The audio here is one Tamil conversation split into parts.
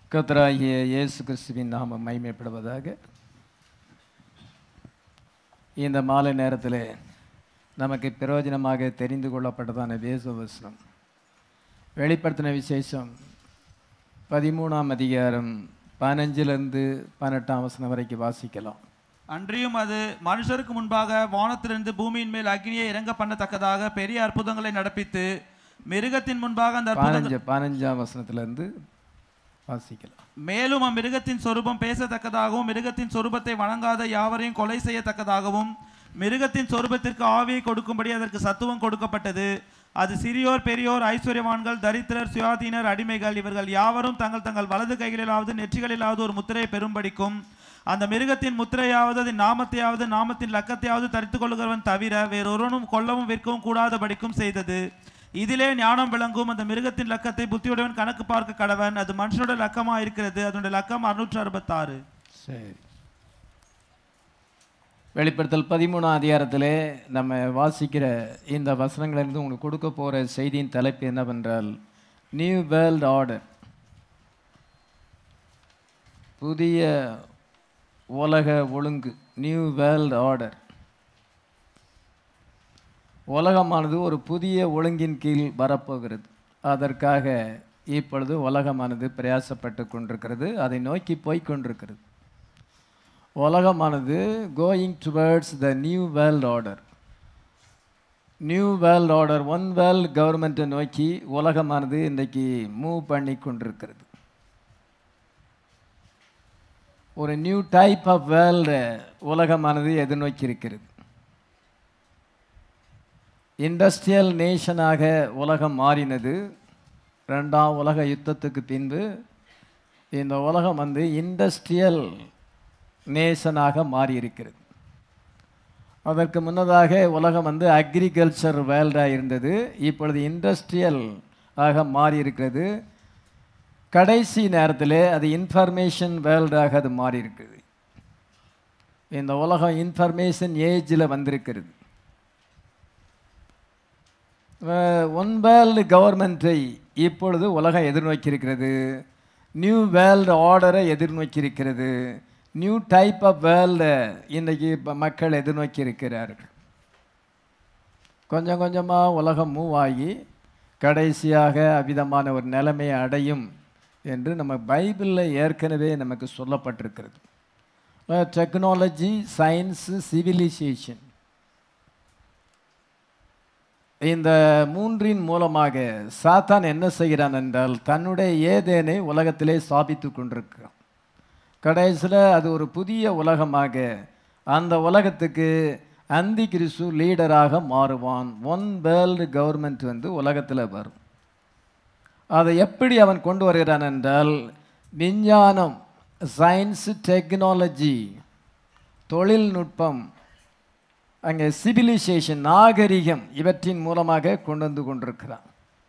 கர்த்தராகிய இயேசு கிறிஸ்துவின் நாமம் மைமைப்படுவதாக இந்த மாலை நேரத்தில் நமக்கு பிரயோஜனமாக தெரிந்து கொள்ளப்பட்டதான வேசவசனம் வெளிப்படுத்தின விசேஷம் பதிமூணாம் அதிகாரம் பதினஞ்சிலிருந்து பதினெட்டாம் வசனம் வரைக்கும் வாசிக்கலாம் அன்றியும் அது மனுஷருக்கு முன்பாக வானத்திலிருந்து பூமியின் மேல் அக்னியை இறங்க பண்ணத்தக்கதாக பெரிய அற்புதங்களை நடப்பித்து மிருகத்தின் முன்பாக அந்த அற்புதங்கள் பதினஞ்சு பதினஞ்சாம் வசனத்திலிருந்து வாசிக்கலாம் மேலும் அம்மிருகத்தின் சொரூபம் பேசத்தக்கதாகவும் மிருகத்தின் சொரூபத்தை வணங்காத யாவரையும் கொலை செய்யத்தக்கதாகவும் மிருகத்தின் சொரூபத்திற்கு ஆவியை கொடுக்கும்படி அதற்கு சத்துவம் கொடுக்கப்பட்டது அது சிறியோர் பெரியோர் ஐஸ்வர்யவான்கள் தரித்திரர் சுயாதீனர் அடிமைகள் இவர்கள் யாவரும் தங்கள் தங்கள் வலது கைகளிலாவது நெற்றிகளிலாவது ஒரு முத்திரையை பெறும்படிக்கும் அந்த மிருகத்தின் முத்திரையாவது அதன் நாமத்தையாவது நாமத்தின் லக்கத்தையாவது தரித்துக் கொள்கிறவன் தவிர வேறொருவனும் கொல்லவும் விற்கவும் கூடாதபடிக்கும் செய்தது இதிலே ஞானம் விளங்கும் அந்த மிருகத்தின் லக்கத்தை புத்தியுடையவன் கணக்கு பார்க்க கடவன் அது மனுஷனோட லக்கமா இருக்கிறது அதனுடைய லக்கம் அறுநூற்று அறுபத்தாறு சரி வெளிப்படுத்தல் பதிமூணாம் அதிகாரத்திலே நம்ம வாசிக்கிற இந்த வசனங்களிலிருந்து உங்களுக்கு கொடுக்க போகிற செய்தியின் தலைப்பு என்னவென்றால் நியூ வேர்ல்ட் ஆர்டர் புதிய உலக ஒழுங்கு நியூ வேர்ல்ட் ஆர்டர் உலகமானது ஒரு புதிய ஒழுங்கின் கீழ் வரப்போகிறது அதற்காக இப்பொழுது உலகமானது பிரயாசப்பட்டு கொண்டிருக்கிறது அதை நோக்கி போய்க் கொண்டிருக்கிறது உலகமானது going towards the new world order new world order one world கவர்மெண்ட்டை நோக்கி உலகமானது இன்றைக்கி மூவ் பண்ணி கொண்டிருக்கிறது ஒரு நியூ டைப் ஆஃப் வேர்ல்டு உலகமானது எதிர்நோக்கி இருக்கிறது இண்டஸ்ட்ரியல் நேஷனாக உலகம் மாறினது ரெண்டாம் உலக யுத்தத்துக்கு பின்பு இந்த உலகம் வந்து இண்டஸ்ட்ரியல் நேஷனாக மாறியிருக்கிறது அதற்கு முன்னதாக உலகம் வந்து அக்ரிகல்ச்சர் வேர்ல்டாக இருந்தது இப்பொழுது இண்டஸ்ட்ரியல் ஆக மாறியிருக்கிறது கடைசி நேரத்தில் அது இன்ஃபர்மேஷன் வேர்ல்டாக அது மாறி இருக்குது இந்த உலகம் இன்ஃபர்மேஷன் ஏஜில் வந்திருக்கிறது ஒன் வேர்ல்டு கவர்மெண்ட்டை இப்பொழுது உலகம் எதிர்நோக்கியிருக்கிறது நியூ வேர்ல்டு ஆர்டரை எதிர்நோக்கியிருக்கிறது நியூ டைப் ஆஃப் வேர்ல்டு இன்றைக்கி இப்போ மக்கள் எதிர்நோக்கி இருக்கிறார்கள் கொஞ்சம் கொஞ்சமாக உலகம் மூவ் ஆகி கடைசியாக அவ்விதமான ஒரு நிலைமையை அடையும் என்று நம்ம பைபிளில் ஏற்கனவே நமக்கு சொல்லப்பட்டிருக்கிறது டெக்னாலஜி சயின்ஸு சிவிலைசேஷன் இந்த மூன்றின் மூலமாக சாத்தான் என்ன செய்கிறான் என்றால் தன்னுடைய ஏதேனை உலகத்திலே ஸ்தாபித்து கொண்டிருக்கிறான் கடைசியில் அது ஒரு புதிய உலகமாக அந்த உலகத்துக்கு அந்தி கிறிஸ்து லீடராக மாறுவான் ஒன் வேர்ல்டு கவர்மெண்ட் வந்து உலகத்தில் வரும் அதை எப்படி அவன் கொண்டு வருகிறான் என்றால் விஞ்ஞானம் சயின்ஸ் டெக்னாலஜி தொழில்நுட்பம் அங்கே சிவிலைசேஷன் நாகரிகம் இவற்றின் மூலமாக கொண்டு வந்து கொண்டிருக்கிறான்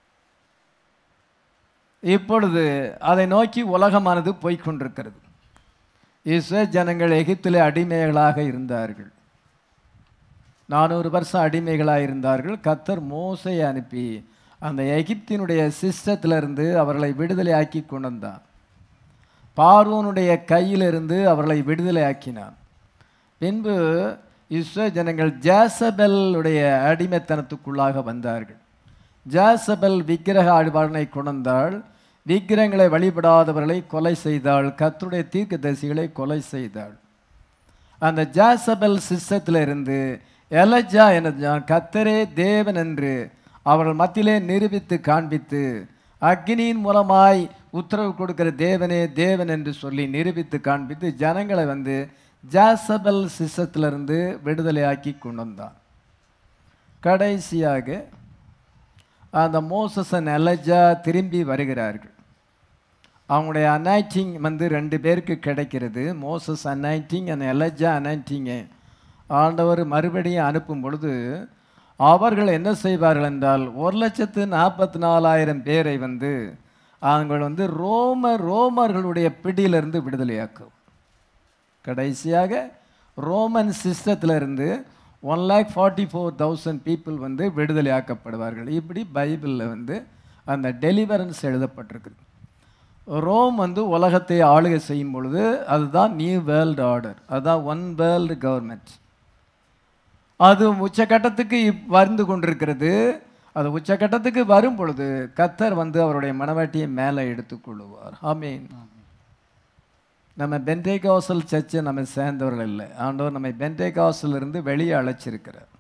இப்பொழுது அதை நோக்கி உலகமானது போய்கொண்டிருக்கிறது இஸ்ரே ஜனங்கள் எகிப்திலே அடிமைகளாக இருந்தார்கள் நானூறு வருஷம் அடிமைகளாக இருந்தார்கள் கத்தர் மோசை அனுப்பி அந்த எகிப்தினுடைய சிஸ்டத்திலிருந்து அவர்களை விடுதலை ஆக்கி கொண்டு வந்தான் பார்வோனுடைய கையிலிருந்து அவர்களை விடுதலை ஆக்கினான் பின்பு இஸ்ரோ ஜனங்கள் ஜாசபெல்லுடைய அடிமைத்தனத்துக்குள்ளாக வந்தார்கள் ஜாசபெல் விக்கிரக ஆழ்வாளனை கொண்டாள் விக்கிரகங்களை வழிபடாதவர்களை கொலை செய்தாள் கத்துடைய தீர்க்கதரிசிகளை கொலை செய்தாள் அந்த ஜாசபெல் சிஸ்டத்தில் இருந்து எலஜா என கத்தரே தேவன் என்று அவர்கள் மத்தியிலே நிரூபித்து காண்பித்து அக்னியின் மூலமாய் உத்தரவு கொடுக்கிற தேவனே தேவன் என்று சொல்லி நிரூபித்து காண்பித்து ஜனங்களை வந்து ஜாசபல் சிசத்திலிருந்து விடுதலையாக்கி கொண்டு வந்தான் கடைசியாக அந்த மோசசன் எலஜா திரும்பி வருகிறார்கள் அவங்களுடைய அனைட்டிங் வந்து ரெண்டு பேருக்கு கிடைக்கிறது மோசஸ் அனைட்டிங் அண்ட் எலஜா அனைட்டிங்கு ஆண்டவர் மறுபடியும் அனுப்பும் பொழுது அவர்கள் என்ன செய்வார்கள் என்றால் ஒரு லட்சத்து நாற்பத்தி நாலாயிரம் பேரை வந்து அவங்க வந்து ரோம ரோமர்களுடைய பிடியிலிருந்து விடுதலையாக்கும் கடைசியாக ரோமன் சிஸ்டத்தில் இருந்து one lakh forty four thousand people வந்து விடுதலையாக்கப்படுவார்கள் இப்படி பைபிளில் வந்து அந்த டெலிவரன்ஸ் எழுதப்பட்டிருக்குது ரோம் வந்து உலகத்தை ஆளுகை செய்யும் பொழுது அதுதான் நியூ வேர்ல்டு ஆர்டர் அதுதான் ஒன் வேர்ல்டு கவர்மெண்ட் அது உச்சக்கட்டத்துக்கு இப் வந்து கொண்டிருக்கிறது அது உச்சக்கட்டத்துக்கு வரும் பொழுது கத்தர் வந்து அவருடைய மனவாட்டியை மேலே எடுத்துக்கொள்ளுவார் ஆமீன் நம்ம பென்டேகாசல் சர்ச்சை நம்ம சேர்ந்தவர்கள் இல்லை ஆண்டவர் நம்மை பென்டேகாசல் இருந்து வெளியே அழைச்சிருக்கிறார்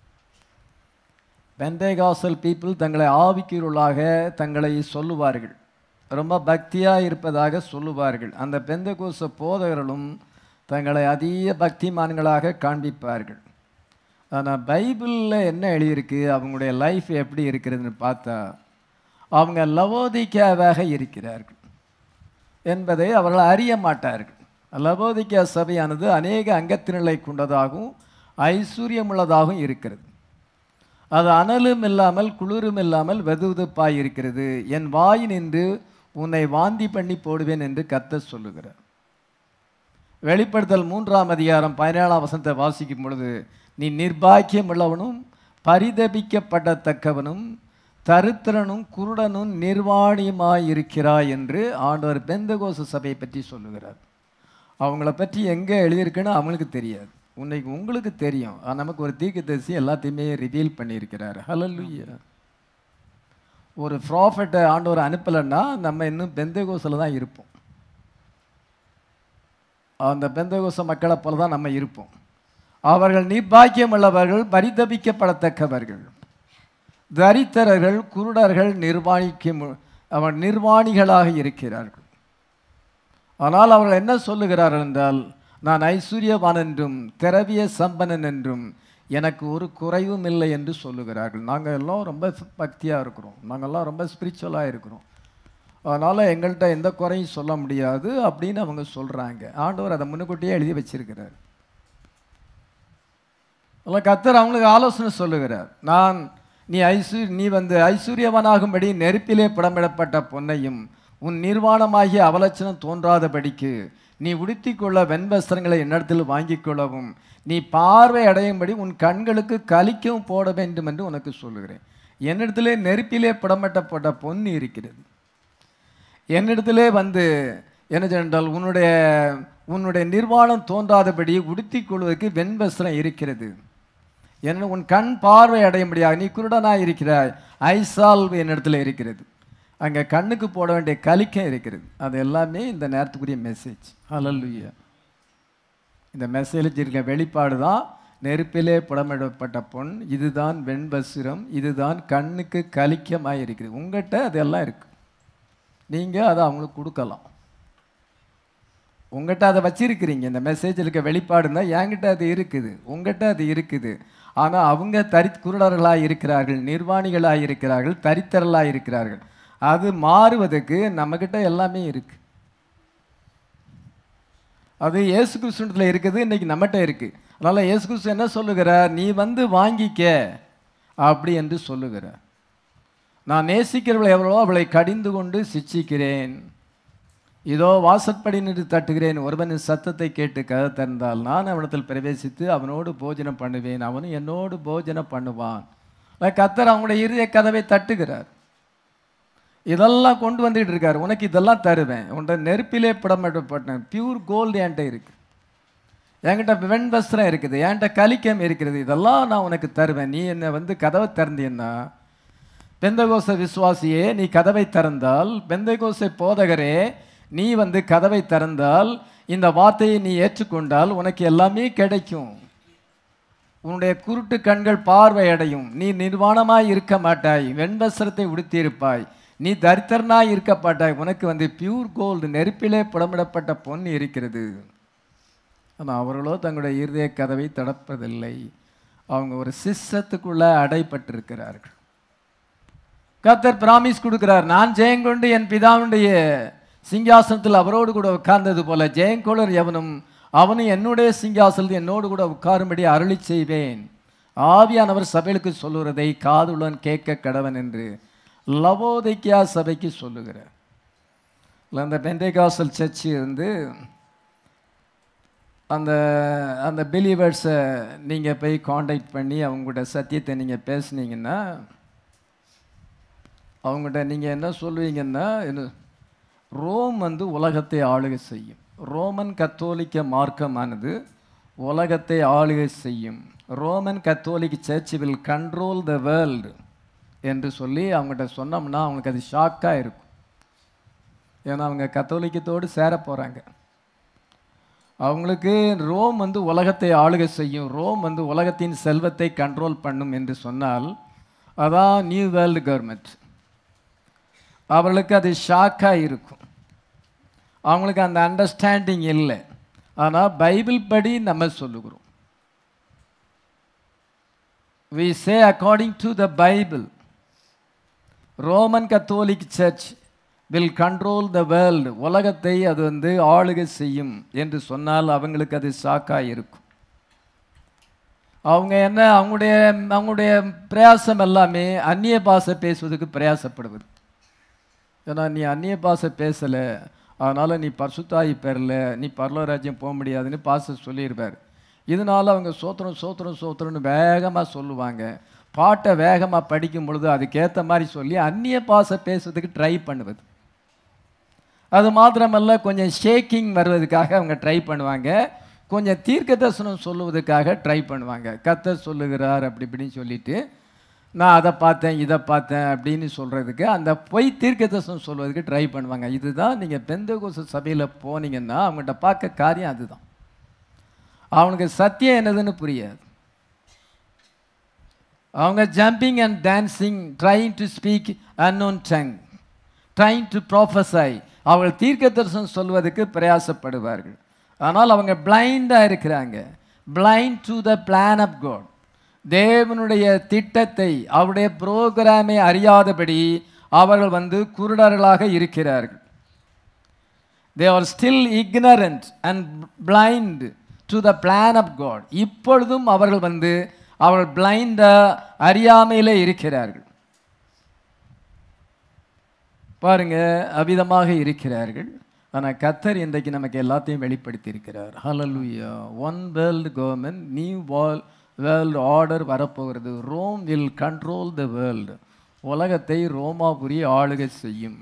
பென்டேகாசல் பீப்புள் தங்களை ஆவிக்குள்ளாக தங்களை சொல்லுவார்கள் ரொம்ப பக்தியாக இருப்பதாக சொல்லுவார்கள் அந்த பெந்தகோச போதகர்களும் தங்களை அதிக பக்திமான்களாக காண்பிப்பார்கள் ஆனால் பைபிளில் என்ன எழுதியிருக்கு அவங்களுடைய லைஃப் எப்படி இருக்கிறதுன்னு பார்த்தா அவங்க லவோதிக்காவாக இருக்கிறார்கள் என்பதை அவர்கள் அறிய மாட்டார்கள் லவோதிக்கா சபையானது அநேக அங்கத்தினரை கொண்டதாகவும் ஐஸ்வர்யமுள்ளதாகவும் இருக்கிறது அது அனலும் இல்லாமல் குளிரும் இல்லாமல் வெதுவெதுப்பாய் இருக்கிறது என் வாய் நின்று உன்னை வாந்தி பண்ணி போடுவேன் என்று கத்த சொல்லுகிறார் வெளிப்படுத்தல் மூன்றாம் அதிகாரம் பதினேழாம் வசனத்தை வாசிக்கும் பொழுது நீ நிர்பாக்கியம் உள்ளவனும் பரிதபிக்கப்படத்தக்கவனும் தருத்திரனும் குருடனும் நிர்வாணியுமாய் இருக்கிறாய் என்று ஆண்டவர் பெந்தகோச சபையை பற்றி சொல்லுகிறார் அவங்கள பற்றி எங்கே எழுதியிருக்குன்னு அவங்களுக்கு தெரியாது உன்னைக்கு உங்களுக்கு தெரியும் ஆனா, நமக்கு ஒரு தீர்க்கதரிசி எல்லாத்தையுமே ரிவீல் பண்ணியிருக்கிறார் ஹalleluya ஒரு ப்ராஃபட்டை ஆண்டவர் அனுப்பலைன்னா நம்ம இன்னும் பெந்தகோசில் தான் இருப்போம் அந்த பெந்தகோச மக்களை போல தான் நம்ம இருப்போம் அவர்கள் நிர்பாக்கியம் உள்ளவர்கள் பரிதபிக்கப்படத்தக்கவர்கள் தரித்திரர்கள் குருடர்கள் நிர்வாணிக்கும் அவன் நிர்வாணிகளாக இருக்கிறார்கள் ஆனால் அவர்கள் என்ன சொல்லுகிறார்கள் என்றால் நான் ஐஸ்வர்யவான் என்றும் திரவிய சம்பனன் என்றும் எனக்கு ஒரு குறைவும் இல்லை என்று சொல்லுகிறார்கள் நாங்கள் எல்லாம் ரொம்ப பக்தியாக இருக்கிறோம் நாங்கள்லாம் ரொம்ப ஸ்பிரிச்சுவலாக இருக்கிறோம் அதனால் எங்கள்கிட்ட எந்த குறையும் சொல்ல முடியாது அப்படின்னு அவங்க சொல்கிறாங்க ஆண்டவர் அதை முன்னுக்கூட்டியே எழுதி வச்சிருக்கிறார் அதில் கத்தர் அவங்களுக்கு ஆலோசனை சொல்லுகிறார் நான் நீ ஐஸ்வ நீ வந்து ஐஸ்வர்யவனாகும்படி நெருப்பிலே புடமிடப்பட்ட பொன்னையும் உன் நிர்வாணமாகிய அவலட்சணம் தோன்றாதபடிக்கு நீ உடுத்திக்கொள்ள வெண்வஸ்திரங்களை என்னிடத்தில் வாங்கிக் கொள்ளவும் நீ பார்வை அடையும்படி உன் கண்களுக்கு கலிக்கவும் போட வேண்டும் என்று உனக்கு சொல்லுகிறேன் என்னிடத்திலே நெருப்பிலே புடமிட்டப்பட்ட பொன் இருக்கிறது என்னிடத்திலே வந்து என்ன சொன்னால் உன்னுடைய உன்னுடைய நிர்வாணம் தோன்றாதபடி உடுத்திக் கொள்வதற்கு வெண்வஸ்திரம் இருக்கிறது என்ன உன் கண் பார்வை அடையும்படியாக நீ குருடனாய் இருக்கிறாய் ஐசால்வு என்னிடத்துல இருக்கிறது அங்கே கண்ணுக்கு போட வேண்டிய கலிக்கம் இருக்கிறது அது எல்லாமே இந்த நேரத்துக்குரிய மெசேஜ் ஹalleluya இந்த மெசேஜ் இருக்க வெளிப்பாடு தான் நெருப்பிலே புடமிடப்பட்ட பொன் இதுதான் வெண்வஸ்திரம் இதுதான் கண்ணுக்கு கலிக்கமாக இருக்குது உங்கள்கிட்ட அதெல்லாம் இருக்கு நீங்கள் அதை அவங்களுக்கு கொடுக்கலாம் உங்கள்கிட்ட அதை வச்சிருக்கிறீங்க இந்த மெசேஜ் இருக்க வெளிப்பாடுன்னா என்கிட்ட அது இருக்குது உங்கள்கிட்ட அது இருக்குது ஆனால் அவங்க தரி குருடர்களாக இருக்கிறார்கள் நிர்வாணிகளாக இருக்கிறார்கள் தரித்தரலாக இருக்கிறார்கள் அது மாறுவதற்கு நம்மக்கிட்ட எல்லாமே இருக்கு அது இயேசு கிறிஸ்துவத்தில் இருக்குது இன்னைக்கு நம்மகிட்ட இருக்கு அதனால இயேசு கிறிஸ்து என்ன சொல்லுகிறார் நீ வந்து வாங்கிக்க அப்படி என்று சொல்லுகிறார் நான் நேசிக்கிறவளை எவ்வளோ அவளை கடிந்து கொண்டு சிட்சிக்கிறேன் இதோ வாசற்படி நின்று தட்டுகிறேன் ஒருவனின் சத்தத்தை கேட்டு கதை திறந்தால் நான் அவனிடத்தில் பிரவேசித்து அவனோடு போஜனம் பண்ணுவேன் அவனும் என்னோடு போஜனம் பண்ணுவான் ஆனா கத்தர் அவங்களுடைய இருதய கதவை தட்டுகிறார் இதெல்லாம் கொண்டு வந்துட்டு இருக்காரு உனக்கு இதெல்லாம் தருவேன் உன்ட நெருப்பிலே புடமிடப்பட்டேன் பியூர் கோல்டு என்கிட்ட இருக்கு என்கிட்ட வெண் வஸ்திரம் இருக்குது என்கிட்ட கலிக்கம் இருக்கிறது இதெல்லாம் நான் உனக்கு தருவேன் நீ என்னை வந்து கதவை திறந்தீன்னா பெந்தகோச விசுவாசியே நீ கதவை திறந்தால் பெந்தகோசை போதகரே நீ வந்து கதவை திறந்தால் இந்த வார்த்தையை நீ ஏற்றுக்கொண்டால் உனக்கு எல்லாமே கிடைக்கும் உன்னுடைய குருட்டு கண்கள் பார்வை அடையும் நீ நிர்வாணமாய் இருக்க மாட்டாய் வெண்வஸ்திரத்தை உடுத்தியிருப்பாய் நீ தரித்திரனாய் இருக்க மாட்டாய் உனக்கு வந்து பியூர் கோல்டு நெருப்பிலே புடமிடப்பட்ட பொன் இருக்கிறது ஆனால் அவர்களோ தங்களுடைய இருதய கதவை தடப்பதில்லை அவங்க ஒரு சிஸ்ஸத்துக்குள்ள அடைப்பட்டிருக்கிறார்கள் கர்த்தர் பிராமிஸ் கொடுக்கிறார் நான் ஜெயங்கொண்டு என் பிதாவுடைய சிங்காசனத்தில் அவரோடு கூட உட்கார்ந்தது போல ஜெயங்கொளர் எவனும் அவனும் என்னுடைய சிங்காசனத்தில் என்னோடு கூட உட்காரும்படி அருளி செய்வேன் ஆவியானவர் சபைகளுக்கு சொல்லுகிறதை காதுடன் கேட்க கடவன் என்று லவோதைக்கியா சபைக்கு சொல்லுகிறார் இல்ல, அந்த பெந்தைகாசல் சர்ச்சு வந்து அந்த அந்த பிலீவர்ஸை நீங்கள் போய் காண்டாக்ட் பண்ணி அவங்களோட சத்தியத்தை நீங்கள் பேசுனீங்கன்னா அவங்கள்ட்ட நீங்கள் என்ன சொல்லுவீங்கன்னா என்ன ரோம் வந்து உலகத்தை ஆளுகை செய்யும் ரோமன் கத்தோலிக்க மார்க்கமானது உலகத்தை ஆளுகை செய்யும் Roman Catholic church will control the world என்று சொல்லி அவங்ககிட்ட சொன்னோம்னா அவங்களுக்கு அது ஷாக்காக இருக்கும் ஏன்னா அவங்க கத்தோலிக்கத்தோடு சேர போகிறாங்க அவங்களுக்கு ரோம் வந்து உலகத்தை ஆளுகை செய்யும் ரோம் வந்து உலகத்தின் செல்வத்தை கண்ட்ரோல் பண்ணும் என்று சொன்னால் அதான் நியூ வேர்ல்டு கவர்மெண்ட் அவர்களுக்கு அது ஷாக்காக இருக்கும் அவங்களுக்கு அந்த அண்டர்ஸ்டாண்டிங் இல்லை ஆனால் பைபிள் படி நம்ம சொல்லுகிறோம் we say according to the bible Roman Catholic church will control the world உலகத்தை அது வந்து ஆளுகை செய்யும் என்று சொன்னால் அவங்களுக்கு அது ஷாக்காக இருக்கும் அவங்க என்ன அவங்களுடைய அவங்களுடைய பிரயாசம் எல்லாமே அந்நிய பாஷை பேசுவதற்கு பிரயாசப்படுவது ஏன்னா நீ அந்நிய பாஷை பேசலை அதனால் நீ பரிசுத்தாயி பெறல நீ பரலோராஜ்யம் போக முடியாதுன்னு பாச சொல்லியிருப்பார் இதனால அவங்க சோத்திரம் சோத்திரம் சோத்திரம்னு வேகமாக சொல்லுவாங்க பாட்டை வேகமாக படிக்கும் பொழுது அதுக்கேற்ற மாதிரி சொல்லி அந்நிய பாஷை பேசுறதுக்கு ட்ரை பண்ணுவது அது மாத்திரமல்ல கொஞ்சம் ஷேக்கிங் வருவதற்காக அவங்க ட்ரை பண்ணுவாங்க கொஞ்சம் தீர்க்க தரிசனம் சொல்லுவதற்காக ட்ரை பண்ணுவாங்க கத்தர் சொல்லுகிறார் அப்படி இப்படின்னு சொல்லிட்டு நான் அதை பார்த்தேன் இதை பார்த்தேன் அப்படின்னு சொல்கிறதுக்கு அந்த பொய் தீர்க்க தரிசனம் சொல்வதற்கு ட்ரை பண்ணுவாங்க இதுதான் நீங்கள் பெந்தகோச சபையில் போனீங்கன்னா அவங்கள்ட்ட பார்க்க காரியம் அதுதான் அவனுக்கு சத்தியம் என்னதுன்னு புரியாது அவங்க jumping and dancing trying to speak unknown tongue trying to ப்ராஃபஸை அவர்கள் தீர்க்க தரிசனம் சொல்வதற்கு பிரயாசப்படுவார்கள் ஆனால் அவங்க பிளைண்டாக இருக்கிறாங்க blind to the plan of God தேவனுடைய திட்டத்தை அவருடைய புரோகிராமை அறியாதபடி அவர்கள் வந்து குருடர்களாக இருக்கிறார்கள் they are still ignorant and blind to the plan of God இப்பொழுதும் அவர்கள் வந்து அவர்கள் பிளைண்டாக அறியாமையிலே இருக்கிறார்கள் பாருங்க அவிதமாக இருக்கிறார்கள் ஆனால் கத்தர் இன்றைக்கு நமக்கு எல்லாத்தையும் வெளிப்படுத்தி இருக்கிறார் ஹalleluya one world government new world world order வரப்போகிறது Rome will control the world உலகத்தை ரோமாபுரி ஆளுகை செய்யும்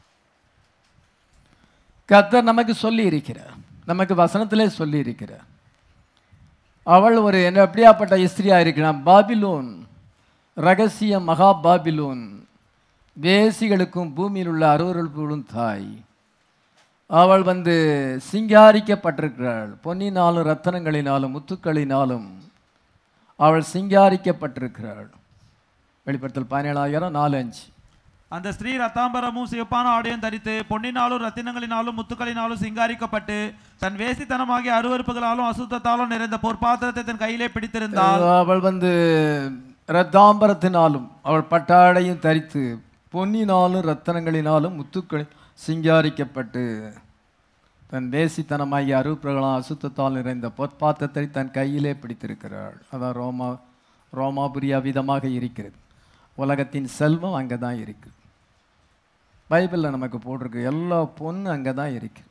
கத்தர் நமக்கு சொல்லி இருக்கிறார் நமக்கு வசனத்திலே சொல்லி இருக்கிறார் அவள் ஒரு என்ன எப்படியாப்பட்ட இஸ்திரியா இருக்கிறான் பாபிலோன் ரகசிய மகா பாபிலோன் வேசிகளுக்கும் பூமியில் உள்ள அருவருள்களும் தாய் அவள் வந்து சிங்காரிக்கப்பட்டிருக்கிறாள் பொன்னினாலும் ரத்தனங்களினாலும் முத்துக்களினாலும் அவள் சிங்காரிக்கப்பட்டிருக்கிறாள் வெளிப்படுத்தல் பதினேழாயிரம் நாலு அஞ்சு அந்த ஸ்திரீ ரத்தாம்பரமும் சிவப்பான ஆடையும் தரித்து பொன்னினாலும் ரத்தினங்களினாலும் முத்துக்களினாலும் சிங்காரிக்கப்பட்டு தன் வேசித்தனமாகிய அருவருப்புகளாலும் அசுத்தத்தாலும் நிறைந்த பொற்பாத்திரத்தை தன் கையிலே பிடித்திருந்தாள் அவள் வந்து ரத்தாம்பரத்தினாலும் அவள் பட்டாடையும் தரித்து பொன்னினாலும் ரத்தனங்களினாலும் முத்துக்களில் சிங்காரிக்கப்பட்டு தன் வேசித்தனமாகிய அருப்புகளாம் அசுத்தத்தால் நிறைந்த பொற்பாத்திரத்தை தன் கையிலே பிடித்திருக்கிறாள் அதான் ரோமா ரோமாபுரி அவிதமாக இருக்கிறது உலகத்தின் செல்வம் அங்கே தான் இருக்குது பைபிளில் நமக்கு போட்டிருக்கு எல்லா பொண்ணு அங்கே தான் இருக்கு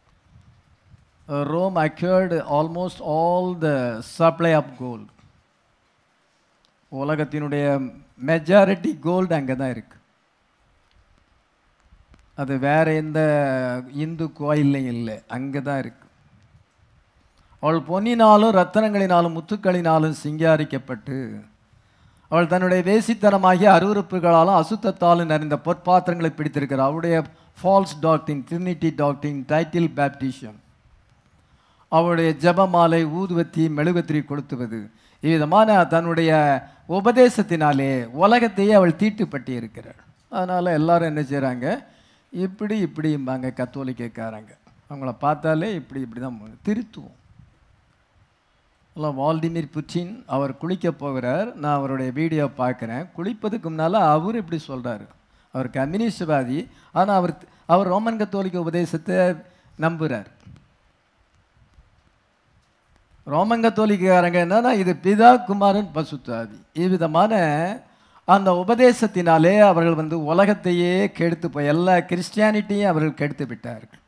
Rome acquired almost all the supply of gold உலகத்தினுடைய மெஜாரிட்டி கோல்டு அங்கே தான் இருக்கு அது வேற எந்த இந்து கோயில்லையும் இல்லை அங்கே தான் இருக்கு அவள் பொன்னினாலும் ரத்தனங்களினாலும் முத்துக்களினாலும் சிங்காரிக்கப்பட்டு அவள் தன்னுடைய வேசித்தனமாகிய அருவருப்புகளாலும் அசுத்தத்தாலும் நிறைந்த பொற்பாத்திரங்களை பிடித்திருக்கிறார் அவளுடைய false doctrine trinity doctrine title baptism அவளுடைய ஜெபமாலை ஊதுவத்தி மெழுகுத்திரி கொளுத்துவது இவ்விதமான தன்னுடைய உபதேசத்தினாலே உலகத்தையே அவள் தீட்டுப்பட்டி இருக்கிறாள் அதனால் எல்லாரும் என்ன செய்கிறாங்க இப்படி இப்படிம்பாங்க கத்தோலிக்கக்காரங்க அவங்கள பார்த்தாலே இப்படி இப்படி தான் திருத்துவோம் இல்லை வால்டிமிர் புட்டின் அவர் குளிக்க போகிறார் நான் அவருடைய வீடியோ பார்க்குறேன் குளிப்பதுக்கு முன்னால் அவர் இப்படி சொல்கிறாரு அவர் கம்யூனிஸ்ட்வாதி ஆனால் அவர் அவர் ரோமன் கத்தோலிக்க உபதேசத்தை நம்புகிறார் ரோமன் கத்தோலிக்காரங்க என்னன்னா இது பிதா குமாரன் பசுத்தாதி இவ்விதமான அந்த உபதேசத்தினாலே அவர்கள் வந்து உலகத்தையே கெடுத்து போய் எல்லா கிறிஸ்டியானிட்டியும் அவர்கள் கெடுத்து விட்டார்கள்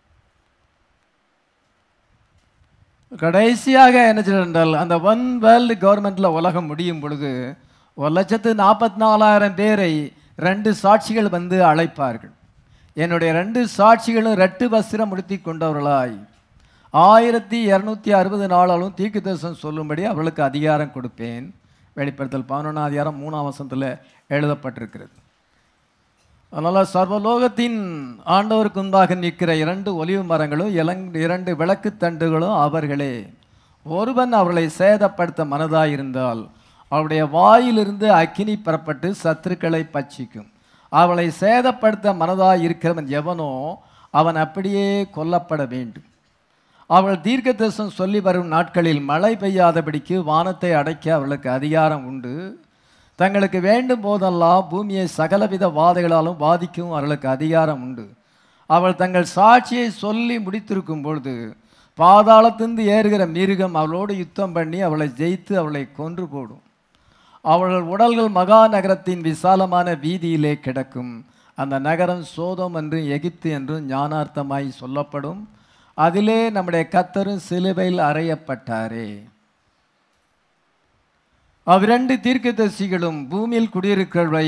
கடைசியாக என்ன செய்தால் அந்த ஒன் வேர்ல்டு கவர்மெண்ட்டில் உலகம் முடியும் பொழுது ஒரு லட்சத்து நாற்பத்தி நாலாயிரம் பேரை ரெண்டு சாட்சிகள் வந்து அழைப்பார்கள் என்னுடைய ரெண்டு சாட்சிகளும் ரெட்டு வஸ்திரம் உடுத்தி கொண்டவர்களாய் ஆயிரத்தி இரநூத்தி அறுபது நாளாலும் தீர்க்க தரிசனம் சொல்லும்படி அவர்களுக்கு அதிகாரம் கொடுப்பேன் வெளிப்படுத்தல் பதினொன்றாம் அதிகாரம் மூணாம் வசனத்தில் எழுதப்பட்டிருக்கிறது அதனால் சர்வலோகத்தின் ஆண்டவருக்கு முன்பாக நிற்கிற இரண்டு ஒலிவு மரங்களும் இளங் இரண்டு விளக்கு தண்டுகளும் அவர்களே ஒருவன் அவர்களை சேதப்படுத்த மனதாயிருந்தால் அவருடைய வாயிலிருந்து அக்கினி பெறப்பட்டு சத்துருக்களை பட்சிக்கும் அவளை சேதப்படுத்த மனதாய் இருக்கிறவன் எவனோ அவன் அப்படியே கொல்லப்பட வேண்டும் அவள் தீர்க்க தரிசனம் சொல்லி வரும் நாட்களில் மழை பெய்யாதபடிக்கு வானத்தை அடைக்க அவளுக்கு அதிகாரம் உண்டு தங்களுக்கு வேண்டும் போதெல்லாம் பூமியை சகலவித வாதைகளாலும் பாதிக்கவும் அவர்களுக்கு அதிகாரம் உண்டு அவள் தங்கள் சாட்சியை சொல்லி முடித்திருக்கும் பொழுது பாதாளத்திலிருந்து ஏறுகிற மிருகம் அவளோடு யுத்தம் பண்ணி அவளை ஜெயித்து அவளை கொன்று போடும் அவர்கள் உடல்கள் மகா நகரத்தின் விசாலமான வீதியிலே கிடக்கும் அந்த நகரம் சோதம் என்றும் எகிப்து என்றும் ஞானார்த்தமாய் சொல்லப்படும் அதிலே நம்முடைய கத்தரும் சிலுவையில் அறையப்பட்டாரே அவ்விரண்டு தீர்க்கதரிசிகளும் பூமியில் குடியிருக்கிறவளை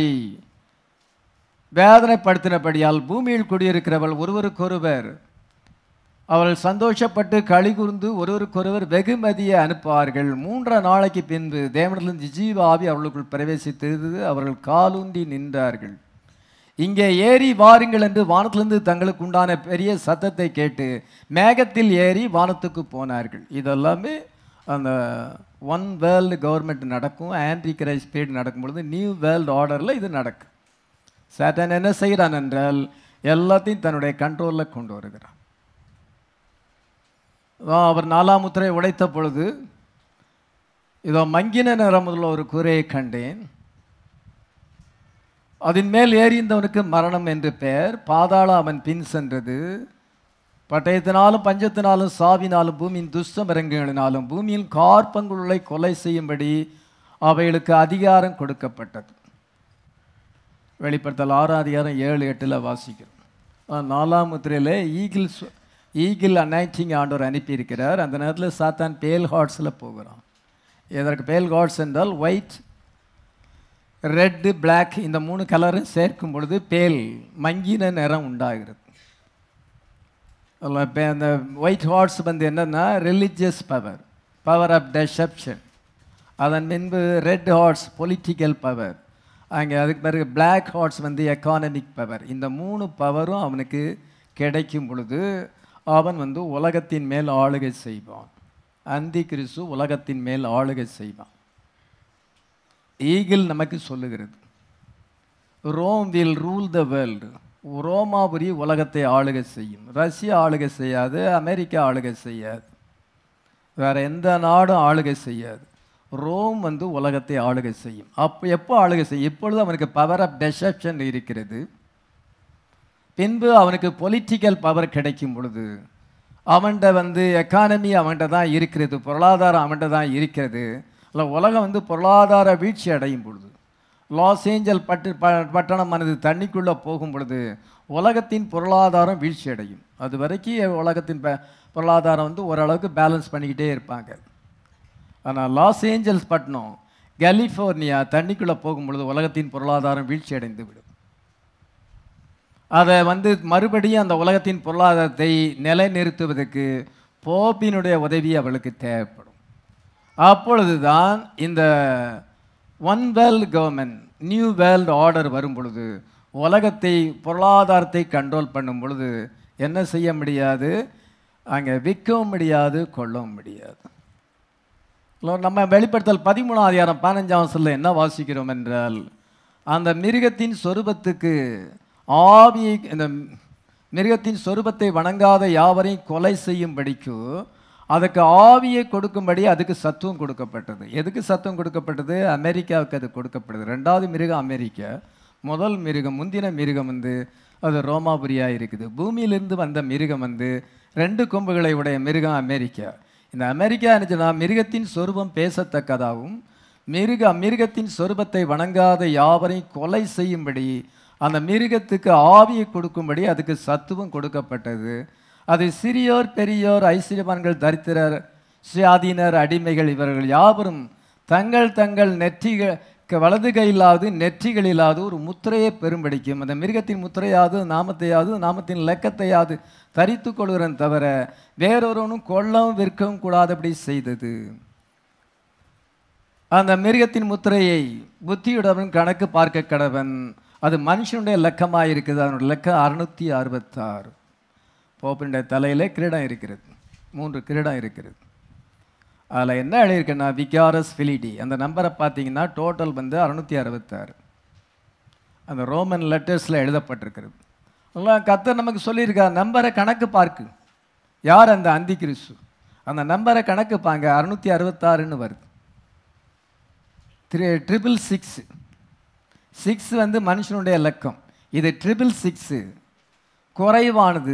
வேதனைப்படுத்தினபடியால் பூமியில் குடியிருக்கிறவள் ஒருவருக்கொருவர் அவர்கள் சந்தோஷப்பட்டு களி கூர்ந்து ஒருவருக்கொருவர் வெகுமதியை அனுப்புவார்கள் மூன்று நாளைக்கு பின்பு தேவனிலிருந்து ஜீவ ஆவி அவர்களுக்குள் பிரவேசித்தது அவர்கள் காலூன்றி நின்றார்கள் இங்கே ஏறி வாருங்கள் என்று வானத்திலிருந்து தங்களுக்கு உண்டான பெரிய சத்தத்தை கேட்டு மேகத்தில் ஏறி வானத்துக்கு போனார்கள் இதெல்லாமே அந்த ஒன் வேர்ல்டு கவர்மெண்ட் நடக்கும் ஆன்டி கிரைஸ்ட் பீரியட் நடக்கும் பொழுது நியூ வேர்ல்டு ஆர்டரில் இது நடக்கும் சேட்டன் என்ன செய்கிறான் என்றால் எல்லாத்தையும் தன்னுடைய கண்ட்ரோலில் கொண்டு வருகிறான் அதான் அவர் நாலாம் முத்திரை உடைத்த பொழுது இதோ மங்கின நிறமுள்ள ஒரு குறையை கண்டேன் அதன் மேல் ஏறிந்தவனுக்கு மரணம் என்று பெயர் பாதாள அவன் பின் சென்றது பட்டயத்தினாலும் பஞ்சத்தினாலும் சாவினாலும் பூமியின் துஷ்ட மிருகங்களினாலும் பூமியின் கார்பங்குகளை கொலை செய்யும்படி அவைகளுக்கு அதிகாரம் கொடுக்கப்பட்டது வெளிப்படுத்தல் ஆறாம் அதிகாரம் ஏழு எட்டில் வாசிக்கிறோம் ஆ, நாலாம் முத்திரையில் ஈகிள் சு- ஈகிள் அனைட்டிங் ஆண்டவர் அனுப்பியிருக்கிறார் அந்த நேரத்தில் சாத்தான் பேல் ஹார்ட்ஸில் போகிறான் இதற்கு பேல் ஹார்ட்ஸ் என்றால் ஒயிட் ரெட்டு Black இந்த மூணு கலரும் சேர்க்கும் பொழுது பேல் மங்கின நிறம் உண்டாகிறது அதில் இப்போ அந்த ஒயிட் ஹார்ஸ் வந்து என்னன்னா religious power power of deception அதன் பின்பு ரெட் ஹார்ஸ் பொலிட்டிக்கல் பவர் அங்கே அதுக்கு பிறகு Black ஹார்ஸ் வந்து எக்கானமிக் பவர் இந்த மூணு பவரும் அவனுக்கு கிடைக்கும் பொழுது அவன் வந்து உலகத்தின் மேல் ஆளுகை செய்வான் அந்தி கிறிஸ்து உலகத்தின் மேல் ஆளுகை செய்வான் ஈகிள் நமக்கு சொல்லுகிறது Rome will rule the world ரோமாபுரி உலகத்தை ஆளுகை செய்யும் ரஷ்யா ஆளுகை செய்யாது அமெரிக்கா ஆளுகை செய்யாது வேற எந்த நாடும் ஆளுகை செய்யாது ரோம் வந்து உலகத்தை ஆளுகை செய்யும் அப்போ எப்போ ஆளுகை செய்யும் இப்பொழுது அவனுக்கு பவர் ஆஃப் டெசப்ஷன் இருக்கிறது பின்பு அவனுக்கு பொலிட்டிக்கல் பவர் கிடைக்கும் பொழுது அவன்கிட்ட வந்து எக்கானமி அவன்கிட்ட தான் இருக்கிறது பொருளாதாரம் அவன்கிட்ட தான் இருக்கிறது இல்லை உலகம் வந்து பொருளாதார வீழ்ச்சி அடையும் பொழுது லாஸ் ஏஞ்சல் பட்டு ப பட்டணமானது தண்ணிக்குள்ளே போகும் பொழுது உலகத்தின் பொருளாதாரம் வீழ்ச்சி அடையும் அது வரைக்கும் உலகத்தின் ப பொருளாதாரம் வந்து ஓரளவுக்கு பேலன்ஸ் பண்ணிக்கிட்டே இருப்பாங்க ஆனால் லாஸ் ஏஞ்சல்ஸ் பட்டணம் கலிஃபோர்னியா தண்ணிக்குள்ளே போகும் பொழுது உலகத்தின் பொருளாதாரம் வீழ்ச்சி அடைந்து விடும் அதை வந்து மறுபடியும் அந்த உலகத்தின் பொருளாதாரத்தை நிலைநிறுத்துவதற்கு போப்பினுடைய உதவி அவளுக்கு தேவைப்படும் அப்பொழுதுதான் இந்த one world government new world order வரும் பொழுது உலகத்தை பொருளாதாரத்தை கண்ட்ரோல் பண்ணும் பொழுது என்ன செய்ய முடியாது அங்கே விற்கவும் முடியாது கொள்ளவும் முடியாது இல்ல, நம்ம வெளிப்படுத்தல் பதிமூணாம் அதிகாரம் பதினஞ்சாம் சொல்ல என்ன வாசிக்கிறோம் என்றால் அந்த மிருகத்தின் சொரூபத்துக்கு ஆவியை இந்த மிருகத்தின் சொரூபத்தை வணங்காத யாவரையும் கொலை செய்யும்படிக்கு அதுக்கு ஆவியை கொடுக்கும்படி அதுக்கு சத்துவம் கொடுக்கப்பட்டது எதுக்கு சத்துவம் கொடுக்கப்பட்டது அமெரிக்காவுக்கு அது கொடுக்கப்படுது ரெண்டாவது மிருகம் அமெரிக்கா முதல் மிருகம் முந்தின மிருகம் வந்து அது ரோமாபுரியாக இருக்குது பூமியிலிருந்து வந்த மிருகம் வந்து ரெண்டு கொம்புகளை உடைய மிருகம் அமெரிக்கா இந்த அமெரிக்கா என்னச்சுன்னா மிருகத்தின் சொரூபம் பேசத்தக்கதாகவும் மிருக மிருகத்தின் சொரூபத்தை வணங்காத யாவரையும் கொலை செய்யும்படி அந்த மிருகத்துக்கு ஆவியை கொடுக்கும்படி அதுக்கு சத்துவம் கொடுக்கப்பட்டது அது சிறியோர் பெரியோர் ஐஸ்வர்யவான்கள் தரித்திரர் சுயாதீனர் அடிமைகள் இவர்கள் யாவரும் தங்கள் தங்கள் நெற்றிகள் க- வலது கையிலாவது நெற்றிகளிலாவது ஒரு முத்திரையை பெரும்படிக்கும் அந்த மிருகத்தின் முத்திரையாவது நாமத்தையாவது நாமத்தின் லக்கத்தையாவது தரித்து கொள்கிறன் தவிர வேறொருவனும் கொல்லவும் விற்கவும் கூடாதபடி செய்தது அந்த மிருகத்தின் முத்திரையை புத்தியுடவன் கணக்கு பார்க்க கடவன் அது மனுஷனுடைய லக்கமாக இருக்குது அதனுடைய லக்கம் அறுநூத்தி அறுபத்தாறு போப்பினுடைய தலையிலே கிரீடம் இருக்கிறது மூன்று கிரீடம் இருக்கிறது அதில் என்ன எழுதியிருக்குன்னா விகாரஸ் ஃபிலிடி அந்த நம்பரை பார்த்தீங்கன்னா டோட்டல் வந்து அறுநூத்தி அறுபத்தாறு அந்த ரோமன் லெட்டர்ஸில் எழுதப்பட்டிருக்கிறது எல்லாம் கத்தர் நமக்கு சொல்லியிருக்கார் நம்பரை கணக்கு பார்க்கு யார் அந்த அந்தி கிறிஸ்து அந்த நம்பரை கணக்கு பாங்க அறுநூத்தி அறுபத்தாறுன்னு வருது த்ரீ ட்ரிபிள் சிக்ஸ் சிக்ஸ் வந்து மனுஷனுடைய இலக்கம் இது ட்ரிபிள் சிக்ஸு குறைவானது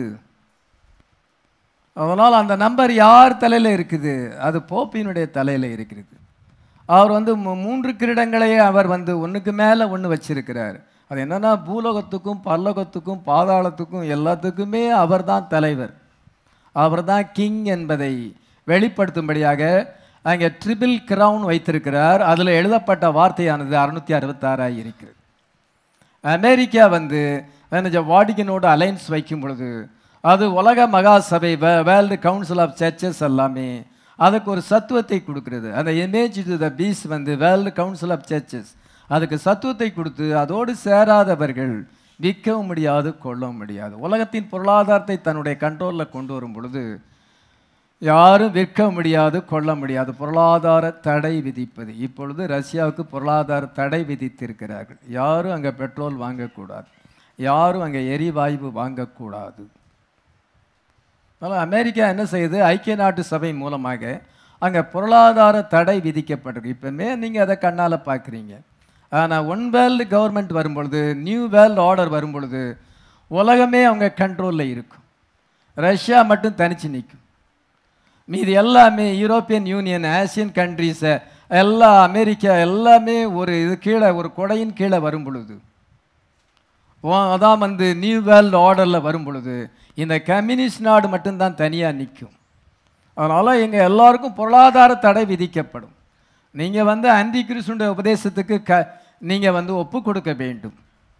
அதனால் அந்த நம்பர் யார் தலையில் இருக்குது அது போப்பினுடைய தலையில் இருக்கிறது அவர் வந்து மூ- மூன்று கிரீடங்களையே அவர் வந்து ஒன்றுக்கு மேலே ஒன்று வச்சிருக்கிறார் அது என்னன்னா பூலோகத்துக்கும் பரலோகத்துக்கும் பாதாளத்துக்கும் எல்லாத்துக்குமே அவர்தான் தலைவர் அவர்தான் கிங் என்பதை வெளிப்படுத்தும்படியாக அங்கே ட்ரிபிள் கிரவுன் வைத்திருக்கிறார் அதில் எழுதப்பட்ட வார்த்தையானது அறுநூத்தி அறுபத்தாறாக இருக்கிறது அமெரிக்கா வந்து என்ன வாடிகனோடு அலைன்ஸ் வைக்கும் பொழுது அது உலக மகா சபை வேர்ல்டு கவுன்சில் ஆஃப் சர்ச்சஸ் எல்லாமே அதுக்கு ஒரு சத்துவத்தை கொடுக்கிறது அந்த இமேஜ் டு த பீஸ் வந்து வேர்ல்டு கவுன்சில் ஆஃப் சர்ச்சஸ் அதுக்கு சத்துவத்தை கொடுத்து அதோடு சேராதவர்கள் விற்கவும் முடியாது கொள்ளவும் முடியாது உலகத்தின் பொருளாதாரத்தை தன்னுடைய கண்ட்ரோலில் கொண்டு வரும் பொழுது யாரும் விற்க முடியாது கொள்ள முடியாது பொருளாதார தடை விதிப்பது இப்பொழுது ரஷ்யாவுக்கு பொருளாதார தடை விதித்திருக்கிறார்கள் யாரும் அங்கே பெட்ரோல் வாங்கக்கூடாது யாரும் அங்கே எரிவாயு வாங்கக்கூடாது அதனால் அமெரிக்கா என்ன செய்யுது ஐக்கிய நாட்டு சபை மூலமாக அங்கே பொருளாதார தடை விதிக்கப்பட்டிருக்கு இப்போமே நீங்கள் அதை கண்ணால் பார்க்குறீங்க ஆனால் ஒன் வேர்ல்டு கவர்மெண்ட் வரும்பொழுது நியூ வேர்ல்டு ஆர்டர் வரும்பொழுது உலகமே அவங்க கண்ட்ரோலில் இருக்கும் ரஷ்யா மட்டும் தனிச்சு நிற்கும் மீதி எல்லாமே யூரோப்பியன் யூனியன் ஆசியன் கண்ட்ரீஸை எல்லா அமெரிக்கா எல்லாமே ஒரு இது கீழே ஒரு கொடையின் கீழே வரும் பொழுது ஓ- அதான் வந்து நியூ வேர்ல்டு ஆர்டரில் வரும் பொழுது இந்த கம்யூனிஸ்ட் நாடு மட்டும்தான் தனியாக நிற்கும் அதனால் எங்கள் எல்லாருக்கும் பொருளாதார தடை விதிக்கப்படும் நீங்கள் வந்து அந்தி கிறிஸ்துடைய உபதேசத்துக்கு க நீங்கள் வந்து ஒப்பு கொடுக்க வேண்டும்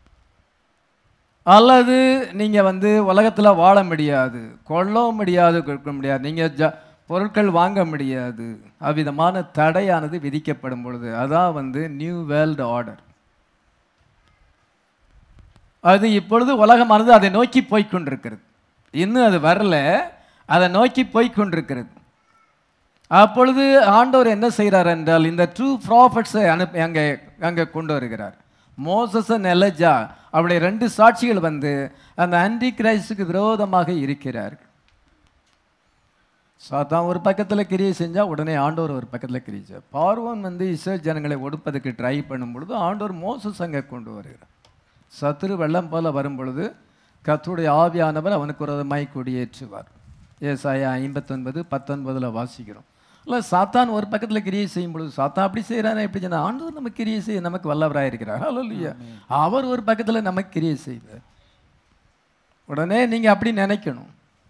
அல்லது நீங்கள் வந்து உலகத்தில் வாழ முடியாது கொள்ளவும் முடியாது கொடுக்க முடியாது நீங்கள் ஜ பொருட்கள் வாங்க முடியாது அவ்விதமான தடையானது விதிக்கப்படும் பொழுது அதான் வந்து நியூ வேர்ல்டு ஆர்டர் அது இப்பொழுது உலகமானது அதை நோக்கி போய்க் கொண்டிருக்கிறது இன்னும் அது வரல அதை நோக்கி போய்க் கொண்டிருக்கிறது அப்பொழுது ஆண்டவர் என்ன செய்கிறார் என்றால் இந்த ட்ரூ ப்ராஃபட்ஸை அனுப்பி அங்கே அங்கே கொண்டு வருகிறார் மோசஸ் நெலஜா அவருடைய ரெண்டு சாட்சிகள் வந்து அந்த ஆன்டி கிரைஸ்டுக்கு விரோதமாக இருக்கிறார்கள் சாத்தான் ஒரு பக்கத்தில் கிரியை செஞ்சால் உடனே ஆண்டவர் ஒரு பக்கத்தில் கிரியை செய்வார். பார்வோன் வந்து இஸ்ரேல் ஜனங்களை ஒடுப்பதற்கு ட்ரை பண்ணும் பொழுது ஆண்டவர் மோசஸ் அங்கே கொண்டு வருகிறார் சத்துரு வெள்ளம் போல வரும் பொழுது கர்த்தருடைய ஆவியானவர் அவனுக்கு ஒரு விதமாய் கொடியேற்றுவார் ஏசாயா ஐம்பத்தொன்பது பத்தொன்பதில் வாசிக்கிறோம் இல்லை சாத்தான் ஒரு பக்கத்தில் கிரியை செய்யும் பொழுது சாத்தான் அப்படி செய்கிறாரு எப்படி சொன்னா ஆண்டவர் நமக்கு கிரியை செய்ய நமக்கு வல்லவராக இருக்கிறார் அல்லையா அவர் ஒரு பக்கத்தில் நமக்கு கிரியை செய்வார் உடனே நீங்கள் அப்படி நினைக்கணும்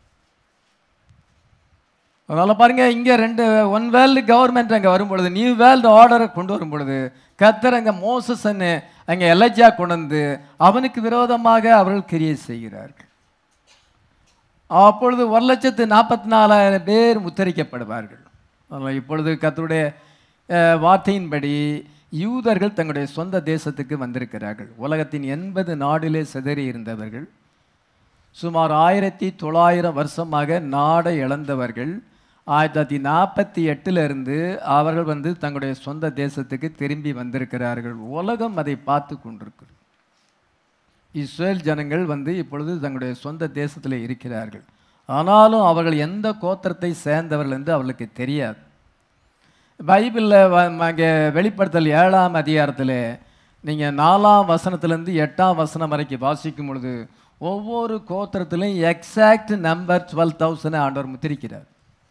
அதனால் பாருங்க இங்கே ரெண்டு ஒன் வேர்ல்டு கவர்மெண்ட் அங்கே வரும் பொழுது நியூ வேர்ல்டு ஆர்டரை கொண்டு வரும் பொழுது கத்தர் அங்கே மோசஸ்ன்னு அங்கே எலஜா கொண்டு வந்து அவனுக்கு விரோதமாக அவர்கள் கிரியை செய்கிறார்கள் அப்பொழுது ஒரு லட்சத்து நாற்பத்தி நாலாயிரம் பேர் முத்தரிக்கப்படுவார்கள் அதனால் இப்பொழுது கத்தருடைய அஹ், வார்த்தையின்படி யூதர்கள் தங்களுடைய சொந்த தேசத்துக்கு வந்திருக்கிறார்கள் உலகத்தின் எண்பது நாடிலே சிதறி இருந்தவர்கள் சுமார் ஆயிரத்தி தொள்ளாயிரம் வருஷமாக நாடை இழந்தவர்கள் ஆயிரத்தி தொள்ளாயிரத்தி நாற்பத்தி எட்டிலிருந்து அவர்கள் வந்து தங்களுடைய சொந்த தேசத்துக்கு திரும்பி வந்திருக்கிறார்கள் உலகம் அதை பார்த்து கொண்டிருக்கிறது இஸ்ரேல் ஜனங்கள் வந்து இப்பொழுது தங்களுடைய சொந்த தேசத்தில் இருக்கிறார்கள் ஆனாலும் அவர்கள் எந்த கோத்திரத்தை சேர்ந்தவர்கள் என்று அவர்களுக்கு தெரியாது பைபிளில் அங்கே வெளிப்படுத்தல் ஏழாம் அதிகாரத்தில் நீங்கள் நாலாம் வசனத்திலேருந்து எட்டாம் வசனம் வரைக்கும் வாசிக்கும் பொழுது ஒவ்வொரு கோத்திரத்திலையும் எக்ஸாக்ட் நம்பர் டுவெல் தௌசண்ட் ஆண்டவர் முத்திரிக்கிறார்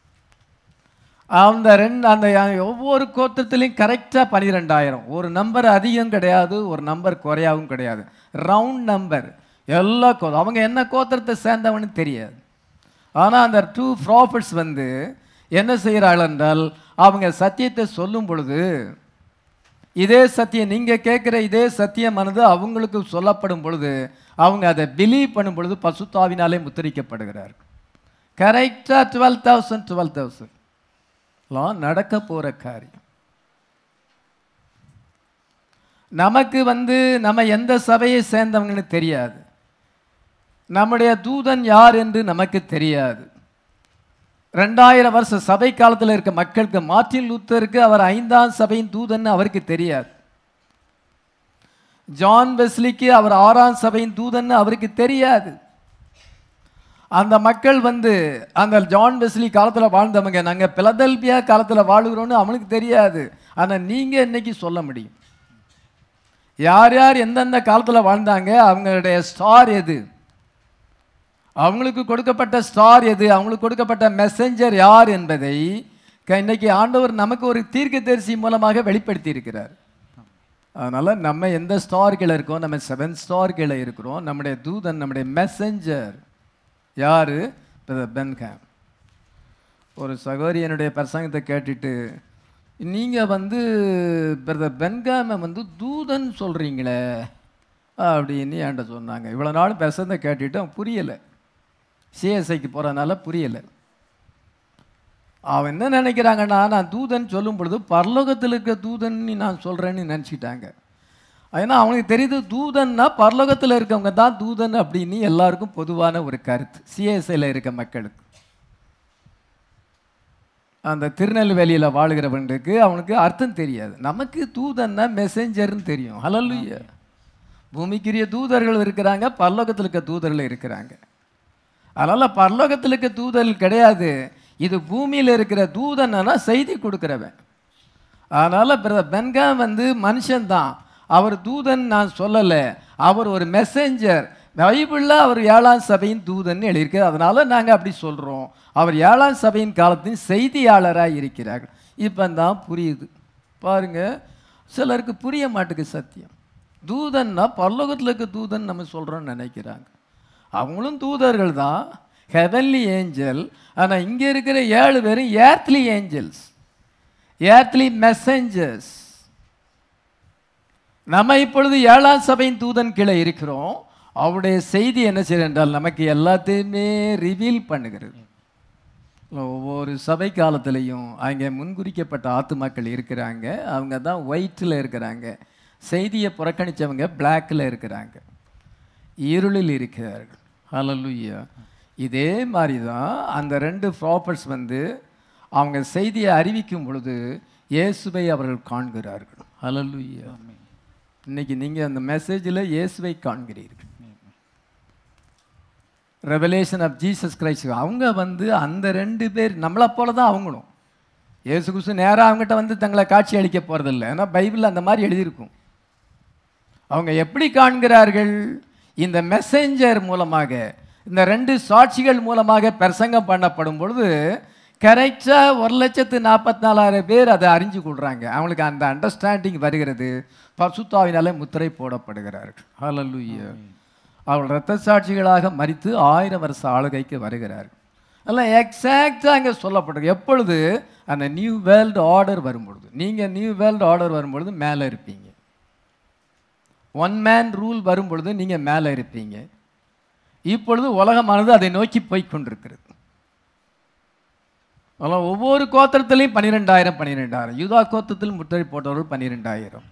அந்த ரெண்டு அந்த ஒவ்வொரு கோத்திரத்திலையும் கரெக்டாக பன்னிரெண்டாயிரம் ஒரு நம்பர் அதிகம் கிடையாது ஒரு நம்பர் குறையாவும் கிடையாது ரவுண்ட் நம்பர் எல்லா கோ அவங்க என்ன கோத்திரத்தை சேர்ந்தவன்னு தெரியாது ஆனால் அந்த டூ ப்ராஃபிட்ஸ் வந்து என்ன செய்கிறார்கள் என்றால் அவங்க சத்தியத்தை சொல்லும் பொழுது இதே சத்தியம் நீங்கள் கேட்குற இதே சத்தியமானது அவங்களுக்கு சொல்லப்படும் பொழுது அவங்க அதை பிலீவ் பண்ணும் பொழுது பசுத்தாவினாலே முத்திரிக்கப்படுகிறார்கள் கரெக்டாக டுவெல் தௌசண்ட் டுவெல் தௌசண்ட் நடக்க போகிற காரியம் நமக்கு வந்து நம்ம எந்த சபையை சேர்ந்தவங்கன்னு தெரியாது நம்முடைய தூதன் யார் என்று நமக்கு தெரியாது ரெண்டாயிரம் வருஷ சபை காலத்தில் இருக்க மக்களுக்கு மார்ட்டின் லூத்தருக்கு அவர் ஐந்தாம் சபையின் தூதன் அவருக்கு தெரியாது ஜான் வெஸ்லிக்கு அவர் ஆறாம் சபையின் தூதன் அவருக்கு தெரியாது அந்த மக்கள் வந்து அந்த ஜான் வெஸ்லி காலத்தில் வாழ்ந்தவங்க நாங்கள் பிலதெல்பியா காலத்தில் வாழுகிறோன்னு அவனுக்கு தெரியாது ஆனால் நீங்கள் இன்னைக்கு சொல்ல முடியும் யார் யார் எந்தெந்த காலத்தில் வாழ்ந்தாங்க அவங்களுடைய ஸ்டார் எது அவங்களுக்கு கொடுக்கப்பட்ட ஸ்டார் எது அவங்களுக்கு கொடுக்கப்பட்ட மெசஞ்சர் யார் என்பதை க- இன்னைக்கு ஆண்டவர் நமக்கு ஒரு தீர்க்கதரிசி மூலமாக வெளிப்படுத்தி இருக்கிறார் அதனால நம்ம எந்த ஸ்டார் கீழே இருக்கோம் நம்ம செவன் ஸ்டார் கீழே இருக்கிறோம் நம்முடைய தூதன் நம்முடைய மெசஞ்சர் யாரு பென்காம் ஒரு சகோதரி என்னுடைய பிரசங்கத்தை கேட்டுட்டு நீங்கள் வந்து பிரதர் பென்காமை வந்து தூதன் சொல்கிறீங்களே அப்படின்னு என்கிட்ட சொன்னாங்க இவ்வளோ நாள் பிரசங்கத்தை கேட்டுட்டு அவன் புரியலை சிஎஸ்ஐக்கு போகிறதுனால புரியலை அவன் என்ன நினைக்கிறாங்கன்னா நான் தூதன் சொல்லும் பொழுது பரலோகத்தில் இருக்க தூதன் நான் சொல்கிறேன்னு நினச்சிட்டாங்க ஏன்னா அவனுக்கு தெரியுது தூதன்னா பரலோகத்தில் இருக்கவங்க தான் தூதன் அப்படின்னு எல்லாருக்கும் பொதுவான ஒரு கருத்து சிஎஸ்ஐயில் இருக்க மக்களுக்கு அந்த திருநெல்வேலியில் வாழ்கிறவனுக்கு அவனுக்கு அர்த்தம் தெரியாது நமக்கு தூதன்னா மெசேஞ்சர்னு தெரியும் ஹலல்லுயா பூமிக்குரிய தூதர்கள் இருக்கிறாங்க பரலோகத்தில் இருக்க தூதர்கள் இருக்கிறாங்க அதனால் பரலோகத்தில் இருக்க தூதர்கள் கிடையாது இது பூமியில் இருக்கிற தூதன்னா செய்தி கொடுக்குறவன் அதனால் பிரதர் பென்காம் வந்து மனுஷன்தான் அவர் தூதன் நான் சொல்லலை அவர் ஒரு மெசேஞ்சர் பைபிளில் அவர் ஏழாம் சபையின் தூதன் எழுதியிருக்கு அதனால நாங்கள் அப்படி சொல்கிறோம் அவர் ஏழாம் சபையின் காலத்தின் செய்தியாளராக இருக்கிறார்கள் இப்போ தான் புரியுது பாருங்க சிலருக்கு புரிய மாட்டுக்கு சத்தியம் தூதன்னா பரலோகத்தில் இருக்க தூதன் நம்ம சொல்கிறோம்னு நினைக்கிறாங்க அவங்களும் தூதர்கள் தான் ஹெவன்லி ஏஞ்சல் ஆனால் இங்கே இருக்கிற ஏழு பேரும் ஏர்த்லி ஏஞ்சல்ஸ் ஏர்த்லி மெசஞ்சர்ஸ் நம்ம இப்பொழுது ஏழாம் சபையின் தூதன் கீழே இருக்கிறோம் அவருடைய செய்தி என்ன செய்யுது என்றால் நமக்கு எல்லாத்தையுமே ரிவீல் பண்ணுகிறது ஒவ்வொரு சபை காலத்திலையும் அங்கே முன்குறிக்கப்பட்ட ஆத்துமாக்கள் இருக்கிறாங்க அவங்க தான் ஒயிட்டில் இருக்கிறாங்க செய்தியை புறக்கணித்தவங்க பிளாக்கில் இருக்கிறாங்க இருளில் இருக்கிறார்கள் ஹalleluya இதே மாதிரி தான் அந்த ரெண்டு ப்ராப்பர்ட்ஸ் வந்து அவங்க செய்தியை அறிவிக்கும் பொழுது இயேசுவை அவர்கள் காண்கிறார்கள் ஹalleluya இன்னைக்கு நீங்கள் அந்த மெசேஜில் இயேசுவை காண்கிறீர்கள் ரெவலேஷன் ஆஃப் ஜீசஸ் கிரைஸ்ட் அவங்க வந்து அந்த ரெண்டு பேர் நம்மளை போல தான் அவங்களும் இயேசு கிறிஸ்து நேராக அவங்ககிட்ட வந்து தங்களை காட்சி அளிக்க போகிறதில்ல ஏன்னா பைபிளில் அந்த மாதிரி எழுதியிருக்கும் அவங்க எப்படி காண்கிறார்கள் இந்த மெசேஞ்சர் மூலமாக இந்த ரெண்டு சாட்சிகள் மூலமாக பிரசங்கம் பண்ணப்படும் பொழுது கரெக்டாக ஒரு லட்சத்து நாற்பத்தி நாலாயிரம் பேர் அதை அறிஞ்சு கொள்கிறாங்க அவங்களுக்கு அந்த அண்டர்ஸ்டாண்டிங் வருகிறது பசுத்தாவினாலே முத்திரை போடப்படுகிறார்கள் ஹalleluya அவள் இரத்த சாட்சிகளாக மறித்து ஆயிரம் வருஷ ஆளுகைக்கு வருகிறார்கள் எல்லாம் எக்ஸாக்டாக அங்கே சொல்லப்படுது எப்பொழுது அந்த நியூ வேர்ல்டு ஆர்டர் வரும்பொழுது நீங்கள் நியூ வேர்ல்டு ஆர்டர் வரும்பொழுது மேலே இருப்பீங்க ஒன் மேன் ரூல் வரும்பொழுது நீங்கள் மேலே இருப்பீங்க இப்பொழுது உலகமானது அதை நோக்கி போய் கொண்டிருக்கிறது அதெல்லாம் ஒவ்வொரு கோத்திரத்திலையும் பன்னிரெண்டாயிரம் பன்னிரெண்டாயிரம் யூதா கோத்திரத்தில் முத்திரை போட்டவர்கள் பன்னிரெண்டாயிரம்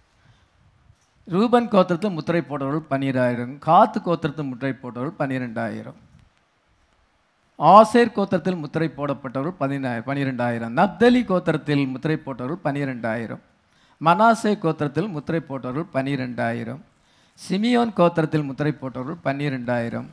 ரூபன் கோத்திரத்தில் முத்திரை போட்டவர்கள் பன்னிராயிரம் காத்து கோத்திரத்தில் முத்திரை போட்டவர்கள் பன்னிரெண்டாயிரம் ஆசேர் கோத்திரத்தில் முத்திரை போடப்பட்டவர்கள் பதினாயிரம் பன்னிரெண்டாயிரம் நப்தலி கோத்திரத்தில் முத்திரை போட்டவர்கள் பன்னிரெண்டாயிரம் மனாசே கோத்திரத்தில் முத்திரை போட்டவர்கள் பன்னிரெண்டாயிரம் சிமியோன் கோத்திரத்தில் முத்திரை போட்டவர்கள் பன்னிரெண்டாயிரம்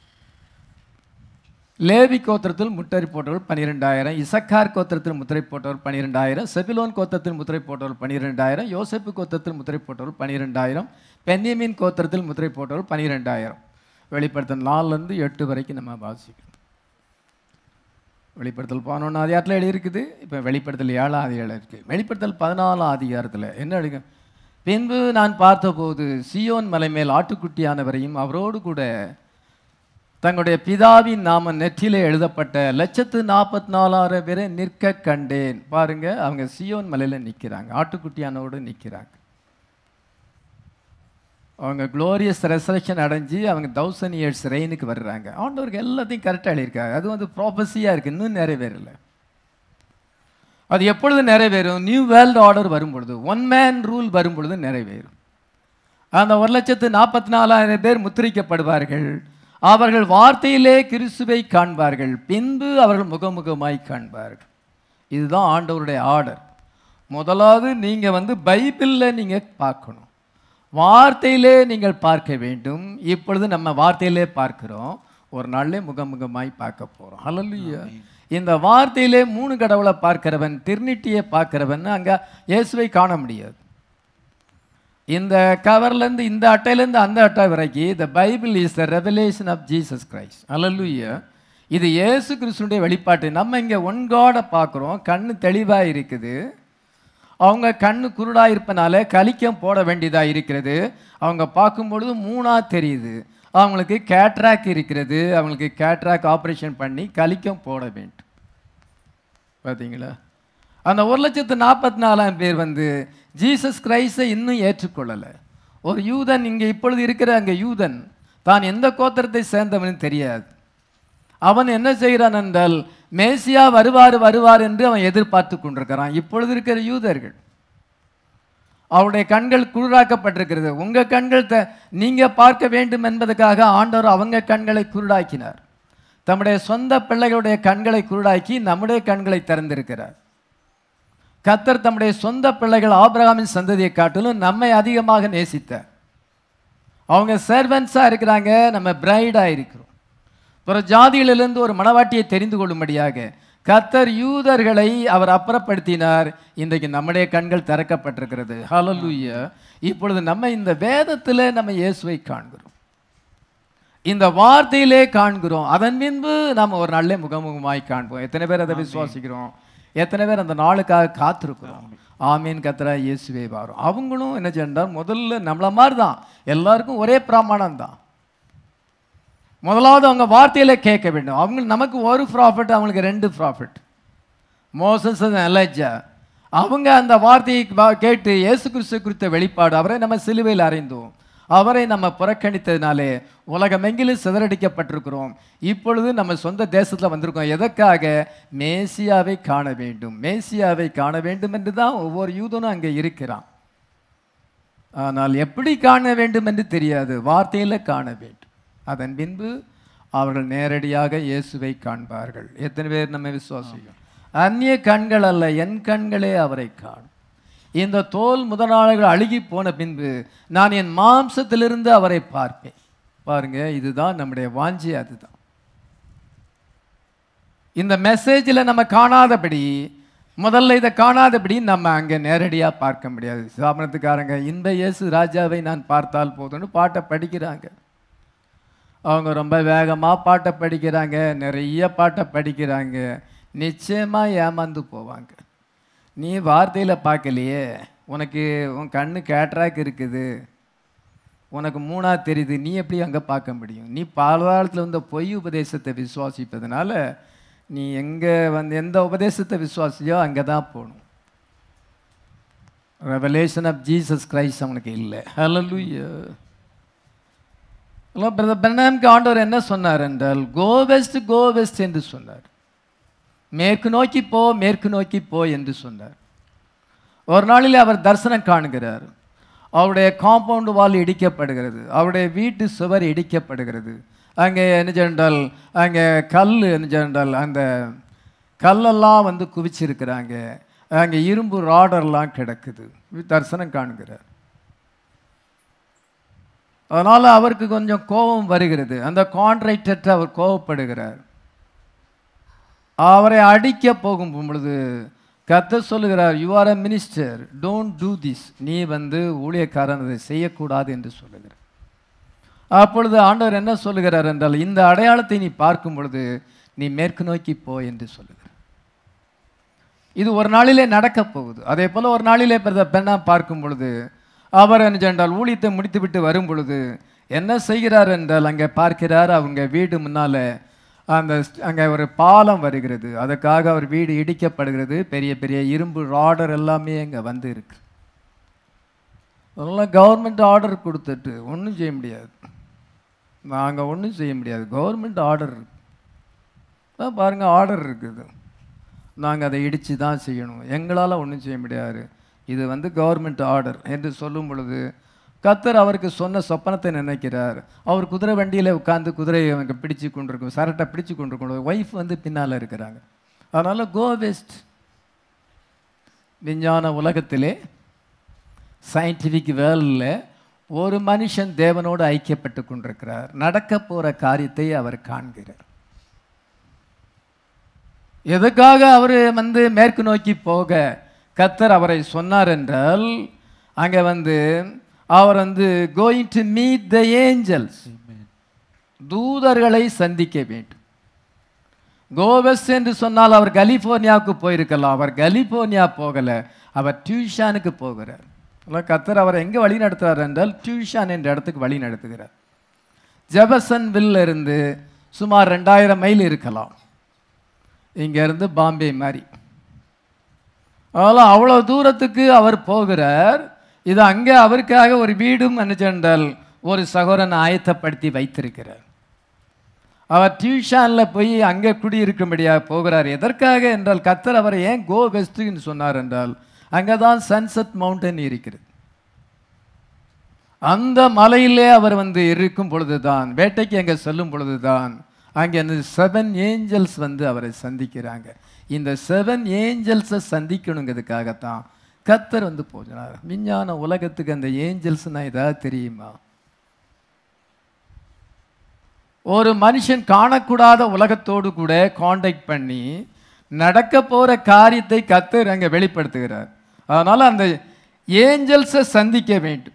லேவி கோத்திரத்தில் முத்திரை போட்டவர்கள் பன்னிரெண்டாயிரம் இசக்கார் கோத்திரத்தில் முத்திரை போட்டவர்கள் பன்னிரெண்டாயிரம் செபிலோன் கோத்திரத்தில் முத்திரை போட்டவர்கள் பன்னிரெண்டாயிரம் யோசேப்பு கோத்திரத்தில் முத்திரை போட்டவர்கள் பன்னிரெண்டாயிரம் பென்னியமின் கோத்திரத்தில் முத்திரை போட்டவர்கள் பன்னிரெண்டாயிரம் வெளிப்படுத்தல் நாலுலேருந்து எட்டு வரைக்கும் நம்ம வாசிக்கிறோம் வெளிப்படுத்தல் பதினொன்று அதிகாரத்தில் எழுதியிருக்குது இப்போ வெளிப்படுத்தல் ஏழாம் அதிகாரம் இருக்குது வெளிப்படுத்தல் பதினாலாம் அதிகாரத்தில் என்ன எழுதுங்க பின்பு நான் பார்த்தபோது சியோன் மலை மேல் ஆட்டுக்குட்டியானவரையும் அவரோடு கூட தங்களுடைய பிதாவின் நாம நெற்றியிலே எழுதப்பட்ட லட்சத்து நாற்பத்தி நாலாயிரம் பேரை நிற்க கண்டேன் பாருங்க அவங்க சியோன் மலையில நிற்கிறாங்க ஆட்டுக்குட்டியானோடு நிற்கிறாங்க அவங்க குளோரியஸ் ரெசரக்ஷன் அடைஞ்சு அவங்க தௌசண்ட் இயர்ஸ் ரெயினுக்கு வர்றாங்க ஆண்டவருக்கு எல்லாத்தையும் கரெக்டாக எழுதியிருக்காங்க அது வந்து ப்ராபஸியாக இருக்குது இன்னும் நிறைவேறல அது எப்பொழுது நிறைவேறும் நியூ வேர்ல்டு ஆர்டர் வரும்பொழுது ஒன் மேன் ரூல் வரும்பொழுது நிறைவேறும் அந்த ஒரு லட்சத்து நாற்பத்தி நாலாயிரம் பேர் முத்திரிக்கப்படுவார்கள் அவர்கள் வார்த்தையிலே கிறிஸ்துவை காண்பார்கள் பின்பு அவர்கள் முகமுகமாய் காண்பார்கள் இதுதான் ஆண்டவருடைய ஆர்டர் முதலாவது நீங்கள் வந்து பைபிளில் நீங்கள் பார்க்கணும் வார்த்தையிலே நீங்கள் பார்க்க வேண்டும் இப்பொழுது நம்ம வார்த்தையிலே பார்க்கிறோம் ஒரு நாள்லே முகமுகமாய் பார்க்க போகிறோம் ஹalleluya இந்த வார்த்தையிலே மூணு கடவுளை பார்க்கிறவன் திருநிட்டியை பார்க்கிறவன் அங்கே இயேசுவை காண முடியாது இந்த கவர்லேருந்து இந்த அட்டையிலேருந்து அந்த அட்டை வரைக்கும் the Bible is the revelation of Jesus Christ ஹalleluya இது இயேசு கிறிஸ்துடைய வெளிப்பாட்டு நம்ம இங்கே ஒன் காடை பார்க்குறோம் கண்ணு தெளிவாக இருக்குது அவங்க கண்ணு குருடாக இருப்பனால கலிக்கம் போட வேண்டியதாக இருக்கிறது அவங்க பார்க்கும்பொழுது மூணாக தெரியுது அவங்களுக்கு கேட்ராக் இருக்கிறது அவங்களுக்கு கேட்ராக் ஆப்ரேஷன் பண்ணி கலிக்கம் போட வேண்டும் பார்த்தீங்களா அந்த ஒரு லட்சத்து நாற்பத்தி நாலாம் பேர் வந்து ஜீசஸ் கிரைஸ்டை இன்னும் ஏற்றுக்கொள்ளலை ஒரு யூதன் இங்கே இப்பொழுது இருக்கிற அங்கே யூதன் தான் எந்த கோத்திரத்தை சேர்ந்தவன் தெரியாது அவன் என்ன செய்கிறான் என்றால் மேசியா வருவார் வருவார் என்று அவன் எதிர்பார்த்து கொண்டிருக்கிறான் இப்பொழுது இருக்கிற யூதர்கள் அவருடைய கண்கள் குருடாக்கப்பட்டிருக்கிறது உங்க கண்கள் த நீங்க பார்க்க வேண்டும் என்பதற்காக ஆண்டவர் அவங்க கண்களை குருடாக்கினார் தம்முடைய சொந்த பிள்ளைகளுடைய கண்களை குருடாக்கி நம்முடைய கண்களை திறந்திருக்கிறார் கத்தர் தம்முடைய சொந்த பிள்ளைகள் ஆபிரகாமின் சந்ததியை காட்டிலும் நம்மை அதிகமாக நேசித்தார் அவங்க சர்வன்ஸாக இருக்கிறாங்க நம்ம பிரைடாக இருக்கிறோம் பிற ஜாதிகளிலிருந்து ஒரு மணவாட்டியை தெரிந்து கொள்ளும்படியாக கத்தர் யூதர்களை அவர் அப்புறப்படுத்தினார் இன்றைக்கு நம்முடைய கண்கள் திறக்கப்பட்டிருக்கிறது ஹalleluya இப்பொழுது நம்ம இந்த வேதத்தில் நம்ம இயேசுவை காண்கிறோம் இந்த வார்த்தையிலே காண்கிறோம் அதன் பின்பு நாம் ஒரு நாளிலே முகமுகமாய் காண்போம் எத்தனை பேர் அதை விசுவாசிக்கிறோம் எத்தனை பேர் அந்த நாளுக்காக காத்திருக்கிறோம் ஆமீன் கத்தரா இயேசுவே வரும் அவங்களும் என்ன சென்றால் முதல்ல நம்மள மாதிரி தான் எல்லாருக்கும் ஒரே பிரமாணம் தான் முதலாவது அவங்க வார்த்தையில கேட்க வேண்டும் அவங்க நமக்கு ஒரு ப்ராஃபிட் அவங்களுக்கு ரெண்டு ப்ராஃபிட் மோசஸ் அலஜா அவங்க அந்த வார்த்தையை வா- கேட்டு இயேசு கிறிஸ்து குறித்த வெளிப்பாடு அவரை நம்ம சிலுவையில் அறைந்தோம் அவரை நம்ம புறக்கணித்ததினாலே உலகமெங்கிலும் சிதறடிக்கப்பட்டிருக்கிறோம் இப்பொழுது நம்ம சொந்த தேசத்தில் வந்திருக்கோம் எதற்காக மேசியாவை காண வேண்டும் மேசியாவை காண வேண்டும் என்று தான் ஒவ்வொரு யூதனும் அங்கே இருக்கிறான் ஆனால் எப்படி காண வேண்டும் என்று தெரியாது வார்த்தையில் காண வேண்டும் அதன் பின்பு அவர்கள் நேரடியாக இயேசுவை காண்பார்கள் எத்தனை பேர் நம்ம விசுவாசிக்கிறோம் அந்நிய கண்கள் அல்ல என் கண்களே அவரை காணும் இந்த தோல் முதலாளிகள் அழுகி போன பின்பு நான் என் மாம்சத்திலிருந்து அவரை பார்ப்பேன் பாருங்க இதுதான் நம்முடைய வாஞ்சி அதுதான் இந்த மெசேஜில் நம்ம காணாதபடி முதல்ல இதை காணாதபடி நம்ம அங்கே நேரடியாக பார்க்க முடியாது சாமனத்துக்காரங்க இந்த இயேசு ராஜாவை நான் பார்த்தால் போதும்னு பாட்டை படிக்கிறாங்க அவங்க ரொம்ப வேகமாக பாட்டை படிக்கிறாங்க நிறைய பாட்டை படிக்கிறாங்க நிச்சயமாக ஏமாந்து போவாங்க நீ வார்த்தையில் பார்க்கலையே உனக்கு உன் கண்ணு கேட்ராக் இருக்குது உனக்கு மூணா தெரியுது நீ எப்படி அங்கே பார்க்க முடியும் நீ பாலகாலத்தில் வந்த பொய் உபதேசத்தை விசுவாசிப்பதனால நீ எங்கே வந்து எந்த உபதேசத்தை விசுவாசியோ அங்கே தான் போகணும் ரெவலேஷன் ஆஃப் ஜீசஸ் கிரைஸ்ட் அவனுக்கு இல்லை ஹalleluya பிரதர் பெர்னாம்க்கு ஆண்டவர் என்ன சொன்னார் என்றால் கோ வெஸ்ட் கோ வெஸ்ட் என்று சொன்னார் மேற்கு நோக்கி போ மேற்கு நோக்கி போ என்று சொன்னார் ஒரு நாளில் அவர் தரிசனம் காணுகிறார் அவருடைய காம்பவுண்டு வால் இடிக்கப்படுகிறது அவருடைய வீட்டு சுவர் இடிக்கப்படுகிறது அங்கே என்ன சென்றால் அங்கே கல் என்ன சென்றால் அந்த கல்லெல்லாம் வந்து குவிச்சிருக்கிறாங்க அங்கே இரும்பு ராடர்லாம் கிடக்குது தரிசனம் காணுகிறார் அதனால் அவருக்கு கொஞ்சம் கோபம் வருகிறது அந்த கான்ட்ராக்டர்கிட்ட அவர் கோபப்படுகிறார் அவரை அடிக்க போகும் பொழுது கத்த சொல்லுகிறார் you are a minister don't do this நீ வந்து ஊழியக்காரன் அதை செய்யக்கூடாது என்று சொல்லுகிறார் அப்பொழுது ஆண்டவர் என்ன சொல்லுகிறார் என்றால் இந்த அடையாளத்தை நீ பார்க்கும் பொழுது நீ மேற்கு நோக்கி போ என்று சொல்லுகிறார் இது ஒரு நாளிலே நடக்கப் போகுது அதே போல ஒரு நாளிலே பிரதர் பெண்ணா பார்க்கும் பொழுது அவர் என்ன சென்றால் ஊழியத்தை முடித்துவிட்டு வரும் பொழுது என்ன செய்கிறார் என்றால் அங்கே பார்க்கிறார் அவங்க வீடு முன்னால அந்த அங்கே ஒரு பாலம் வருகிறது அதுக்காக அவர் வீடு இடிக்கப்படுகிறது பெரிய பெரிய இரும்பு ஆர்டர் எல்லாமே அங்கே வந்து இருக்கு அதெல்லாம் கவர்மெண்ட் ஆர்டர் கொடுத்துட்டு ஒன்றும் செய்ய முடியாது நாங்கள் ஒன்றும் செய்ய முடியாது கவர்மெண்ட் ஆர்டர் இருக்கு பாருங்கள் ஆர்டர் இருக்குது நாங்கள் அதை இடித்து தான் செய்யணும் எங்களால் ஒன்றும் செய்ய முடியாது இது வந்து கவர்மெண்ட் ஆர்டர் என்று சொல்லும் பொழுது கத்தர் அவருக்கு சொன்ன சொப்பனத்தை நினைக்கிறார் அவர் குதிரை வண்டியில் உட்காந்து குதிரையை அவங்க பிடிச்சு கொண்டிருக்கும் சரட்டை பிடிச்சு கொண்டிருக்கும் ஒய்ஃப் வந்து பின்னால் இருக்கிறாங்க அதனால் கோ வெஸ்ட் விஞ்ஞான உலகத்திலே சயின்டிஃபிக் வேர்ல்டில் ஒரு மனுஷன் தேவனோடு ஐக்கியப்பட்டு கொண்டிருக்கிறார் நடக்க போகிற காரியத்தை அவர் காண்கிறார் எதுக்காக அவர் வந்து மேற்கு நோக்கி போக கத்தர் அவரை சொன்னார் என்றால் அங்கே வந்து அவர் வந்து going to meet the angels தூதர்களை சந்திக்க வேண்டும் கோவெஸ் என்று சொன்னால் அவர் கலிஃபோர்னியாவுக்கு போயிருக்கலாம் அவர் கலிஃபோர்னியா போகலை அவர் டியூஷானுக்கு போகிறார் அதான் கத்தர் அவர் எங்கே வழி நடத்துகிறார் என்றால் டியூஷான் என்ற இடத்துக்கு வழி நடத்துகிறார் ஜெபசன் வில்ல இருந்து சுமார் ரெண்டாயிரம் மைல் இருக்கலாம் இங்கேருந்து பாம்பே மாதிரி அதனால் அவ்வளோ தூரத்துக்கு அவர் போகிறார் இது அங்கே அவருக்காக ஒரு வீடும் நினைச்சென்றால் ஒரு சகோதரன் ஆயத்தப்படுத்தி வைத்திருக்கிறார் அவர் டியூஷனில் போய் அங்கே குடியிருக்கும்படியாக போகிறார் எதற்காக என்றால் கத்தர் அவரை ஏன் கோ வெஸ்ட்டுன்னு சொன்னார் என்றால் அங்கே தான் சன்செட் மவுண்டன் இருக்கிறது அந்த மலையிலே அவர் வந்து இருக்கும் பொழுதுதான் வேட்டைக்கு அங்கே செல்லும் பொழுதுதான் அங்கே அந்த செவன் ஏஞ்சல்ஸ் வந்து அவரை சந்திக்கிறாங்க இந்த செவன் ஏஞ்சல்ஸை சந்திக்கணுங்கிறதுக்காகத்தான் கத்தர் வந்து போகிறார் விஞ்ஞான உலகத்துக்கு அந்த ஏஞ்சல்ஸ்னா ஏதாவது தெரியுமா ஒரு மனுஷன் காணக்கூடாத உலகத்தோடு கூட காண்டாக்ட் பண்ணி நடக்க போகிற காரியத்தை கத்தர் அங்கே வெளிப்படுத்துகிறார் அதனால் அந்த ஏஞ்சல்ஸை சந்திக்க வேண்டும்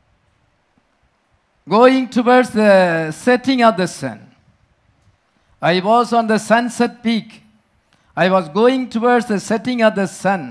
going towards the setting of the sun I was on the sunset peak I was going towards the setting of the sun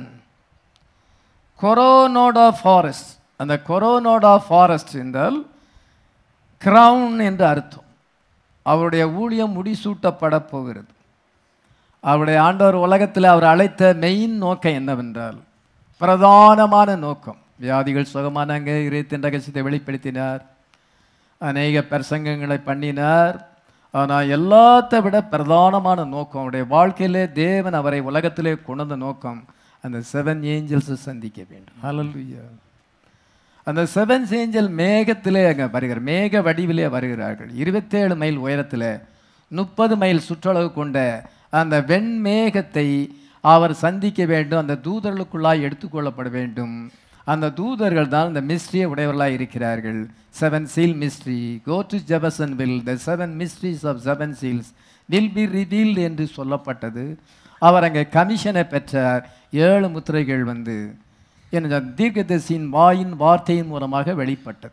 Coronado forest அந்த கொரோனோடா ஃபாரஸ்ட் என்றால் கிரவுன் என்று அர்த்தம் அவருடைய ஊழியம் முடிசூட்டப்பட போகிறது அவருடைய ஆண்டவர் உலகத்தில் அவர் அழைத்த மெயின் நோக்கம் என்னவென்றால் பிரதானமான நோக்கம் வியாதிகள் சுகமானாங்க இறைத்தின் ரகசியத்தை வெளிப்படுத்தினார் அநேக பிரசங்கங்களை பண்ணினார் ஆனால் எல்லாத்தை விட பிரதானமான நோக்கம் அவருடைய வாழ்க்கையிலே தேவன் அவரை உலகத்திலே கொண்டு வந்த நோக்கம் அந்த செவன் ஏஞ்சல்ஸை சந்திக்க வேண்டும் ஹalleluya அந்த செவன் ஏஞ்சல் மேகத்திலே அங்கே வருகிறார் மேக வடிவிலே வருகிறார்கள் இருபத்தேழு மைல் உயரத்தில் முப்பது மைல் சுற்றளவு கொண்ட அந்த வெண்மேகத்தை அவர் சந்திக்க வேண்டும் அந்த தூதர்களுக்குள்ளாய் எடுத்துக்கொள்ளப்பட வேண்டும் அந்த தூதர்கள் தான் இந்த மிஸ்ட்ரியை உடையவர்களாக இருக்கிறார்கள் seven seal mystery go to Jefferson will the seven mysteries of seven seals will be revealed என்று சொல்லப்பட்டது அவர் அங்கே கமிஷனை பெற்றார் ஏழு முத்திரைகள் வந்து என்ன தீர்க்கதரிசியின் வாயின் வார்த்தையின் மூலமாக வெளிப்பட்டது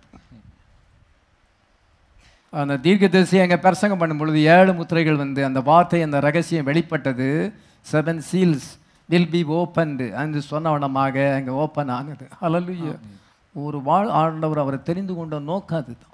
அந்த தீர்க்கதரிசி அங்கே பிரசங்கம் பண்ணும் பொழுது ஏழு முத்திரைகள் வந்து அந்த வார்த்தை அந்த ரகசியம் வெளிப்பட்டது seven seals will be opened என்று சொன்னவனமாக அங்கே ஓப்பன் ஆனது ஹalleluya ஒரு வாழ் ஆண்டவர் அவரை தெரிந்து கொண்ட நோக்கம் அதுதான்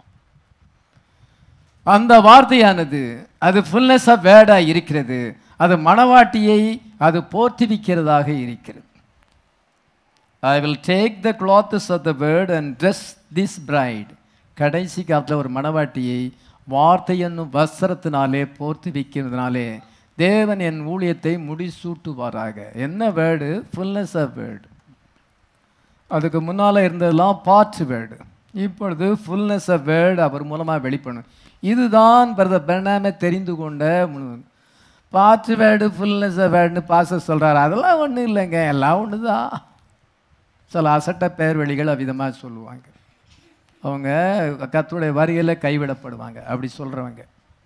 அந்த வார்த்தையானது அது ஃபுல்னஸ் ஆஃப் வேர்டாக இருக்கிறது அது மணவாட்டியை அது போற்றுவிக்கிறதாக இருக்கிறது I will take the clothes of the word and dress this bride கடைசி காலத்தில் ஒரு மணவாட்டியை வார்த்தை என்னும் வஸ்திரத்தினாலே போர்த்து வைக்கிறதுனாலே தேவன் என் ஊழியத்தை முடிசூட்டுவாராக என்ன வேர்டு ஃபுல்னஸ் ஆஃப் வேர்டு அதுக்கு முன்னால் இருந்ததெல்லாம் பார்ட் வேர்டு இப்பொழுது ஃபுல்னஸ் ஆஃப் வேர்டு அவர் மூலமாக வெளிப்படும் இதுதான் பிரதர் பெர்னாமே தெரிந்து கொண்ட பார்ட் வேர்டு ஃபுல்னஸ் ஆஃப் வேர்டுன்னு பாச சொல்கிறாரு அதெல்லாம் ஒன்றும் இல்லைங்க எல்லாம் ஒன்று தான் சில அசட்ட பெயர் வழிகள் அவ்விதமாக சொல்லுவாங்க அவங்க கத்துடைய வரியில் கைவிடப்படுவாங்க அப்படி சொல்கிறவங்க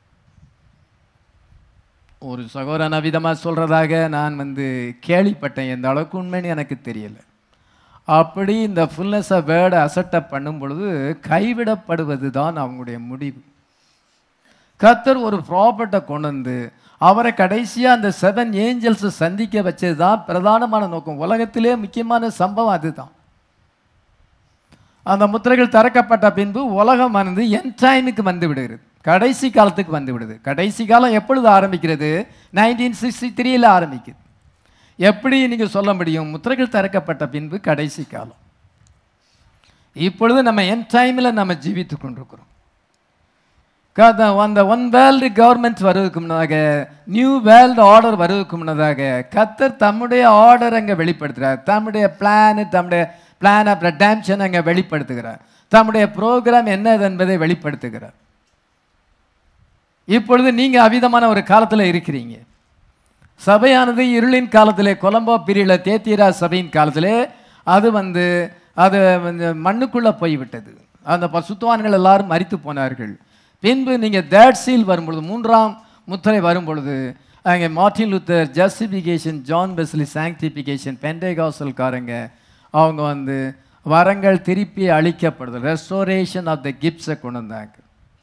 ஒரு சகோதரன் அவ்விதமாக சொல்கிறதாக நான் வந்து கேள்விப்பட்டேன் எந்த அளவுக்கு உண்மைன்னு எனக்கு தெரியல அப்படி இந்த ஃபுல்னஸ் ஆஃப் வேர்டை அசட்டை பண்ணும் பொழுது கைவிடப்படுவது தான் அவங்களுடைய முடிவு கத்தர் ஒரு ப்ராப்பர்ட்டை கொண்டு வந்து அவரை கடைசியாக அந்த செவன் ஏஞ்சல்ஸை சந்திக்க வச்சது தான் பிரதானமான நோக்கம் உலகத்திலே முக்கியமான சம்பவம் அதுதான் அந்த முத்திரைகள் திறக்கப்பட்ட பின்பு உலகமானது என் டைமுக்கு வந்து விடுகிறது கடைசி காலத்துக்கு வந்து விடுது கடைசி காலம் எப்பொழுது ஆரம்பிக்கிறது நைன்டீன் சிக்ஸ்டி த்ரீல ஆரம்பிக்குது எப்படி நீங்கள் சொல்ல முடியும் முத்திரைகள் திறக்கப்பட்ட பின்பு கடைசி காலம் இப்பொழுது நம்ம என் டைமில் நம்ம ஜீவித்து கொண்டிருக்கிறோம் காத- அந்த ஒன் வேர்ல்டு கவர்மெண்ட் வருவதற்கு முன்னதாக நியூ வேர்ல்டு ஆர்டர் வருவதற்கு முன்னதாக கத்தர் தம்முடைய ஆர்டர் அங்கே வெளிப்படுத்துகிறார் தம்முடைய பிளான் தம்முடைய பிளான் ஆஃப் ரெடாம்ஷன் அங்கே வெளிப்படுத்துகிறார் தம்முடைய ப்ரோக்ராம் என்னது என்பதை வெளிப்படுத்துகிறார் இப்பொழுது நீங்க அவிதமான ஒரு காலத்தில் இருக்கிறீங்க சபையானது இருளின் காலத்திலே கொலம்போ பிரியில தேத்திரா சபையின் காலத்திலே அது வந்து அது வந்து மண்ணுக்குள்ள போய்விட்டது அந்த பசுத்துவான்கள் எல்லாரும் மரித்து போனார்கள் பின்பு நீங்க தேர்ட் சீல் வரும்பொழுது மூன்றாம் முத்திரை வரும்பொழுது அங்கே Martin Luther justification John Wesley sanctification பெண்டேகாசல்காரங்க அவங்க வந்து வரங்கள் திருப்பி அளிக்கப்படுது ரெஸ்டோரேஷன் ஆஃப் த கிப்ஸை கொண்டு வந்தாங்க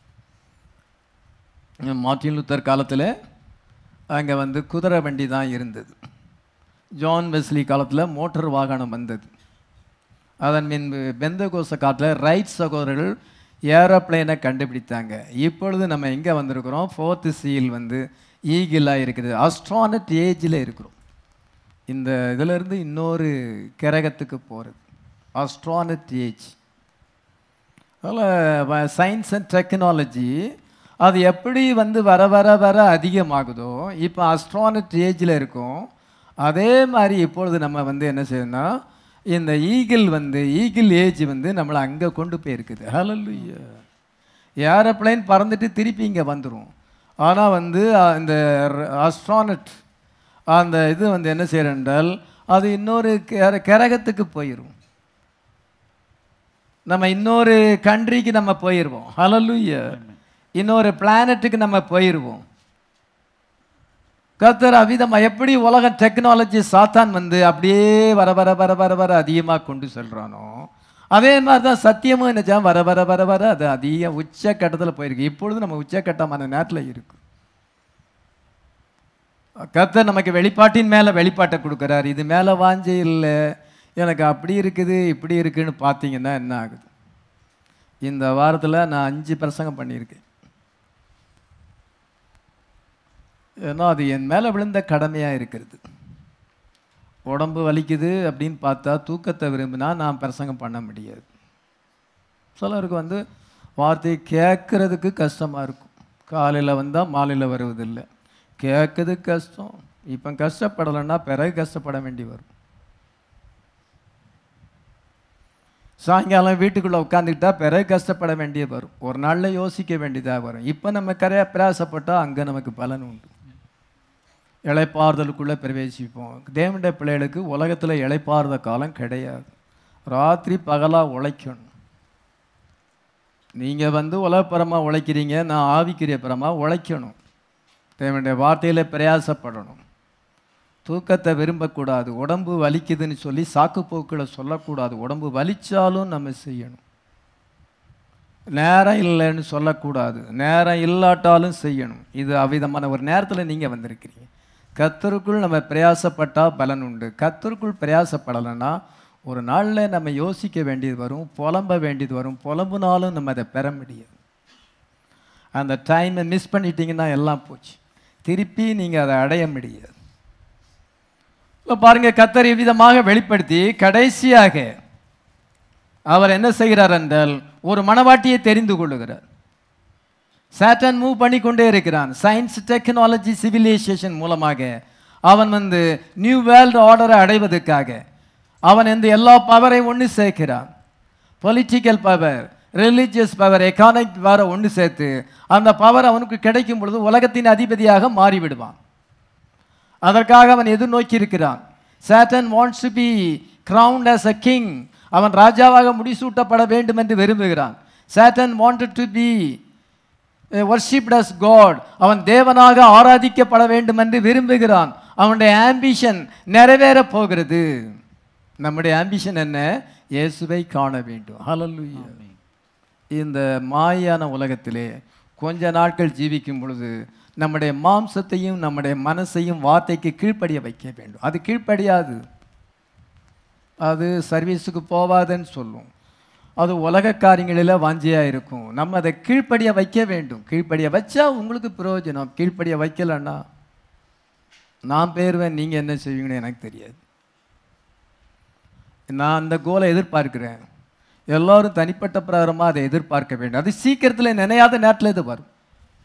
மார்ட்டின் லூத்தர் காலத்தில் அங்கே வந்து குதிரை வண்டி தான் இருந்தது ஜான் வெஸ்லி காலத்தில் மோட்டார் வாகனம் வந்தது அதன் பின்பு பெந்தகோச காலத்தில் ரைட் சகோதரர்கள் ஏரோப்ளேனை கண்டுபிடித்தாங்க இப்பொழுது நம்ம எங்கே வந்திருக்கிறோம் ஃபோர்த்து சீல் வந்து ஈகிளாக இருக்குது அஸ்ட்ரானட் ஏஜில் இருக்கிறோம் இந்த இதிலிருந்து இன்னொரு கிரகத்துக்கு போகிறது அஸ்ட்ரானட் ஏஜ் அதில் சயின்ஸ் அண்ட் டெக்னாலஜி அது எப்படி வந்து வர வர வர அதிகமாகுதோ இப்போ அஸ்ட்ரானட் ஏஜில் இருக்கும் அதே மாதிரி இப்பொழுது நம்ம வந்து என்ன செய்யணும்னா இந்த ஈகிள் வந்து ஈகிள் ஏஜ் வந்து நம்மளை அங்கே கொண்டு போயிருக்குது ஹalleluya ஏரோப்ளேன் பறந்துட்டு திருப்பி இங்கே வந்துடும் ஆனால் வந்து அஹ், இந்த அஸ்ட்ரானட் அந்த இது வந்து என்ன செய்யறேன் என்றால் அது இன்னொரு கிர- கிரகத்துக்கு போயிடும் நம்ம இன்னொரு கண்ட்ரிக்கு நம்ம போயிடுவோம் ஹalleluya இன்னொரு பிளானட்டுக்கு நம்ம போயிடுவோம் கர்த்தர் அவிதமா எப்படி உலக டெக்னாலஜி சாத்தான் வந்து அப்படியே வர வர வர வர வர அதிகமாக கொண்டு செல்றானோ அதே மாதிரி தான் சத்தியமும் என்னச்சா வர வர வர வர அது அதிக உச்சக்கட்டத்தில் போயிருக்கு இப்பொழுது நம்ம உச்சக்கட்டமான நேரத்தில் இருக்கு கர்த்தர் நமக்கு வெளிப்பாட்டின் மேலே வெளிப்பாட்டை கொடுக்குறாரு இது மேலே வாஞ்சே இல்லை எனக்கு அப்படி இருக்குது இப்படி இருக்குன்னு பார்த்தீங்கன்னா என்ன ஆகுது இந்த வாரத்தில் நான் அஞ்சு பிரசங்கம் பண்ணியிருக்கேன் ஏன்னா அது என் மேலே விழுந்த கடமையாக இருக்கிறது உடம்பு வலிக்குது அப்படின்னு பார்த்தா தூக்கத்தை விரும்பினா நான் பிரசங்கம் பண்ண முடியாது சிலருக்கு வந்து வார்த்தையை கேட்கறதுக்கு கஷ்டமாக இருக்கும் காலையில் வந்தால் மாலையில் வருவதில்லை கேட்கறது கஷ்டம் இப்போ கஷ்டப்படலைன்னா பிறகு கஷ்டப்பட வேண்டி வரும் சாயங்காலம் வீட்டுக்குள்ளே உட்காந்துக்கிட்டா பிறகு கஷ்டப்பட வேண்டிய வரும் ஒரு நாளில் யோசிக்க வேண்டியதாக வரும் இப்போ நம்ம கரையா பிரயாசப்பட்டால் அங்கே நமக்கு பலன் உண்டு இளைப்பாறுதலுக்குள்ளே பிரவேசிப்போம் தேவனுடைய பிள்ளைகளுக்கு உலகத்தில் இளைப்பாறுத காலம் கிடையாது ராத்திரி பகலாக உழைக்கணும் நீங்கள் வந்து உலகப்பரமாக உழைக்கிறீங்க நான் ஆவிக்குரிய பரமாக உழைக்கணும் தேவனுடைய வார்த்தையில் பிரயாசப்படணும் தூக்கத்தை விரும்பக்கூடாது உடம்பு வலிக்குதுன்னு சொல்லி சாக்குப்போக்களை சொல்லக்கூடாது உடம்பு வலிச்சாலும் நம்ம செய்யணும் நேரம் இல்லைன்னு சொல்லக்கூடாது நேரம் இல்லாட்டாலும் செய்யணும் இது அவ்விதமான ஒரு நேரத்தில் நீங்கள் வந்திருக்கிறீங்க கத்தருக்குள் நம்ம பிரயாசப்பட்டால் பலன் உண்டு கத்தருக்குள் பிரயாசப்படலைன்னா ஒரு நாளில் நம்ம யோசிக்க வேண்டியது வரும் புலம்ப வேண்டியது வரும் புலம்புனாலும் நம்ம அதை பெற முடியாது அந்த டைமை மிஸ் பண்ணிட்டீங்கன்னா எல்லாம் போச்சு திருப்பி நீங்கள் அதை அடைய முடியாது இப்போ பாருங்க கத்தர் விதமாக வெளிப்படுத்தி கடைசியாக அவர் என்ன செய்கிறார் என்றால் ஒரு மனவாட்டியை தெரிந்து கொள்ளுகிறார் சாட்டன் மூவ் பண்ணி கொண்டே இருக்கிறான் சயின்ஸ் டெக்னாலஜி சிவிலைசேஷன் மூலமாக அவன் வந்து நியூ வேர்ல்டு ஆர்டரை அடைவதற்காக அவன் இந்த எல்லா பவரை ஒன்று சேர்க்கிறான் political power religious power economic பவரை ஒன்று சேர்த்து அந்த பவர் அவனுக்கு கிடைக்கும் பொழுது உலகத்தின் அதிபதியாக மாறிவிடுவான் அதற்காக அவன் எதிர்நோக்கி இருக்கிறான் Satan wants to be crowned as a king அவன் ராஜாவாக முடிசூட்டப்பட வேண்டும் என்று விரும்புகிறான் Satan wanted to be worshipped as God அவன் தேவனாக ஆராதிக்கப்பட வேண்டும் என்று விரும்புகிறான் அவனுடைய ஆம்பிஷன் நிறைவேறப் போகிறது நம்முடைய ஆம்பிஷன் என்ன இயேசுவை காண வேண்டும் ஹalleluya இந்த மாயான உலகத்திலே கொஞ்ச நாட்கள் ஜீவிக்கும் பொழுது நம்முடைய மாம்சத்தையும் நம்முடைய மனசையும் வார்த்தைக்கு கீழ்ப்படிய வைக்க வேண்டும் அது கீழ்ப்படியாது அது சர்வீஸுக்கு போவாதுன்னு சொல்லும் அது உலக காரியங்களில் வாஞ்சியாக இருக்கும் நம்ம அதை கீழ்ப்படிய வைக்க வேண்டும் கீழ்ப்படிய வச்சா உங்களுக்கு பிரயோஜனம் கீழ்ப்படிய வைக்கலன்னா நான் பேருவேன் நீங்கள் என்ன செய்வீங்கன்னு எனக்கு தெரியாது நான் அந்த கோலை எதிர்பார்க்கிறேன் எல்லாரும் தனிப்பட்ட பிரகாரமாக அதை எதிர்பார்க்க வேண்டும் அது சீக்கிரத்தில் நினையாத நேரத்தில் இது வரும்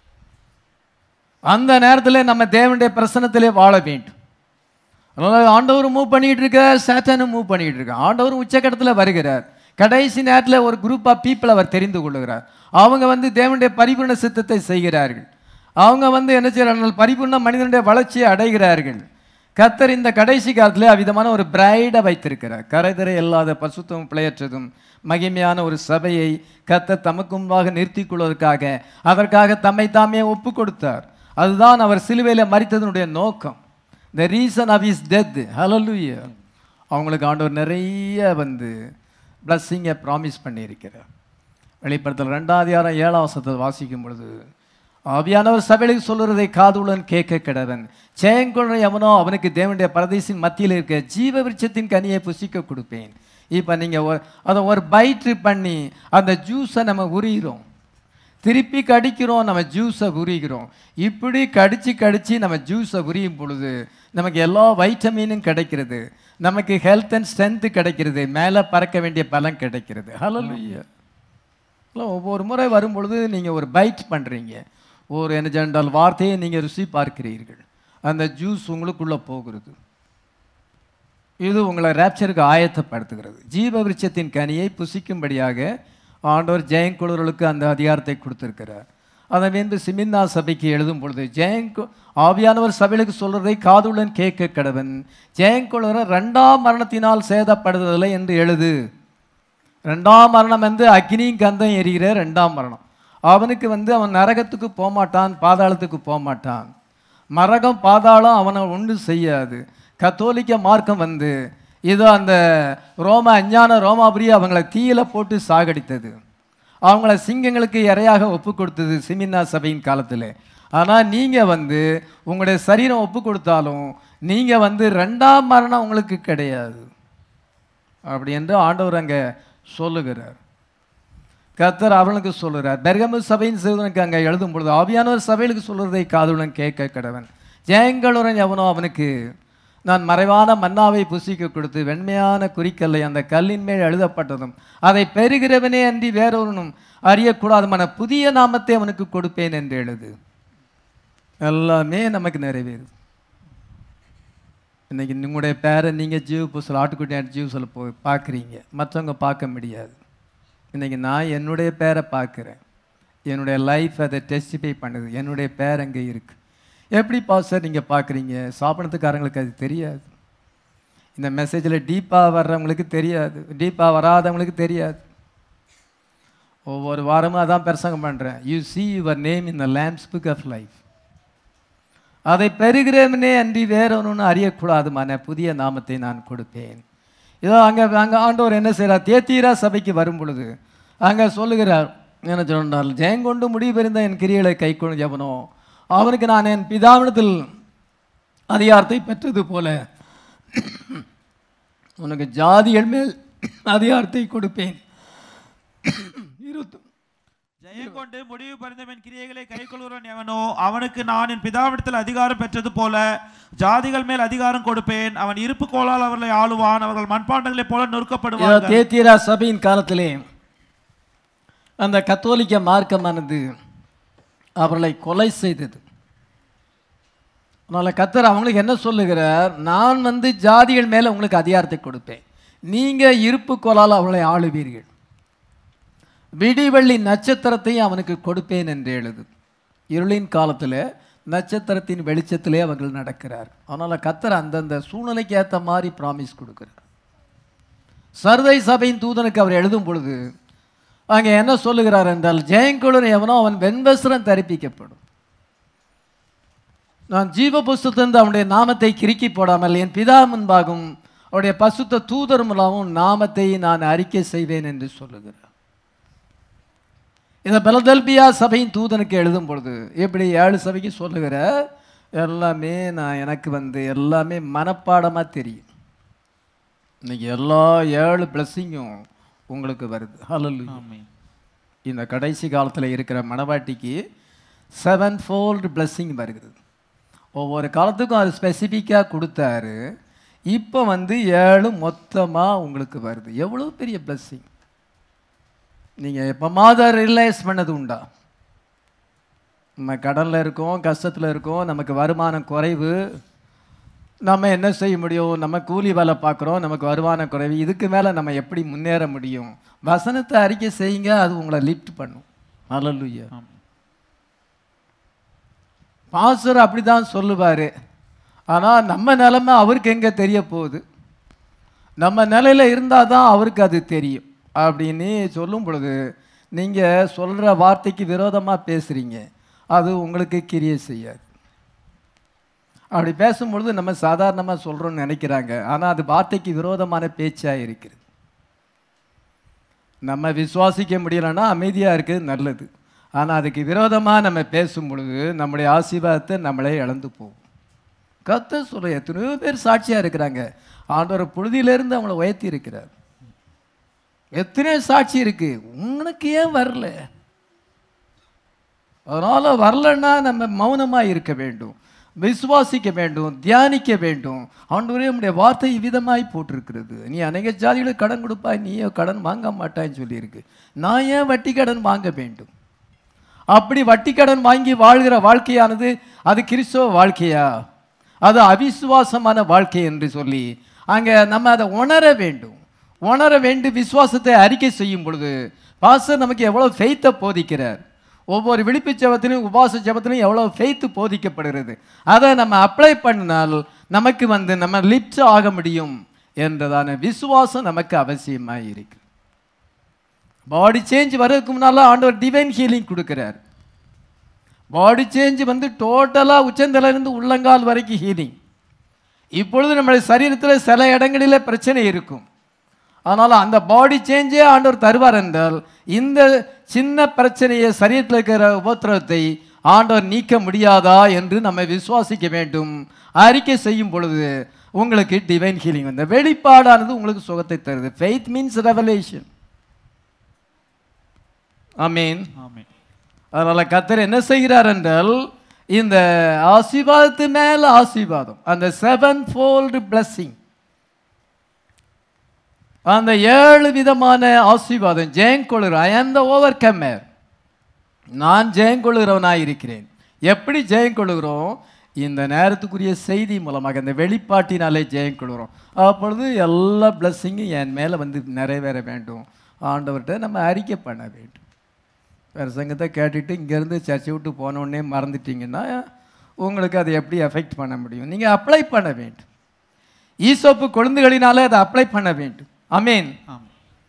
அந்த நேரத்தில் நம்ம தேவனுடைய பிரசனத்திலே வாழ வேண்டும் அதனால் ஆண்டவர் மூவ் பண்ணிட்டு இருக்க சேத்தானும் மூவ் பண்ணிட்டு இருக்க ஆண்டவர் உச்சக்கட்டத்தில் வருகிறார் கடைசி நேரத்தில் ஒரு குரூப் ஆஃப் பீப்புள் அவர் தெரிந்து கொள்ளுகிறார் அவங்க வந்து தேவனுடைய பரிபூர்ண சித்தத்தை செய்கிறார்கள் அவங்க வந்து என்ன செய்கிறார்கள் பரிபூர்ண மனிதனுடைய வளர்ச்சியை அடைகிறார்கள் கத்தர் இந்த கடைசி காலத்தில் அவ்விதமான ஒரு பிரைடை வைத்திருக்கிறார் கரைதரை இல்லாத பசுத்தம் பிழையற்றதும் மகிமையான ஒரு சபையை கத்தர் தமக்கு முன்பாக நிறுத்திக் கொள்வதற்காக அதற்காக தம்மை தாமே ஒப்பு கொடுத்தார் அதுதான் அவர் சிலுவையில் மறித்ததனுடைய நோக்கம் the reason of his death hallelujah அவங்களுக்கு ஆண்டவர் நிறைய வந்து பிளஸ்ஸிங்கை ப்ராமிஸ் பண்ணியிருக்கிறார் வெளிப்படுத்தல் ரெண்டாம் அதிகாரம் ஏழாம் வசத்தை வாசிக்கும் பொழுது ஆவியானவர் சபைகளுக்கு சொல்லுறதை காதுடன் கேட்க கிடவன் ஜெயங்கொள்ற எவனோ அவனுக்கு தேவனுடைய பரதேசின் மத்தியில் இருக்க ஜீவ விருட்சத்தின் கனியை புசிக்க கொடுப்பேன் இப்போ நீங்கள் அதை ஒரு பைட்ரு பண்ணி அந்த ஜூஸை நம்ம உரிகிறோம் திருப்பி கடிக்கிறோம் நம்ம ஜூஸை உரிகிறோம் இப்படி கடிச்சு கடிச்சு நம்ம ஜூஸை உரியும் பொழுது நமக்கு எல்லா வைட்டமினும் கிடைக்கிறது நமக்கு ஹெல்த் அண்ட் ஸ்ட்ரென்த்து கிடைக்கிறது மேலே பறக்க வேண்டிய பலன் கிடைக்கிறது ஹலலுயா ஒவ்வொரு முறை வரும் பொழுது நீங்கள் ஒரு பைட் பண்ணுறீங்க ஒரு என்ன ஜென்றால் வார்த்தையை நீங்கள் ருசி பார்க்கிறீர்கள் அந்த ஜூஸ் உங்களுக்குள்ளே போகிறது இது உங்களை ரேப்சருக்கு ஆயத்தப்படுத்துகிறது ஜீவ விருட்சத்தின் கனியை புசிக்கும்படியாக ஆண்டவர் ஜெயங்குழர்களுக்கு அந்த அதிகாரத்தை கொடுத்திருக்கிறார் அதை வந்து சிமிந்தா சபைக்கு எழுதும் பொழுது ஜெயங்கு ஆவியானவர் சபைகளுக்கு சொல்றதை காதுடன் கேட்க கடவன் ஜெயங்குழரை ரெண்டாம் மரணத்தினால் சேதப்படுவதில்லை என்று எழுது ரெண்டாம் மரணம் வந்து அக்னியும் கந்தம் எரிகிற ரெண்டாம் மரணம் அவனுக்கு வந்து அவன் நரகத்துக்கு போகமாட்டான் பாதாளத்துக்கு போகமாட்டான் மரகம் பாதாளம் அவனை ஒன்று செய்யாது கத்தோலிக்க மார்க்கம் வந்து இதோ அந்த ரோம அஞ்ஞான ரோமாபுரி அவங்கள தீயில போட்டு சாகடித்தது அவங்கள சிங்கங்களுக்கு இரையாக ஒப்பு கொடுத்தது சிமின்னா சபையின் காலத்தில் ஆனால் நீங்கள் வந்து உங்களுடைய சரீரம் ஒப்பு கொடுத்தாலும் நீங்கள் வந்து ரெண்டாம் மரணம் உங்களுக்கு கிடையாது அப்படி என்று ஆண்டவர் அங்கே சொல்லுகிறார் கர்த்தர் அவனுக்கு சொல்லுகிறார் பெர்கமு சபையின் சிறுவனுக்கு அங்கே எழுதும் பொழுது ஆவியானவர் சபைகளுக்கு சொல்றதை காதுடன் கேட்க கடவன் ஜெயங்களுடன் எவனோ அவனுக்கு நான் மறைவான மன்னாவை புசிக்க கொடுத்து வெண்மையான குறிக்கல்லை அந்த கல்லின் மேல் எழுதப்பட்டதும் அதை பெறுகிறவனே அன்றி வேறொருனும் அறியக்கூடாதுமான புதிய நாமத்தை அவனுக்கு கொடுப்பேன் என்று எழுது எல்லாமே நமக்கு நிறைவேறும் இன்னைக்கு உங்களுடைய பேரை நீங்கள் ஜீவ பூசல் ஆட்டுக்குட்டியார் ஜீவசில் போய் பார்க்குறீங்க மற்றவங்க பார்க்க முடியாது இன்னைக்கு நான் என்னுடைய பேரை பார்க்குறேன் என்னுடைய லைஃப் அதை டெஸ்டிஃபை பண்ணுது என்னுடைய பேர் அங்கே இருக்கு எப்படி பாஸ்டர் நீங்கள் பார்க்குறீங்க சாப்பிட்றதுக்காரங்களுக்கு அது தெரியாது இந்த மெசேஜில் டீப்பாக வர்றவங்களுக்கு தெரியாது டீப்பாக வராதவங்களுக்கு தெரியாது ஒவ்வொரு வாரமும் அதான் பிரசங்கம் பண்ணுறேன் you see your name in the lamb's book of life அதை பெறுகிறவனே அன்றி வேறொன்னு அறியக்கூடாதுமான புதிய நாமத்தை நான் கொடுப்பேன் இதோ அங்கே அங்கே ஆண்டவர் என்ன செய்கிறார் தேத்தீரா சபைக்கு வரும் பொழுது அங்கே சொல்லுகிறார் என்ன சொன்னால் ஜெயங்கொண்டு முடிவு என் கிரியைகளை கை கொண்டு எவனோ அவனுக்கு நான் என் பிதாவிடத்தில் அதிகாரத்தை பெற்றது போல உனக்கு ஜாதிகள் மேல் அதிகாரத்தை கொடுப்பேன் இருபத்தி ஜெயம் கொண்டு முடிவு பரிந்தவன் கிரியைகளை கைக்கொள்கிறவன் எவனோ அவனுக்கு நான் என் பிதாவிடத்தில் அதிகாரம் பெற்றது போல ஜாதிகள் மேல் அதிகாரம் கொடுப்பேன் அவன் இருப்பு கோலால் அவர்களை ஆளுவான் அவர்கள் மண்பாண்டங்களைப் போல நொறுக்கப்படுவார்கள் தேத்தீரா சபையின் காலத்திலே அந்த கத்தோலிக்க மார்க்கமானது அவர்களை கொலை செய்தது அதனால் கத்தர் அவங்களுக்கு என்ன சொல்லுகிறார் நான் வந்து ஜாதிகள் மேலே உங்களுக்கு அதிகாரத்தை கொடுப்பேன் நீங்கள் இருப்பு கோலால் அவர்களை ஆளுவீர்கள் விடிவெள்ளி நட்சத்திரத்தையும் அவனுக்கு கொடுப்பேன் என்று எழுது இருளின் காலத்தில் நட்சத்திரத்தின் வெளிச்சத்திலே அவர்கள் நடக்கிறார் அதனால் கத்தர் அந்தந்த சூழ்நிலைக்கு ஏற்ற மாதிரி ப்ராமிஸ் கொடுக்கிறார் சர்தை சபையின் தூதனுக்கு அவர் எழுதும் பொழுது அங்கே என்ன சொல்லுகிறார் என்றால் ஜெயங்குளர் எவனோ அவன் வெண்வஸ்திரம் தரிப்பிக்கப்படும் நான் ஜீவ புஸ்தத்திலிருந்து அவனுடைய நாமத்தை கிறுக்கி போடாமல் என் பிதா முன்பாகவும் அவருடைய பசுத்த தூதர் மூலமும் நாமத்தை நான் அறிக்கை செய்வேன் என்று சொல்லுகிறார் இந்த பெலதெல்பியா சபையின் தூதனுக்கு எழுதும் பொழுது எப்படி ஏழு சபைக்கு சொல்லுகிற எல்லாமே நான் எனக்கு வந்து எல்லாமே மனப்பாடமாக தெரியும் இன்னைக்கு எல்லா ஏழு பிளஸ்ஸிங்கும் உங்களுக்கு வருது ஹalleluya ஆமென் இந்த கடைசி காலத்தில் இருக்கிற மணவாட்டிக்கு செவன் ஃபோல்டு blessing வருகிறது ஒவ்வொரு காலத்துக்கும் அது ஸ்பெசிஃபிக்காக கொடுத்தாரு இப்போ வந்து ஏழு மொத்தமாக உங்களுக்கு வருது எவ்வளோ பெரிய blessing நீங்கள் எப்போ மாதம் ரியலைஸ் பண்ணது உண்டா நம்ம கடனில் இருக்கோம் கஷ்டத்தில் இருக்கோம் நமக்கு வருமானம் குறைவு நம்ம என்ன செய்ய முடியும் நம்ம கூலி வேலை பார்க்குறோம் நமக்கு வருமானம் குறைவு இதுக்கு மேலே நம்ம எப்படி முன்னேற முடியும் வசனத்தை அறிக்கை செய்யுங்க அது உங்களை லிஃப்ட் பண்ணும் அல்லலுயா ஆமென் பாஸ்டர் அப்படி தான் சொல்லுவார் ஆனால் நம்ம நிலைமை அவருக்கு எங்கே தெரிய போகுது நம்ம நிலையில் இருந்தால் தான் அவருக்கு அது தெரியும் அப்படின்னு சொல்லும் பொழுது நீங்கள் சொல்கிற வார்த்தைக்கு விரோதமாக பேசுகிறீங்க அது உங்களுக்கு கிரியை செய்யாது அப்படி பேசும்பொழுது நம்ம சாதாரணமாக சொல்கிறோம்னு நினைக்கிறாங்க ஆனால் அது வார்த்தைக்கு விரோதமான பேச்சாக இருக்குது நம்ம விசுவாசிக்க முடியலன்னா அமைதியாக இருக்குது நல்லது ஆனால் அதுக்கு விரோதமாக நம்ம பேசும் பொழுது நம்முடைய ஆசீர்வாதத்தை நம்மளே இழந்து போகும் கத்த சொல்ல எத்தனையோ பேர் சாட்சியாக இருக்கிறாங்க ஆண்டவர் புழுதியிலேருந்து அவங்கள உயர்த்தி இருக்கிறார் எத்தனையோ சாட்சி இருக்கு உனக்கு ஏன் வரல அதனால வரலன்னா நம்ம மௌனமாக இருக்க வேண்டும் விசுவாசிக்க வேண்டும் தியானிக்க வேண்டும் ஆண்டவரே நம்முடைய வார்த்தை விதமாய் போட்டிருக்கிறது நீ அநேக ஜாதிகளுக்கு கடன் கொடுப்பாய் நீயோ கடன் வாங்க மாட்டாய்ன்னு சொல்லியிருக்கு நான் ஏன் வட்டி கடன் வாங்க வேண்டும் அப்படி வட்டி கடன் வாங்கி வாழ்கிற வாழ்க்கையானது அது கிறிஸ்தவ வாழ்க்கையா அது அவிசுவாசமான வாழ்க்கை என்று சொல்லி அங்கே நம்ம அதை உணர வேண்டும் உணர வேண்டும் விசுவாசத்தை அறிக்கை செய்யும் பொழுது பாஸ்டர் நமக்கு எவ்வளோ ஃபெய்த்தை போதிக்கிறார் ஒவ்வொரு விழிப்பு ஜெபத்திலும் உபாச ஜெபத்திலும் எவ்வளோ ஃபெய்த்து போதிக்கப்படுகிறது அதை நம்ம அப்ளை பண்ணினால் நமக்கு வந்து நம்ம லிப்ட் ஆக முடியும் என்றதான விசுவாசம் நமக்கு அவசியமாக இருக்கு பாடி சேஞ்ச் வர்றதுக்கு முன்னால ஆண்டவர் டிவைன் ஹீலிங் கொடுக்குறார் பாடி சேஞ்ச் வந்து டோட்டலாக உச்சந்தலையிலிருந்து உள்ளங்கால் வரைக்கும் ஹீலிங் இப்பொழுது நம்முடைய சரீரத்தில் சில இடங்களில் பிரச்சனை இருக்கும் ஆனால் அந்த பாடி சேஞ்சே ஆண்டவர் தருவார் என்றால் இந்த சின்ன பிரச்சனையை சரீரத்தில் இருக்கிற உபத்திரவத்தை ஆண்டவர் நீக்க முடியாதா என்று நம்ம விசுவாசிக்க வேண்டும் அறிக்கை செய்யும் பொழுது உங்களுக்கு டிவைன் ஹீலிங் வந்து வெளிப்பாடானது உங்களுக்கு சுகத்தை தருது ஃபெய்த் மீன்ஸ் ரெவலேஷன் ஆமீன் ஆமென் அதனால கத்தர் என்ன செய்கிறார் என்றால் இந்த ஆசீர்வாதத்து மேல ஆசீர்வாதம் அந்த செவன் ஃபோல்டு blessing அந்த ஏழு விதமான ஆசீர்வாதம் ஜெயங்கொள்கிற ஐ ஆம் த ஓவர் கம்மர் நான் ஜெயங்கொள்கிறவனாய் இருக்கிறேன் எப்படி ஜெயங்கொள்கிறோம் இந்த நேரத்துக்குரிய செய்தி மூலமாக இந்த வெளிப்பாட்டினாலே ஜெயங்கொள்கிறோம் அப்பொழுது எல்லா பிளஸ்ஸிங்கும் என் மேலே வந்து நிறைவேற வேண்டும் ஆண்டவர்கிட்ட நம்ம அறிக்கை பண்ண வேண்டும் பிரசங்கத்தை கேட்டுட்டு இங்கேருந்து சர்ச்சை விட்டு போன உடனே மறந்துட்டீங்கன்னா உங்களுக்கு அதை எப்படி எஃபெக்ட் பண்ண முடியும் நீங்கள் அப்ளை பண்ண வேண்டும் ஈசோப்பு கொழுந்துகளினாலே அதை அப்ளை பண்ண வேண்டும் அமீன் ஆமென்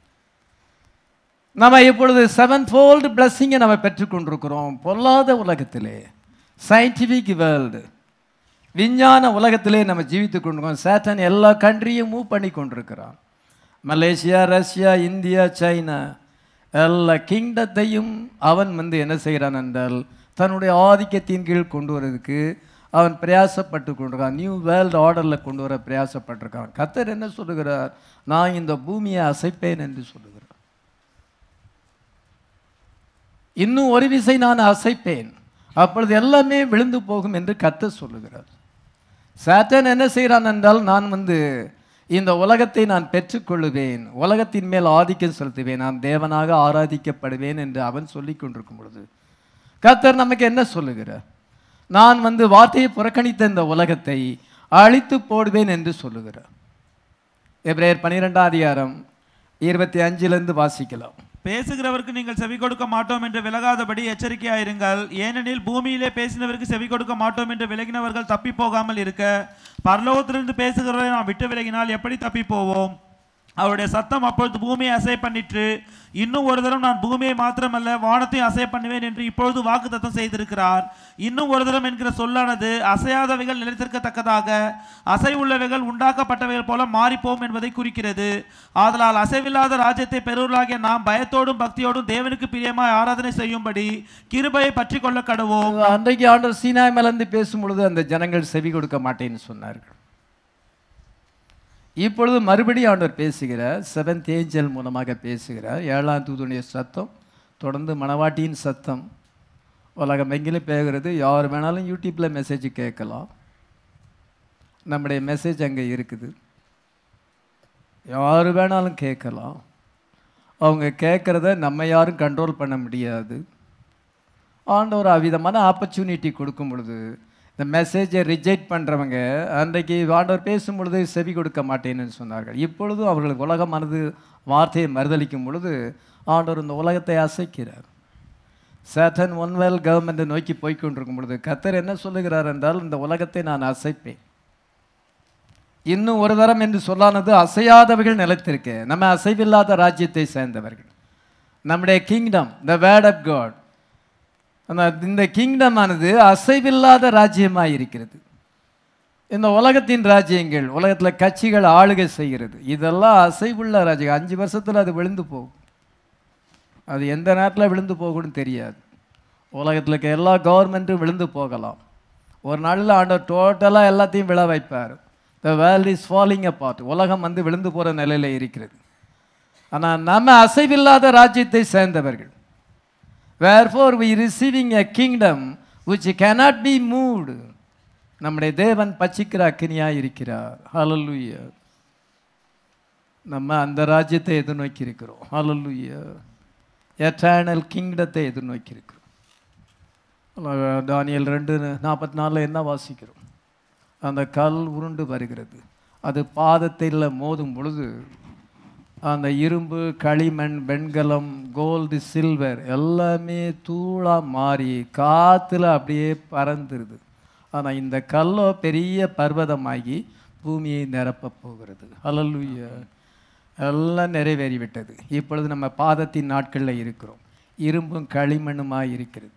நம்ம இப்பொழுது செவன் ஃபோல்டு பிளஸ்ஸிங்கை நம்ம பெற்றுக்கொண்டிருக்கிறோம் பொல்லாத உலகத்திலே சயின்டிஃபிக் வேர்ல்டு விஞ்ஞான உலகத்திலே நம்ம ஜீவித்து கொண்டிருக்கோம் சேட்டன் எல்லா கண்ட்ரியும் மூவ் பண்ணி கொண்டிருக்கிறான் மலேசியா ரஷ்யா இந்தியா சைனா எல்லா கிங்டத்தையும் அவன் வந்து என்ன செய்கிறான் என்றால் தன்னுடைய ஆதிக்கத்தின் கீழ் கொண்டு வரதுக்கு அவன் பிரயாசப்பட்டு கொண்டிருக்கான் நியூ வேர்ல்டு ஆர்டரில் கொண்டு வர பிரயாசப்பட்டிருக்கான் கத்தர் என்ன சொல்லுகிறார் நான் இந்த பூமியை அசைப்பேன் என்று சொல்லுகிறார் இன்னும் ஒரு விசை நான் அசைப்பேன் அப்பொழுது எல்லாமே விழுந்து போகும் என்று கத்த சொல்லுகிறார் சாத்தான் என்ன செய்கிறான் என்றால் நான் வந்து இந்த உலகத்தை நான் பெற்றுக்கொள்ளுவேன் உலகத்தின் மேல் ஆதிக்கம் செலுத்துவேன் நான் தேவனாக ஆராதிக்கப்படுவேன் என்று அவன் சொல்லிக் கொண்டிருக்கும் பொழுது கர்த்தர் நமக்கு என்ன சொல்லுகிறார் நான் வந்து வார்த்தையை புறக்கணித்த இந்த உலகத்தை அழித்து போடுவேன் என்று சொல்லுகிறார் எப்ரேயர் பன்னிரெண்டாம் அதிகாரம் இருபத்தி அஞ்சிலிருந்து வாசிக்கலாம் பேசுகிறவருக்கு நீங்கள் செவி கொடுக்க மாட்டோம் என்று விலகாதபடி எச்சரிக்கையாயிருங்கள் ஏனெனில் பூமியிலே பேசினவருக்கு செவி கொடுக்க மாட்டோம் என்று விலகினவர்கள் தப்பி போகாமல் இருக்க பரலோகத்திலிருந்து பேசுகிறவரை நாம் விட்டு விலகினால் எப்படி தப்பி போவோம் அவருடைய சத்தம் அப்பொழுது பூமியை அசை பண்ணிற்று இன்னும் ஒரு தரம் நான் பூமியை மாத்திரமல்ல வானத்தையும் அசை பண்ணுவேன் என்று இப்பொழுது வாக்குத்தத்தம் செய்திருக்கிறார் இன்னும் ஒரு தரம் என்கிற சொல்லானது அசையாதவைகள் நிலைத்திருக்கத்தக்கதாக அசை உள்ளவைகள் உண்டாக்கப்பட்டவைகள் போல மாறிப்போம் என்பதை குறிக்கிறது ஆதலால் அசைவில்லாத ராஜ்யத்தை பெறுவர்களாகிய நாம் பயத்தோடும் பக்தியோடும் தேவனுக்கு பிரியமாய் ஆராதனை செய்யும்படி கிருபையை பற்றி கொள்ள கடவோம் அன்றைக்கு ஆண்டவர் சீனாய் மேலேருந்து பேசும் பொழுது அந்த ஜனங்கள் செவி கொடுக்க மாட்டேன்னு சொன்னார்கள் இப்பொழுது மறுபடியும் ஆண்டவர் பேசுகிறார் செவன்த் ஏஞ்சல் மூலமாக பேசுகிறார் ஏழாம் தூதுடைய சத்தம் தொடர்ந்து மணவாட்டியின் சத்தம் உலகம் எங்கிலும் பேசுகிறது யார் வேணாலும் யூடியூப்பில் மெசேஜ் கேட்கலாம் நம்முடைய மெசேஜ் அங்கே இருக்குது யார் வேணாலும் கேட்கலாம் அவங்க கேட்குறத நம்ம யாரும் கண்ட்ரோல் பண்ண முடியாது ஆண்டவர் அவ்விதமான ஆப்பர்ச்சுனிட்டி கொடுக்கும் பொழுது இந்த மெசேஜை ரிஜெக்ட் பண்ணுறவங்க அன்றைக்கு ஆண்டவர் பேசும் பொழுது செவி கொடுக்க மாட்டேன்னு சொன்னார்கள் இப்பொழுதும் அவர்களுக்கு உலகமானது வார்த்தையை மறுதளிக்கும் பொழுது ஆண்டவர் இந்த உலகத்தை அசைக்கிறார் சேட்டன் ஒன்வெல் கவர்மெண்ட்டை நோக்கி போய்க்கொண்டிருக்கும் பொழுது கத்தர் என்ன சொல்லுகிறார் என்றால் இந்த உலகத்தை நான் அசைப்பேன் இன்னும் ஒரு தரம் என்று சொல்லானது அசையாதவர்கள் நிலைத்திருக்க நம்ம அசைவில்லாத ராஜ்யத்தை சேர்ந்தவர்கள் நம்முடைய kingdom the word of God அந்த இந்த கிங்டம் ஆனது அசைவில்லாத ராஜ்யமாக இருக்கிறது இந்த உலகத்தின் ராஜ்யங்கள் உலகத்தில் கட்சிகள் ஆளுகை செய்கிறது இதெல்லாம் அசைவுள்ள ராஜ்யம் அஞ்சு வருஷத்தில் அது விழுந்து போகும் அது எந்த நேரத்தில் விழுந்து போகும்னு தெரியாது உலகத்தில் இருக்க எல்லா கவர்மெண்ட்டும் விழுந்து போகலாம் ஒரு நாளில் ஆண்டவர் டோட்டலாக எல்லாத்தையும் விழ வைப்பார் the world is falling apart உலகம் வந்து விழுந்து போகிற நிலையில் இருக்கிறது ஆனால் நம்ம அசைவில்லாத ராஜ்யத்தை சேர்ந்தவர்கள் wherefore we receiving a kingdom which cannot be moved நம்முடைய தேவன் பச்சிக்கிற அக்கினியாக இருக்கிறார் ஹalleluya நம்ம அந்த ராஜ்யத்தை எதிர்நோக்கி இருக்கிறோம் ஹalleluya எட்டர்னல் கிங்டத்தை எதிர்நோக்கி இருக்கிறோம் தானியல் ரெண்டு நாற்பத்தி நாலில் என்ன வாசிக்கிறோம் அந்த கல் உருண்டு வருகிறது அது பாதத்தில் மோதும் பொழுது அந்த இரும்பு களிமண் வெண்கலம் கோல்டு சில்வர் எல்லாமே தூளாக மாறி காற்றுல அப்படியே பறந்துருது ஆனால் இந்த கல்லோ பெரிய பர்வதமாகி பூமியை நிரப்பப் போகிறது ஹalleluya எல்லாம் நிறைவேறிவிட்டது இப்பொழுது நம்ம பாதத்தின் நாட்களில் இருக்கிறோம் இரும்பும் களிமண்ணுமாய் இருக்கிறது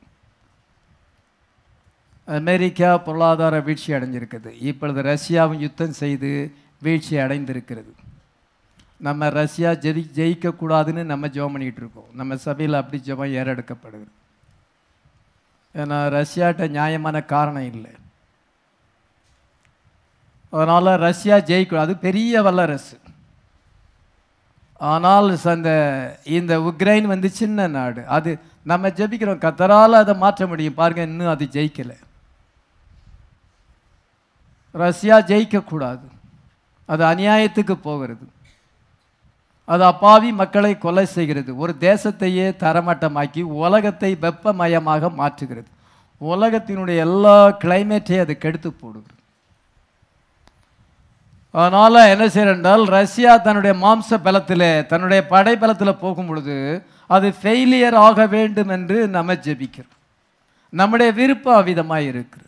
அமெரிக்கா பொருளாதார வீழ்ச்சி அடைஞ்சிருக்குது இப்பொழுது ரஷ்யாவும் யுத்தம் செய்து வீழ்ச்சி அடைந்திருக்கிறது நம்ம ரஷ்யா ஜெயி ஜெயிக்கக்கூடாதுன்னு நம்ம ஜெபம் பண்ணிக்கிட்டு இருக்கோம் நம்ம சபையில் அப்படி ஜெபம் ஏறெடுக்கப்படுது ஏன்னா ரஷ்யாட்ட நியாயமான காரணம் இல்லை அதனால் ரஷ்யா ஜெயிக்கும் அது பெரிய வல்லரசு ஆனால் அந்த இந்த உக்ரைன் வந்து சின்ன நாடு அது நம்ம ஜெபிக்கிறோம் கத்தரால் அதை மாற்ற முடியும் பாருங்க இன்னும் அது ஜெயிக்கலை ரஷ்யா ஜெயிக்கக்கூடாது அது அநியாயத்துக்கு போகிறது அது அப்பாவி மக்களை கொலை செய்கிறது ஒரு தேசத்தையே தரமட்டமாக்கி உலகத்தை வெப்பமயமாக மாற்றுகிறது உலகத்தினுடைய எல்லா கிளைமேட்டையும் அது கெடுத்து போடுகிறது அதனால் என்ன செய்யறால் ரஷ்யா தன்னுடைய மாம்ச பலத்தில் தன்னுடைய படை பலத்தில் போகும் பொழுது அது ஃபெயிலியர் ஆக வேண்டும் என்று நம்ம ஜெபிக்கிறோம் நம்முடைய விருப்பம் அவ்விதமாக இருக்குது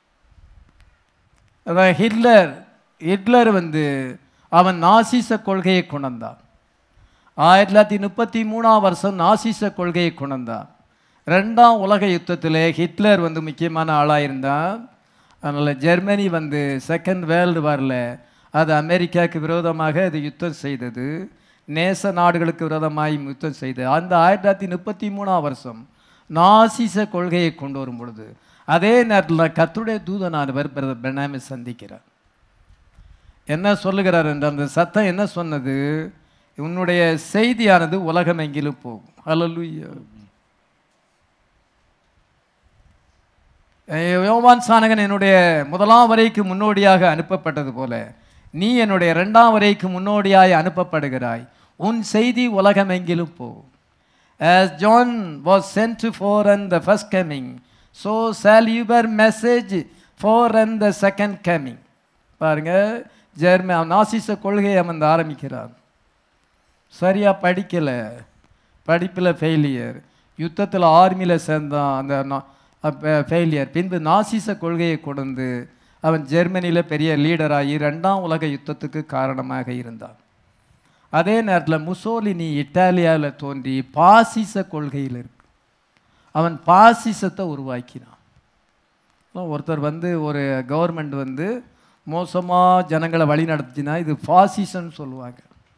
அதான் ஹிட்லர் ஹிட்லர் வந்து அவன் நாசிச கொள்கையை கொண்டான் ஆயிரத்தி தொள்ளாயிரத்தி முப்பத்தி மூணாம் வருஷம் நாசிச கொள்கையை கொண்டான் ரெண்டாம் உலக யுத்தத்தில் ஹிட்லர் வந்து முக்கியமான ஆளாக இருந்தான் அதனால் ஜெர்மனி வந்து செகண்ட் வேர்ல்டு வாரில் அது அமெரிக்காவுக்கு விரோதமாக அது யுத்தம் செய்தது நேச நாடுகளுக்கு விரோதமாய் யுத்தம் செய்தது அந்த ஆயிரத்தி தொள்ளாயிரத்தி முப்பத்தி மூணாம் வருஷம் நாசிச கொள்கையை கொண்டு வரும் பொழுது அதே நேரத்தில் கத்துடைய தூதனானவர் பிரதர் பெனாமை சந்திக்கிறார் என்ன சொல்லுகிறார் என்று அந்த சத்தம் என்ன சொன்னது உன்னுடைய செய்தியானது உலகம் எங்கிலும் போகும் ஹalleluya யோவான் சானகன் என்னுடைய முதலாம் வரைக்கு முன்னோடியாக அனுப்பப்பட்டது போல நீ என்னுடைய இரண்டாம் வரைக்கு முன்னோடியாய் அனுப்பப்படுகிறாய் உன் செய்தி உலகம் எங்கிலும் போகும் As John was sent to forerun the first coming, so shall your message forerun the second coming. பாருங்க ஜெர்ம நாசிச கொள்கையை அவன் ஆரம்பிக்கிறான் சரியா படிக்கலை படிப்பில் ஃபெயிலியர் யுத்தத்தில் ஆர்மியில் சேர்ந்தான் அந்த ஃபெயிலியர் பின்பு நாசிச கொள்கையை கொண்டு அவன் ஜெர்மனியில் பெரிய லீடராகி ரெண்டாம் உலக யுத்தத்துக்கு காரணமாக இருந்தான் அதே நேரத்தில் முசோலினி இட்டாலியாவில் தோன்றி பாசிச கொள்கையில் இருக்கு அவன் பாசிசத்தை உருவாக்கினான் ஒருத்தர் வந்து ஒரு கவர்மெண்ட் வந்து மோசமாக ஜனங்களை வழி நடத்துச்சுன்னா இது பாசிசம்னு சொல்லுவாங்க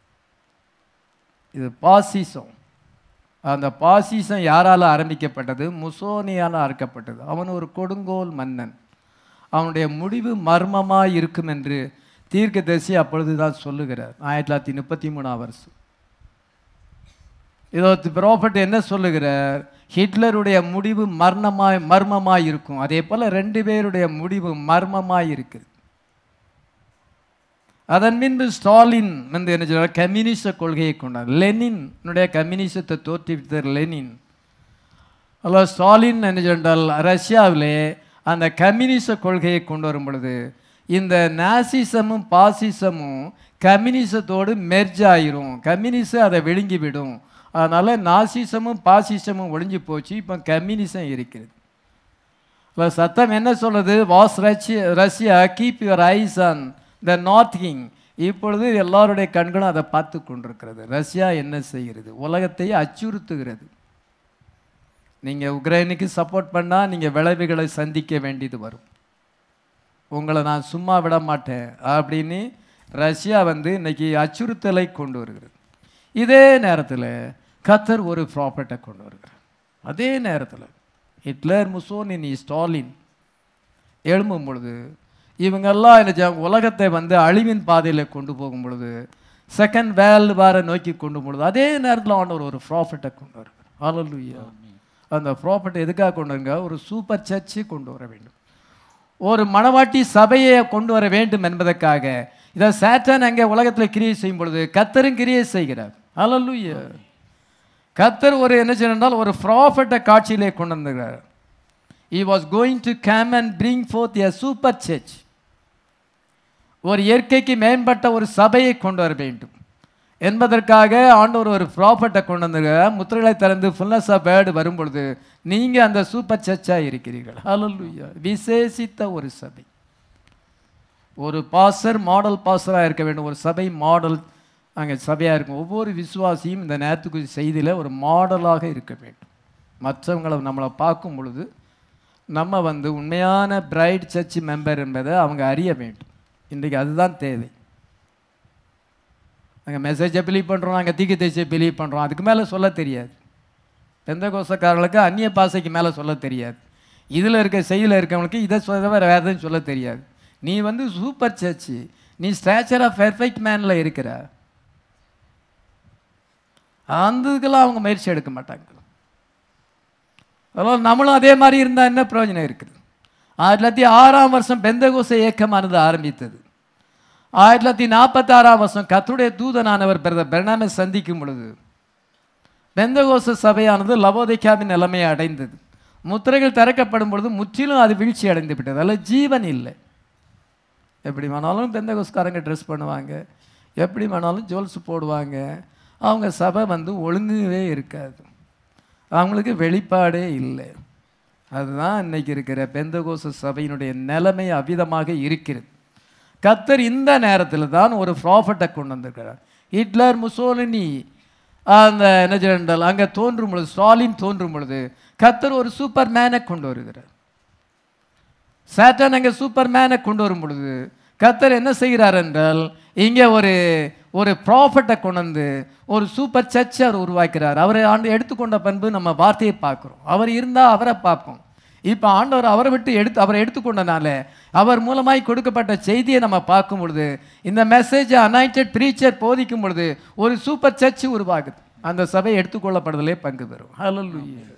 இது பாசிசம் அந்த பாசிசம் யாரால் ஆரம்பிக்கப்பட்டது முசோனியால் ஆரம்பிக்கப்பட்டது அவன் ஒரு கொடுங்கோல் மன்னன் அவனுடைய முடிவு மர்மமாக இருக்கும் என்று தீர்க்கதரிசி அப்பொழுது தான் சொல்லுகிறார் ஆயிரத்தி தொள்ளாயிரத்தி முப்பத்தி மூணாம் வருஷம் இதோ ப்ராஃபட் என்ன சொல்லுகிறார் ஹிட்லருடைய முடிவு மர்மமாய் மர்மமாய் இருக்கும் அதே போல் ரெண்டு பேருடைய முடிவு மர்மமாய் இருக்குது அதன் பின்பு ஸ்டாலின் வந்து என்ன சொல்றார் கம்யூனிச கொள்கையை கொண்டார் லெனினுடைய கம்யூனிசத்தை தோற்றுவித்தார் லெனின் அல்ல ஸ்டாலின் என்ன சொன்னால் ரஷ்யாவிலே அந்த கம்யூனிச கொள்கையை கொண்டு வரும் பொழுது இந்த நாசிசமும் பாசிசமும் கம்யூனிசத்தோடு மெர்ஜ் ஆயிரும் கம்யூனிசம் அதை விழுங்கி விடும் அதனால் நாசிசமும் பாசிசமும் ஒழிஞ்சு போச்சு இப்போ கம்யூனிசம் இருக்கிறது இப்போ சத்தம் என்ன சொல்லுது was Russia Russia keep your eyes on the north king இப்பொழுது எல்லாருடைய கண்களும் அதை பார்த்து கொண்டிருக்கிறது ரஷ்யா என்ன செய்கிறது உலகத்தை அச்சுறுத்துகிறது நீங்கள் உக்ரைனுக்கு சப்போர்ட் பண்ணால் நீங்கள் விளைவுகளை சந்திக்க வேண்டியது வரும் உங்களை நான் சும்மா விட மாட்டேன் அப்படின்னு ரஷ்யா வந்து இன்னைக்கு அச்சுறுத்தலை கொண்டு வருகிறது இதே நேரத்தில் கத்தர் ஒரு ப்ராப்பர்ட்டை கொண்டு வருகிறார் அதே நேரத்தில் ஹிட்லர் முசோனினி ஸ்டாலின் எழும்பும் பொழுது இவங்கெல்லாம் என்ன செய்வாங்க? உலகத்தை வந்து அழிவின் பாதையில் கொண்டு போகும் பொழுது செகண்ட் வேர்ல்டு வாரை நோக்கி கொண்டு பொழுது அதே நேரத்தில் ஆண்டவர் ஒரு ப்ராஃபிட்டை கொண்டு வருகிறார் ஹalleluya அந்த ப்ராஃபிட் எதுக்காக கொண்டு வருங்க ஒரு சூப்பர் சர்ச்சு கொண்டு வர வேண்டும் ஒரு மணவாட்டி சபையை கொண்டு வர வேண்டும் என்பதற்காக இதை சேட்டன் அங்கே உலகத்தில் கிரியை செய்யும் பொழுது கத்தரும் கிரியை செய்கிறார் ஹalleluya கத்தர் ஒரு என்ன செய்யறால் ஒரு ப்ராஃபிட்டை காட்சியிலே கொண்டு வந்துகிறார் he was going to come and bring forth a super church ஒரு இயற்கைக்கு மேம்பட்ட ஒரு சபையை கொண்டு வர வேண்டும் என்பதற்காக ஆண்டவர் ஒரு ப்ராஃபட்டை கொண்டு வந்து முத்திரைகளை திறந்து ஃபுல்னஸ் ஆஃப் வேர்டு வரும் பொழுது நீங்கள் அந்த சூப்பர் சர்ச்சாக இருக்கிறீர்கள் ஹalleluya விசேஷித்த ஒரு சபை ஒரு பாசர் மாடல் பாசராக இருக்க வேண்டும் ஒரு சபை மாடல் அங்கே சபையாக இருக்கும் ஒவ்வொரு விசுவாசியும் இந்த நேரத்துக்கு செய்தியில் ஒரு மாடலாக இருக்க வேண்டும் மற்றவங்களை நம்மளை பார்க்கும் பொழுது நம்ம வந்து உண்மையான பிரைட் சர்ச் மெம்பர் என்பதை அவங்க அறிய வேண்டும் இன்றைக்கு அதுதான் தேவை நாங்கள் மெசேஜை பிலீவ் பண்ணுறோம் நாங்கள் தீக்கு தேசியை பிலீவ் பண்ணுறோம் அதுக்கு மேலே சொல்ல தெரியாது எந்த கோசக்காரர்களுக்கு அந்நிய பாசைக்கு மேலே சொல்ல தெரியாது இதில் இருக்க செய்தியில் இருக்கவங்களுக்கு இதை சொல்ல வேறு வேறு எதுவும் சொல்ல தெரியாது நீ வந்து சூப்பர் சர்ச்சு நீ ஸ்டாச்சர் ஆஃப் பெர்ஃபெக்ட் மேனில் இருக்கிற அந்த இதுக்கெல்லாம் அவங்க முயற்சி எடுக்க மாட்டாங்க அதனால் நம்மளும் அதே மாதிரி இருந்தால் என்ன பிரயோஜனம் இருக்குது ஆயிரத்தி தொள்ளாயிரத்தி ஆறாம் வருஷம் பெந்தகோச இயக்கமானது ஆரம்பித்தது ஆயிரத்தி தொள்ளாயிரத்தி நாற்பத்தாறாம் வருஷம் கத்துடைய தூதனானவர் பிரதர் பெர்னாமை சந்திக்கும் பொழுது பெந்தகோச சபையானது லவோதிக்காவின் நிலைமையை அடைந்தது முத்திரைகள் திறக்கப்படும் பொழுது முற்றிலும் அது வீழ்ச்சி அடைந்து விட்டது அதில் ஜீவன் இல்லை எப்படி வேணாலும் பெந்தகோஸ்காரங்க ட்ரெஸ் பண்ணுவாங்க எப்படி வேணாலும் ஜுவல்ஸ் போடுவாங்க அவங்க சபை வந்து ஒழுங்குவே இருக்காது அவங்களுக்கு வெளிப்பாடே இல்லை அதுதான் இன்னைக்கு இருக்கிற பெந்தகோச சபையினுடைய நிலைமை அவ்விதமாக இருக்கிறது கத்தர் இந்த நேரத்தில் தான் ஒரு ப்ராஃபட்டை கொண்டு வந்திருக்கிறார் ஹிட்லர் முசோலினி அந்த என்ன ஜெனரல் அங்கே தோன்றும் பொழுது ஸ்டாலின் தோன்றும் பொழுது கத்தர் ஒரு சூப்பர் மேனை கொண்டு வருகிறார் சேட்டன் அங்கே சூப்பர் மேனை கொண்டு வரும் பொழுது கத்தர் என்ன செய்கிறார் என்றால் இங்கே ஒரு ஒரு ப்ராஃபட்டை கொண்டு வந்து ஒரு சூப்பர் சர்ச்சை அவர் உருவாக்கிறார் அவரை ஆண்டு எடுத்துக்கொண்ட பண்பு நம்ம வார்த்தையை பார்க்குறோம் அவர் இருந்தால் அவரை பார்ப்போம் இப்போ ஆண்டவர் அவரை விட்டு எடுத்து அவரை எடுத்துக்கொண்டனால அவர் மூலமாய் கொடுக்கப்பட்ட செய்தியை நம்ம பார்க்கும் பொழுது இந்த மெசேஜை அனாயிண்டட் ப்ரீச்சர் போதிக்கும் பொழுது ஒரு சூப்பர் சர்ச் உருவாகுது அந்த சபை எடுத்துக்கொள்ளப்படுதலே பங்கு பெறும் ஹalleluya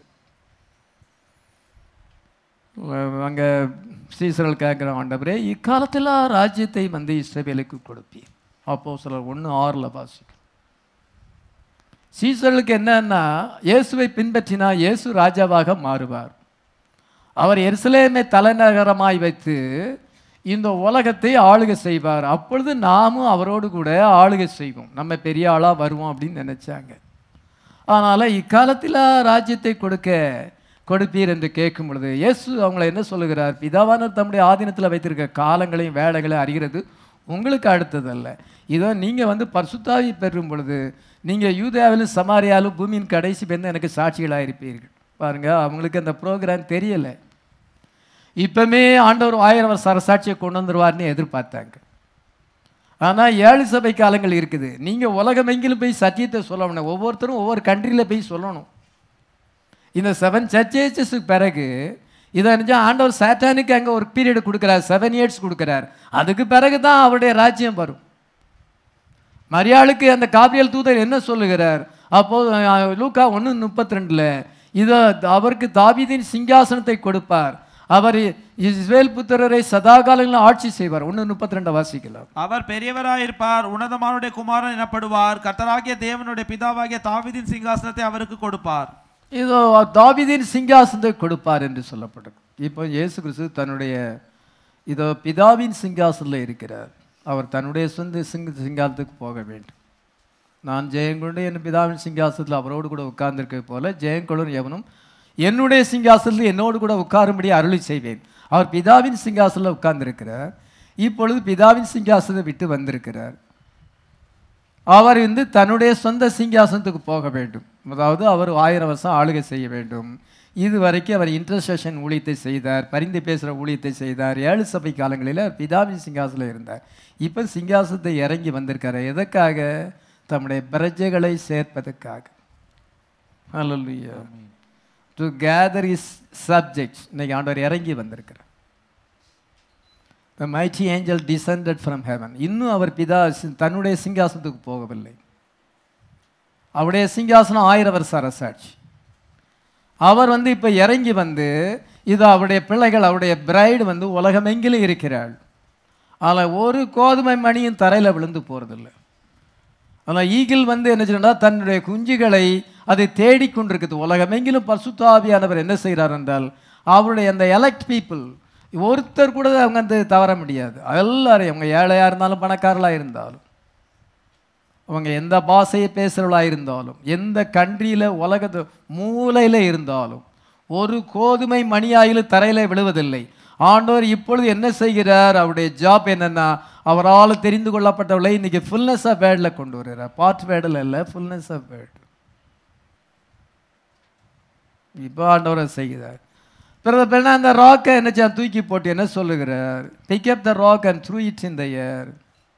அங்கே சீசர்கள் கேட்குற ஆண்டவரே இக்காலத்தில் ராஜ்யத்தை வந்து இஸ்ரவேலுக்கு கொடுப்பீர் அப்போ சிலர் ஒன்று ஆறில் வாசிக்கும் சீசர்களுக்கு என்னன்னா இயேசுவை பின்பற்றினா இயேசு ராஜாவாக மாறுவார் அவர் எருசலேமை தலைநகரமாய் வைத்து இந்த உலகத்தை ஆளுகை செய்வார் அப்பொழுது நாமும் அவரோடு கூட ஆளுகை செய்வோம் நம்ம பெரிய ஆளாக வருவோம் அப்படின்னு நினைச்சாங்க அதனால் இக்காலத்தில் ராஜ்யத்தை கொடுக்க கொடுப்பீர் என்று கேட்கும் பொழுது இயேசு அவங்கள என்ன சொல்லுகிறார் பிதாவான தம்முடைய ஆதீனத்தில் வைத்திருக்க காலங்களையும் வேலைகளையும் அறிகிறது உங்களுக்கு அடுத்ததல்ல இதோ நீங்கள் வந்து பரிசுத்தாவி பெறும் பொழுது நீங்கள் யூதேவிலும் சமாரியாலும் பூமியின் கடைசி பேருந்து எனக்கு சாட்சிகளாக இருப்பீர்கள் பாருங்க அவங்களுக்கு அந்த ப்ரோக்ராம் தெரியலை இப்பவுமே ஆண்டவர் ஆயிரம் வருஷ அரசாட்சியை கொண்டு வந்துருவார்னு எதிர்பார்த்தாங்க ஆனால் ஏழு சபை காலங்கள் இருக்குது நீங்கள் உலகமெங்கிலும் போய் சத்தியத்தை சொல்லணும் ஒவ்வொருத்தரும் ஒவ்வொரு கண்ட்ரியில் போய் சொல்லணும் இந்த செவன் சர்ச்சேஸஸுக்கு பிறகு இதை நினைச்சா ஆண்டவர் சாத்தானுக்கு அங்கே ஒரு பீரியட் கொடுக்குறார் செவன் இயர்ஸ் கொடுக்குறார் அதுக்கு பிறகு தான் அவருடைய ராஜ்யம் வரும் மரியாளுக்கு அந்த காபிரியல் தூதர் என்ன சொல்லுகிறார் அப்போ அஹ், லூக்கா ஒன்று முப்பத்தி ரெண்டில் இதோ அவருக்கு தாவீதின் சிங்காசனத்தை கொடுப்பார் அவர் இஸ்ரேல் புத்திரரை சதா காலங்களில் ஆட்சி செய்வார் ஒன்று முப்பத்தி ரெண்டை வாசிக்கலாம் அவர் பெரியவராயிருப்பார் உன்னதமானுடைய குமாரன் எனப்படுவார் கர்த்தராகிய தேவனுடைய பிதாவாகிய தாவீதின் சிங்காசனத்தை அவருக்கு கொடுப்பார் இதோ தாவீதின் சிங்காசனத்தை கொடுப்பார் என்று சொல்லப்பட்டது இப்போ இயேசு கிறிஸ்து தன்னுடைய இதோ பிதாவின் சிங்காசனத்தில் இருக்கிறார் அவர் தன்னுடைய சொந்த சிங்க சிங்காசனத்துக்கு போக வேண்டும் நான் ஜெயங்கொண்டு என் பிதாவின் சிங்காசனத்தில் அவரோடு கூட உட்கார்ந்திருக்க போல ஜெயங்கொள்ளும் எவனும் என்னுடைய சிங்காசனத்தில் என்னோடு கூட உட்காரும்படி அருளி செய்வேன் அவர் பிதாவின் சிங்காசனத்தில் உட்கார்ந்திருக்கிறார் இப்பொழுது பிதாவின் சிங்காசனத்தை விட்டு வந்திருக்கிறார் அவர் வந்து தன்னுடைய சொந்த சிங்காசனத்துக்கு போக வேண்டும் அதாவது அவர் ஆயிரம் வருஷம் ஆளுகை செய்ய வேண்டும் இது வரைக்கும் அவர் இன்டர்செஷன் ஊழியத்தை செய்தார் பரிந்து பேசுகிற ஊழியத்தை செய்தார் ஏழு சபை காலங்களில் அவர் பிதாவின் சிங்காசனம் இருந்தார் இப்போ சிங்காசனத்தை இறங்கி வந்திருக்காரு எதற்காக தம்முடைய பிரஜைகளை சேர்ப்பதற்காக hallelujah to gather his subjects இன்னைக்கு ஆண்டவர் இறங்கி வந்திருக்கிறார் the mighty angel descended from heaven இன்னும் அவர் பிதா சி- தன்னுடைய சிங்காசனத்துக்கு போகவில்லை அவருடைய சிங்காசனம் ஆயிரம் வருஷ அரசாட்சி அவர் வந்து இப்போ இறங்கி வந்து இது அவருடைய பிள்ளைகள் அவருடைய பிரைடு வந்து உலகமெங்கிலும் இருக்கிறாள் அதில் ஒரு கோதுமை மணியும் தரையில் விழுந்து போகிறதில்ல ஆனால் ஈகிள் வந்து என்ன செய்யணும்னா தன்னுடைய குஞ்சுகளை அதை தேடிக்கொண்டிருக்குது உலகமெங்கிலும் பசுத்தாவியானவர் என்ன செய்கிறார் என்றால் அவருடைய அந்த எலக்ட் பீப்புள் ஒருத்தர் கூட அவங்க வந்து தவற முடியாது எல்லாரையும் அவங்க ஏழையாக இருந்தாலும் பணக்காரர்களாக இருந்தாலும் அவங்க எந்த பாஷையை பேசுகிறவளாக இருந்தாலும் எந்த கண்ட்ரியில் உலகத்து மூலையில் இருந்தாலும் ஒரு கோதுமை மணியாயிலும் தரையில் விழுவதில்லை ஆண்டவர் இப்பொழுது என்ன செய்கிறார் அவருடைய ஜாப் என்னன்னா அவரால் தெரிந்து கொள்ளப்பட்டவளை இன்னைக்கு ஃபுல்னஸ் ஆஃப் வேர்டில் கொண்டு வருகிறார் பார்ட் வேர்டில் இல்லை ஃபுல்னஸ் ஆஃப் வேர்ட் இப்போ ஆண்டவர் அதை செய்கிறார் பிறகு பின்ன அந்த ராக்கை என்ன செய்ய தூக்கி போட்டு என்ன சொல்லுகிறார் pick up the rock and throw it in the air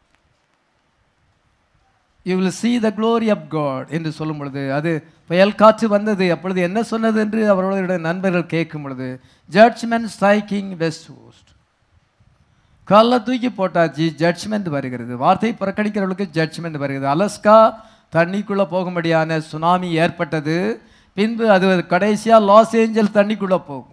you will see the glory of God என்று சொல்லும் பொழுது அது புயல் காற்று வந்தது அப்பொழுது என்ன சொன்னது என்று அவர்களுடைய நண்பர்கள் கேட்கும் பொழுது ஜட்ஜ்மெண்ட் ஸ்ட்ரைக்கிங் வெஸ்ட் கோஸ்ட் கல்லை தூக்கி போட்டாச்சு ஜட்ஜ்மெண்ட் வருகிறது வார்த்தை புறக்கணிக்கிறவர்களுக்கு ஜட்ஜ்மெண்ட் வருகிறது அலஸ்கா தண்ணிக்குள்ளே போகும்படியான சுனாமி ஏற்பட்டது பின்பு அது கடைசியாக லாஸ் ஏஞ்சல் தண்ணிக்குள்ளே போகும்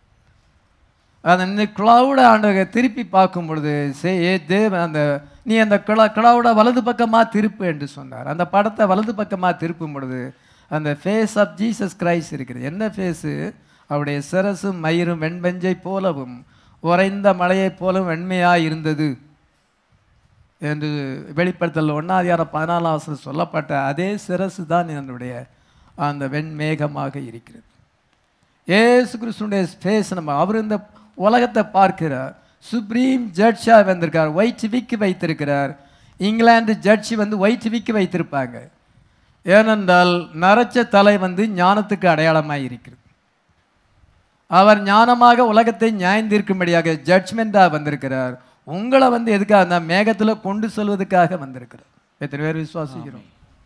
அந்த கிளவுடை ஆண்டவங்க திருப்பி பார்க்கும் பொழுது சே ஏ தேவன் அந்த நீ அந்த கிள கிளவுடை வலது பக்கமாக திருப்பு என்று சொன்னார் அந்த படத்தை வலது பக்கமாக திருப்பும் பொழுது அந்த ஃபேஸ் ஆஃப் ஜீசஸ் கிரைஸ்ட் இருக்கிறது என்ன ஃபேஸு அவருடைய சிரசும் மயிரும் வெண்பஞ்சை போலவும் உறைந்த மலையைப் போலவும் வெண்மையாக இருந்தது என்று வெளிப்படுத்தல் ஒன்றாதிகாரம் பதினாலாம் வசனம் சொல்லப்பட்ட அதே சிரசு தான் என்னுடைய அந்த வெண்மேகமாக இருக்கிறது ஏசு கிறிஸ்துடைய ஃபேஸ் நம்ம அவர் இந்த உலகத்தை பார்க்கிறார் சுப்ரீம் ஜட்ஜாக வந்திருக்கார் ஒயிட் விக்கு வைத்திருக்கிறார் இங்கிலாந்து ஜட்ஜி வந்து ஒயிட் விக்கு வைத்திருப்பாங்க ஏனென்றால் நரைச்ச தலை வந்து ஞானத்துக்கு அடையாளமாக இருக்கிறது அவர் ஞானமாக உலகத்தை நியாயந்திருக்கும்படியாக ஜட்ஜ்மெண்ட்டாக வந்திருக்கிறார் உங்களை வந்து எதுக்காக அந்த மேகத்தில் கொண்டு செல்வதற்காக வந்திருக்கிறார் எத்தனை பேர் விசுவாசிக்கிறோம்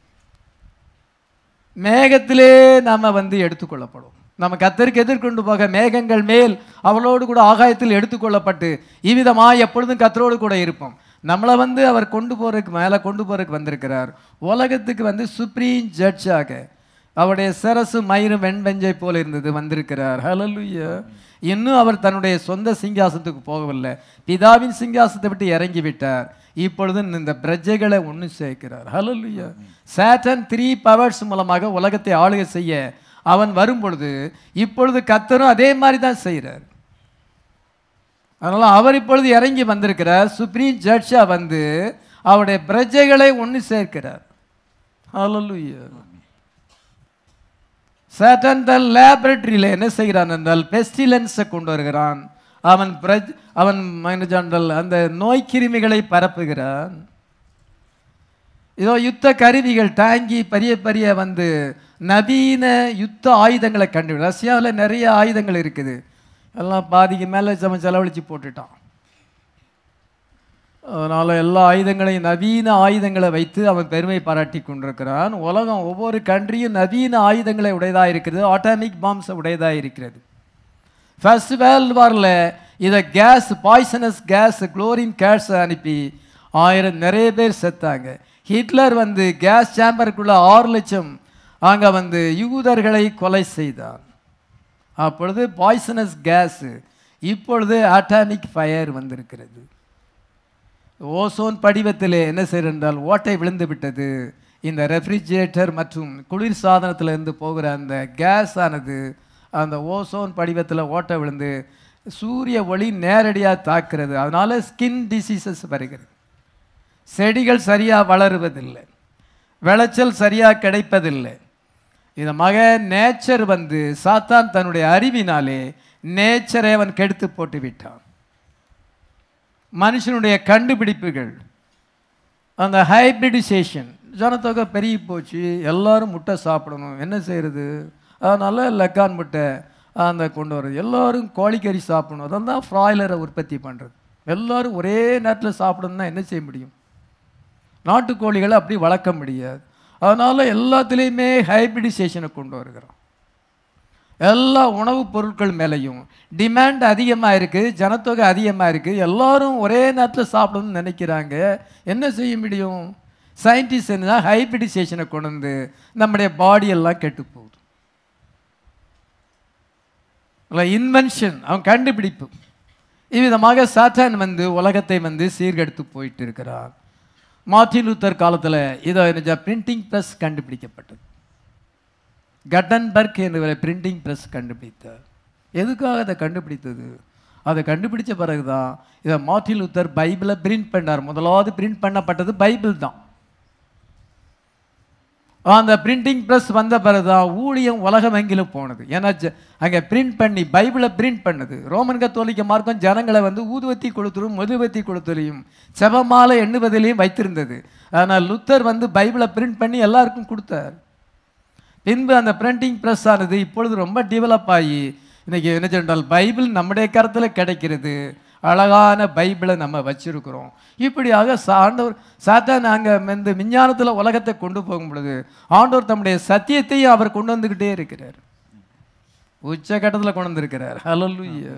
மேகத்திலே நாம வந்து எடுத்துக்கொள்ளப்படும் நம்ம கத்தருக்கு எதிர்கொண்டு போக மேகங்கள் மேல் அவளோடு கூட ஆகாயத்தில் எடுத்துக்கொள்ளப்பட்டு இவ்விதமாய் எப்பொழுதும் கத்தரோடு கூட இருப்போம் நம்மளை வந்து அவர் கொண்டு போறதுக்கு மேலே கொண்டு போறதுக்கு வந்திருக்கிறார் உலகத்துக்கு வந்து சுப்ரீம் ஜட்ஜாக அவருடைய சிரசு மயிரும் வெண்பெஞ்சை போல இருந்தது வந்திருக்கிறார் ஹalleluya இன்னும் அவர் தன்னுடைய சொந்த சிங்காசனத்துக்கு போகவில்லை பிதாவின் சிங்காசனத்தை விட்டு இறங்கி விட்டார் இப்பொழுது இந்த பிரஜைகளை ஒன்று சேர்க்கிறார் ஹalleluya சாட்டன் த்ரீ பவர்ஸ் மூலமாக உலகத்தை ஆளுகை செய்ய அவன் வரும் பொழுது இப்பொழுது கத்தரும் அதே மாதிரி தான் செய்கிறார் அதனால அவர் இப்பொழுது இறங்கி வந்திருக்கிறார் சுப்ரீம் ஜட்ஜா வந்து அவருடைய பிரஜைகளை ஒன்று சேர்க்கிறார் ஹalleluya சேட்டன் தன் லேபரட்டரியில் என்ன செய்கிறான் என்றால் பெஸ்டிலன்ஸை கொண்டு வருகிறான் அவன் பிரஜ் அவன் மைனஜாண்டல் அந்த நோய் கிருமிகளை பரப்புகிறான் இதோ யுத்த கருவிகள் டாங்கி பெரிய பெரிய வந்து நவீன யுத்த ஆயுதங்களை கண்டு ரஷ்யாவில் நிறைய ஆயுதங்கள் இருக்குது எல்லாம் பாதிக்கு மேலே அவன் செலவழித்து போட்டுட்டான் அதனால் எல்லா ஆயுதங்களையும் நவீன ஆயுதங்களை வைத்து அவன் பெருமை பாராட்டி கொண்டிருக்கிறான் உலகம் ஒவ்வொரு கண்ட்ரியும் நவீன ஆயுதங்களை உடையதாக இருக்கிறது ஆட்டாமிக் பாம்ஸை உடையதாக இருக்கிறது ஃபர்ஸ்ட் வேர்ல்டு வாரில் இதை gas poisonous gas chlorine gas அனுப்பி ஆயிரம் நிறைய பேர் செத்தாங்க ஹிட்லர் வந்து கேஸ் சேம்பருக்குள்ள ஆறு லட்சம் அங்கே வந்து யூதர்களை கொலை செய்தார் அப்பொழுது பாய்சனஸ் கேஸ் இப்பொழுது அட்டாமிக் ஃபயர் வந்திருக்கிறது ஓசோன் படிவத்திலே என்ன செய்கிறது என்றால் ஓட்டை விழுந்து விட்டது இந்த ரெஃப்ரிஜரேட்டர் மற்றும் குளிர் சாதனத்திலிருந்து போகிற அந்த கேஸ் ஆனது அந்த ஓசோன் படிவத்தில் ஓட்டை விழுந்து சூரிய ஒளி நேரடியாக தாக்குறது அதனால ஸ்கின் டிசீசஸ் வருகிறது செடிகள் சரியாக வளருவதில்லை விளைச்சல் சரியாக கிடைப்பதில்லை இந்த மக நேச்சர் வந்து சாத்தான் தன்னுடைய அறிவினாலே நேச்சரை அவன் கெடுத்து போட்டு விட்டான் மனுஷனுடைய கண்டுபிடிப்புகள் அந்த ஹைபிரிடிசேஷன் ஜனத்தொகை பெருகி போச்சு எல்லாரும் முட்டை சாப்பிடணும் என்ன செய்யறது அதனால லக்கான் முட்டை அந்த கொண்டு வர்றது எல்லாரும் கோழிக்கறி சாப்பிடணும் அதான் தான் ஃப்ராய்லரை உற்பத்தி பண்ணுறது எல்லாரும் ஒரே நேரத்தில் சாப்பிடணும்னா என்ன செய்ய முடியும் நாட்டுக்கோழிகளை அப்படி வளர்க்க முடியாது அதனால் எல்லாத்துலேயுமே ஹைபிரிடிசேஷனை கொண்டு வருகிறோம் எல்லா உணவுப் பொருட்கள் மேலேயும் டிமாண்ட் அதிகமாக இருக்குது ஜனத்தொகை அதிகமாக இருக்குது எல்லாரும் ஒரே நேரத்தில் சாப்பிடணும்னு நினைக்கிறாங்க என்ன செய்ய முடியும் சயின்டிஸ்ட் என்ன ஹைபிரிடிசேஷனை கொண்டு வந்து நம்முடைய பாடியெல்லாம் கெட்டு போகுது இன்வென்ஷன் அவன் கண்டுபிடிப்பு இவ்விதமாக சாத்தான் வந்து உலகத்தை வந்து சீர்கெடுத்து போயிட்டு இருக்கிறார் மார்ட்டின் லூத்தர் காலத்தில் இதை பிரிண்டிங் ப்ரெஸ் கண்டுபிடிக்கப்பட்டது கட்டன்பர்க் என்ற பிரிண்டிங் ப்ரெஸ் கண்டுபிடித்தார் எதுக்காக அதை கண்டுபிடித்தது அதை கண்டுபிடிச்ச பிறகு தான் இதை மார்ட்டின் லூத்தர் பைபிளை பிரிண்ட் பண்ணார் முதலாவது பிரிண்ட் பண்ணப்பட்டது பைபிள் தான் அந்த பிரிண்டிங் ப்ரெஸ் வந்த பிறகு தான் ஊழியம் உலகம் எங்கிலும் போனது ஏன்னா ஜ- அங்கே பிரிண்ட் பண்ணி பைபிளை பிரிண்ட் பண்ணது ரோமன் கத்தோலிக்க மார்க்கம் ஜனங்களை வந்து ஊதுவத்தி கொளுத்தலும் மதுவத்தி கொளுத்தலையும் செபமாலை எண்ணுவதிலையும் வைத்திருந்தது ஆனால் லுத்தர் வந்து பைபிளை பிரிண்ட் பண்ணி எல்லாருக்கும் கொடுத்தார் பின்பு அந்த பிரிண்டிங் ப்ரெஸ் ஆனது இப்பொழுது ரொம்ப டெவலப் ஆகி இன்னைக்கு என்ன சொன்னால் பைபிள் நம்முடைய கருத்தில் கிடைக்கிறது அழகான பைபிளை நம்ம வச்சிருக்கிறோம் இப்படியாக சா- ஆண்டவர் சாத்தான் நாங்கள் இந்த விஞ்ஞானத்தில் உலகத்தை கொண்டு போகும் பொழுது ஆண்டவர் தம்முடைய சத்தியத்தையும் அவர் கொண்டு வந்துக்கிட்டே இருக்கிறார் உச்சகட்டத்தில் கொண்டு வந்திருக்கிறார் ஹalleluya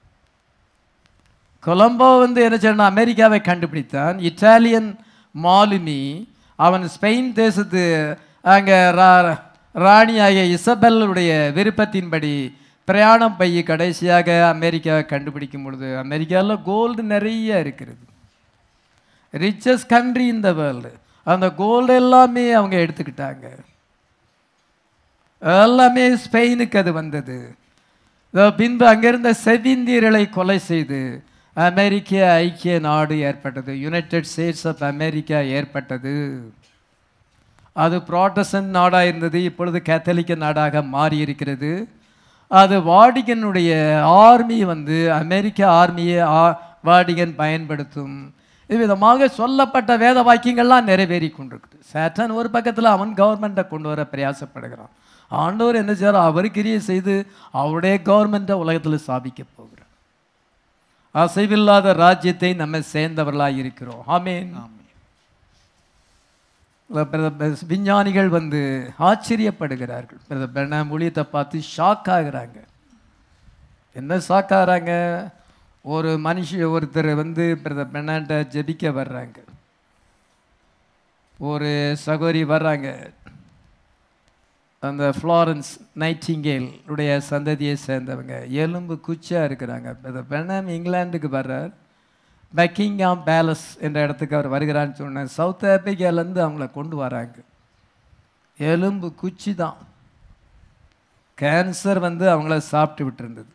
கொலம்போ வந்து என்ன சொன்னா அமெரிக்காவை கண்டுபிடித்தான் இட்டாலியன் மாலுமி அவன் ஸ்பெயின் தேசத்து அங்கே ராணியாகிய இசபெல்லுடைய விருப்பத்தின்படி பிரயாணம் பைய கடைசியாக அமெரிக்காவை கண்டுபிடிக்கும் பொழுது அமெரிக்காவில் கோல்டு நிறைய இருக்கிறது ரிச்சஸ்ட் கண்ட்ரி இந்த வேர்ல்டு அந்த கோல்டு எல்லாமே அவங்க எடுத்துக்கிட்டாங்க எல்லாமே ஸ்பெயினுக்கு அது வந்தது இதோ பின்பு அங்கிருந்த செவிந்தியர்களை கொலை செய்து அமெரிக்க ஐக்கிய நாடு ஏற்பட்டது யுனைடெட் ஸ்டேட்ஸ் ஆஃப் அமெரிக்கா ஏற்பட்டது அது ப்ராட்டஸ்டன்ட் நாடாக இருந்தது இப்பொழுது கேத்தலிக்க நாடாக மாறி இருக்கிறது அது வாடிகனுடைய ஆர்மி வந்து அமெரிக்க ஆர்மியை ஆ- வாடிகன் பயன்படுத்தும் இவ்விதமாக சொல்லப்பட்ட வேத வாக்கியங்கள்லாம் நிறைவேறி கொண்டிருக்குது சேட்டன் ஒரு பக்கத்தில் அவன் கவர்மெண்ட்டை கொண்டு வர பிரயாசப்படுகிறான் ஆண்டவர் என்ன செய்றார் அவர் கிரியை செய்து அவருடைய கவர்மெண்ட்டை உலகத்தில் ஸ்தாபிக்க போகிறார் அசைவில்லாத ராஜ்யத்தை நம்ம சேர்ந்தவர்களாக இருக்கிறோம் ஆமேன் பிரதமர் விஞ்ஞானிகள் வந்து ஆச்சரியப்படுகிறார்கள் பிரதமர் பிரணாம் ஊழியத்தை பார்த்து ஷாக் ஆகுறாங்க என்ன ஷாக் ஆகுறாங்க ஒரு மனுஷ ஒருத்தர் வந்து பிரதமர் பெண்ணாண்ட ஜெபிக்க வர்றாங்க ஒரு சகோரி வர்றாங்க அந்த ஃப்ளாரன்ஸ் நைட்டிங்கேல் உடைய சந்ததியை சேர்ந்தவங்க எலும்பு குச்சா இருக்கிறாங்க பிரதமர் பெண்ணாம் இங்கிலாந்துக்கு வர்றார் பக்கிங்காம் பேலஸ் என்ற இடத்துக்கு அவர் வருகிறான்னு சொன்னேன் சவுத் ஆப்பிரிக்காலேருந்து அவங்கள கொண்டு வராங்க எலும்பு குச்சி தான் கேன்சர் வந்து அவங்கள சாப்பிட்டு விட்டுருந்தது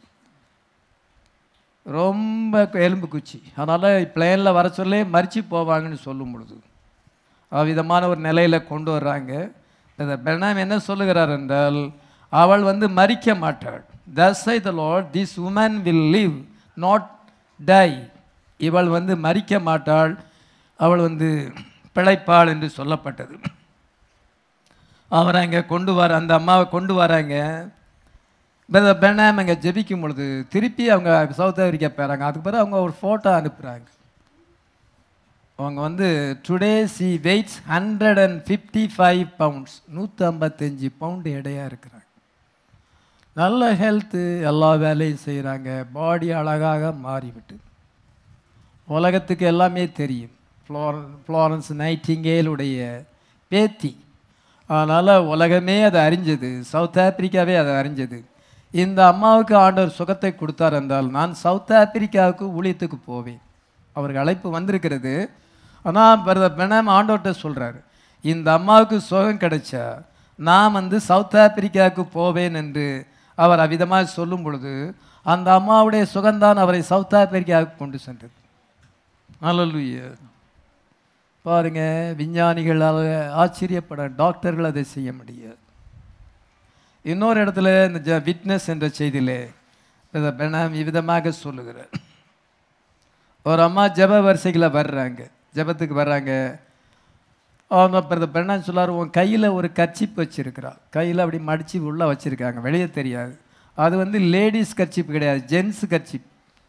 ரொம்ப எலும்பு குச்சி அதனால் பிளேனில் வர சொல்லே மறித்து போவாங்கன்னு சொல்லும் பொழுது அவ்விதமான ஒரு நிலையில் கொண்டு வர்றாங்க இந்த பெர்னாம் என்ன சொல்லுகிறார் என்றால் அவள் வந்து மறிக்க மாட்டாள் thus I the Lord this woman will live not die இவள் வந்து மறிக்க மாட்டாள் அவள் வந்து பிழைப்பாள் என்று சொல்லப்பட்டது அவரை அங்கே கொண்டு வர அந்த அம்மாவை கொண்டு வராங்க பிரதர் பெனாம் அங்கே ஜெபிக்கும் பொழுது திருப்பி அவங்க சவுத் ஆப்பிரிக்கா போகிறாங்க அதுக்கு பிறகு அவங்க ஒரு ஃபோட்டோ அனுப்புகிறாங்க அவங்க வந்து today she weighs hundred and fifty five pounds நூற்றி ஐம்பத்தஞ்சு பவுண்டு எடையாக இருக்கிறாங்க நல்ல ஹெல்த்து எல்லா வேலையும் செய்கிறாங்க பாடி அழகாக மாறிவிட்டு உலகத்துக்கு எல்லாமே தெரியும் ஃப்ளோர ஃப்ளாரன்ஸ் நைட்டிங்கேலுடைய பேத்தி அதனால் உலகமே அதை அறிஞ்சது சவுத் ஆப்பிரிக்காவே அதை அறிஞ்சது இந்த அம்மாவுக்கு ஆண்டவர் சுகத்தை கொடுத்தார் என்றால் நான் சவுத் ஆப்பிரிக்காவுக்கு ஊழியத்துக்கு போவேன் அவருக்கு அழைப்பு வந்திருக்கிறது ஆனால் பிரதர் பெனாம் ஆண்டவர்கிட்ட சொல்கிறாரு இந்த அம்மாவுக்கு சுகம் கிடைச்சா நான் வந்து சவுத் ஆப்பிரிக்காவுக்கு போவேன் என்று அவர் அவ்விதமாக சொல்லும் பொழுது அந்த அம்மாவுடைய சுகம்தான் அவரை சவுத் ஆப்பிரிக்காவுக்கு கொண்டு சென்றது அல்லலுயா பாருங்க விஞ்ஞானிகளால் ஆச்சரியப்பட டாக்டர்கள் அதை செய்ய முடியாது இன்னொரு இடத்துல இந்த ஜ விட்னஸ் என்ற செய்தியிலே பிரதர் பெனாம் இவ்விதமாக சொல்லுகிறார் ஒரு அம்மா ஜெப வரிசைகளை வர்றாங்க ஜெபத்துக்கு வர்றாங்க அவங்க பிரதர் பெண்ணான் சொல்லார் உன் கையில் ஒரு கர்ச்சிப் வச்சிருக்கிறா கையில் அப்படி மடித்து உள்ளே வச்சுருக்காங்க வெளியே தெரியாது அது வந்து லேடிஸ் கர்ச்சிப் கிடையாது ஜென்ஸ் கர்ச்சிப்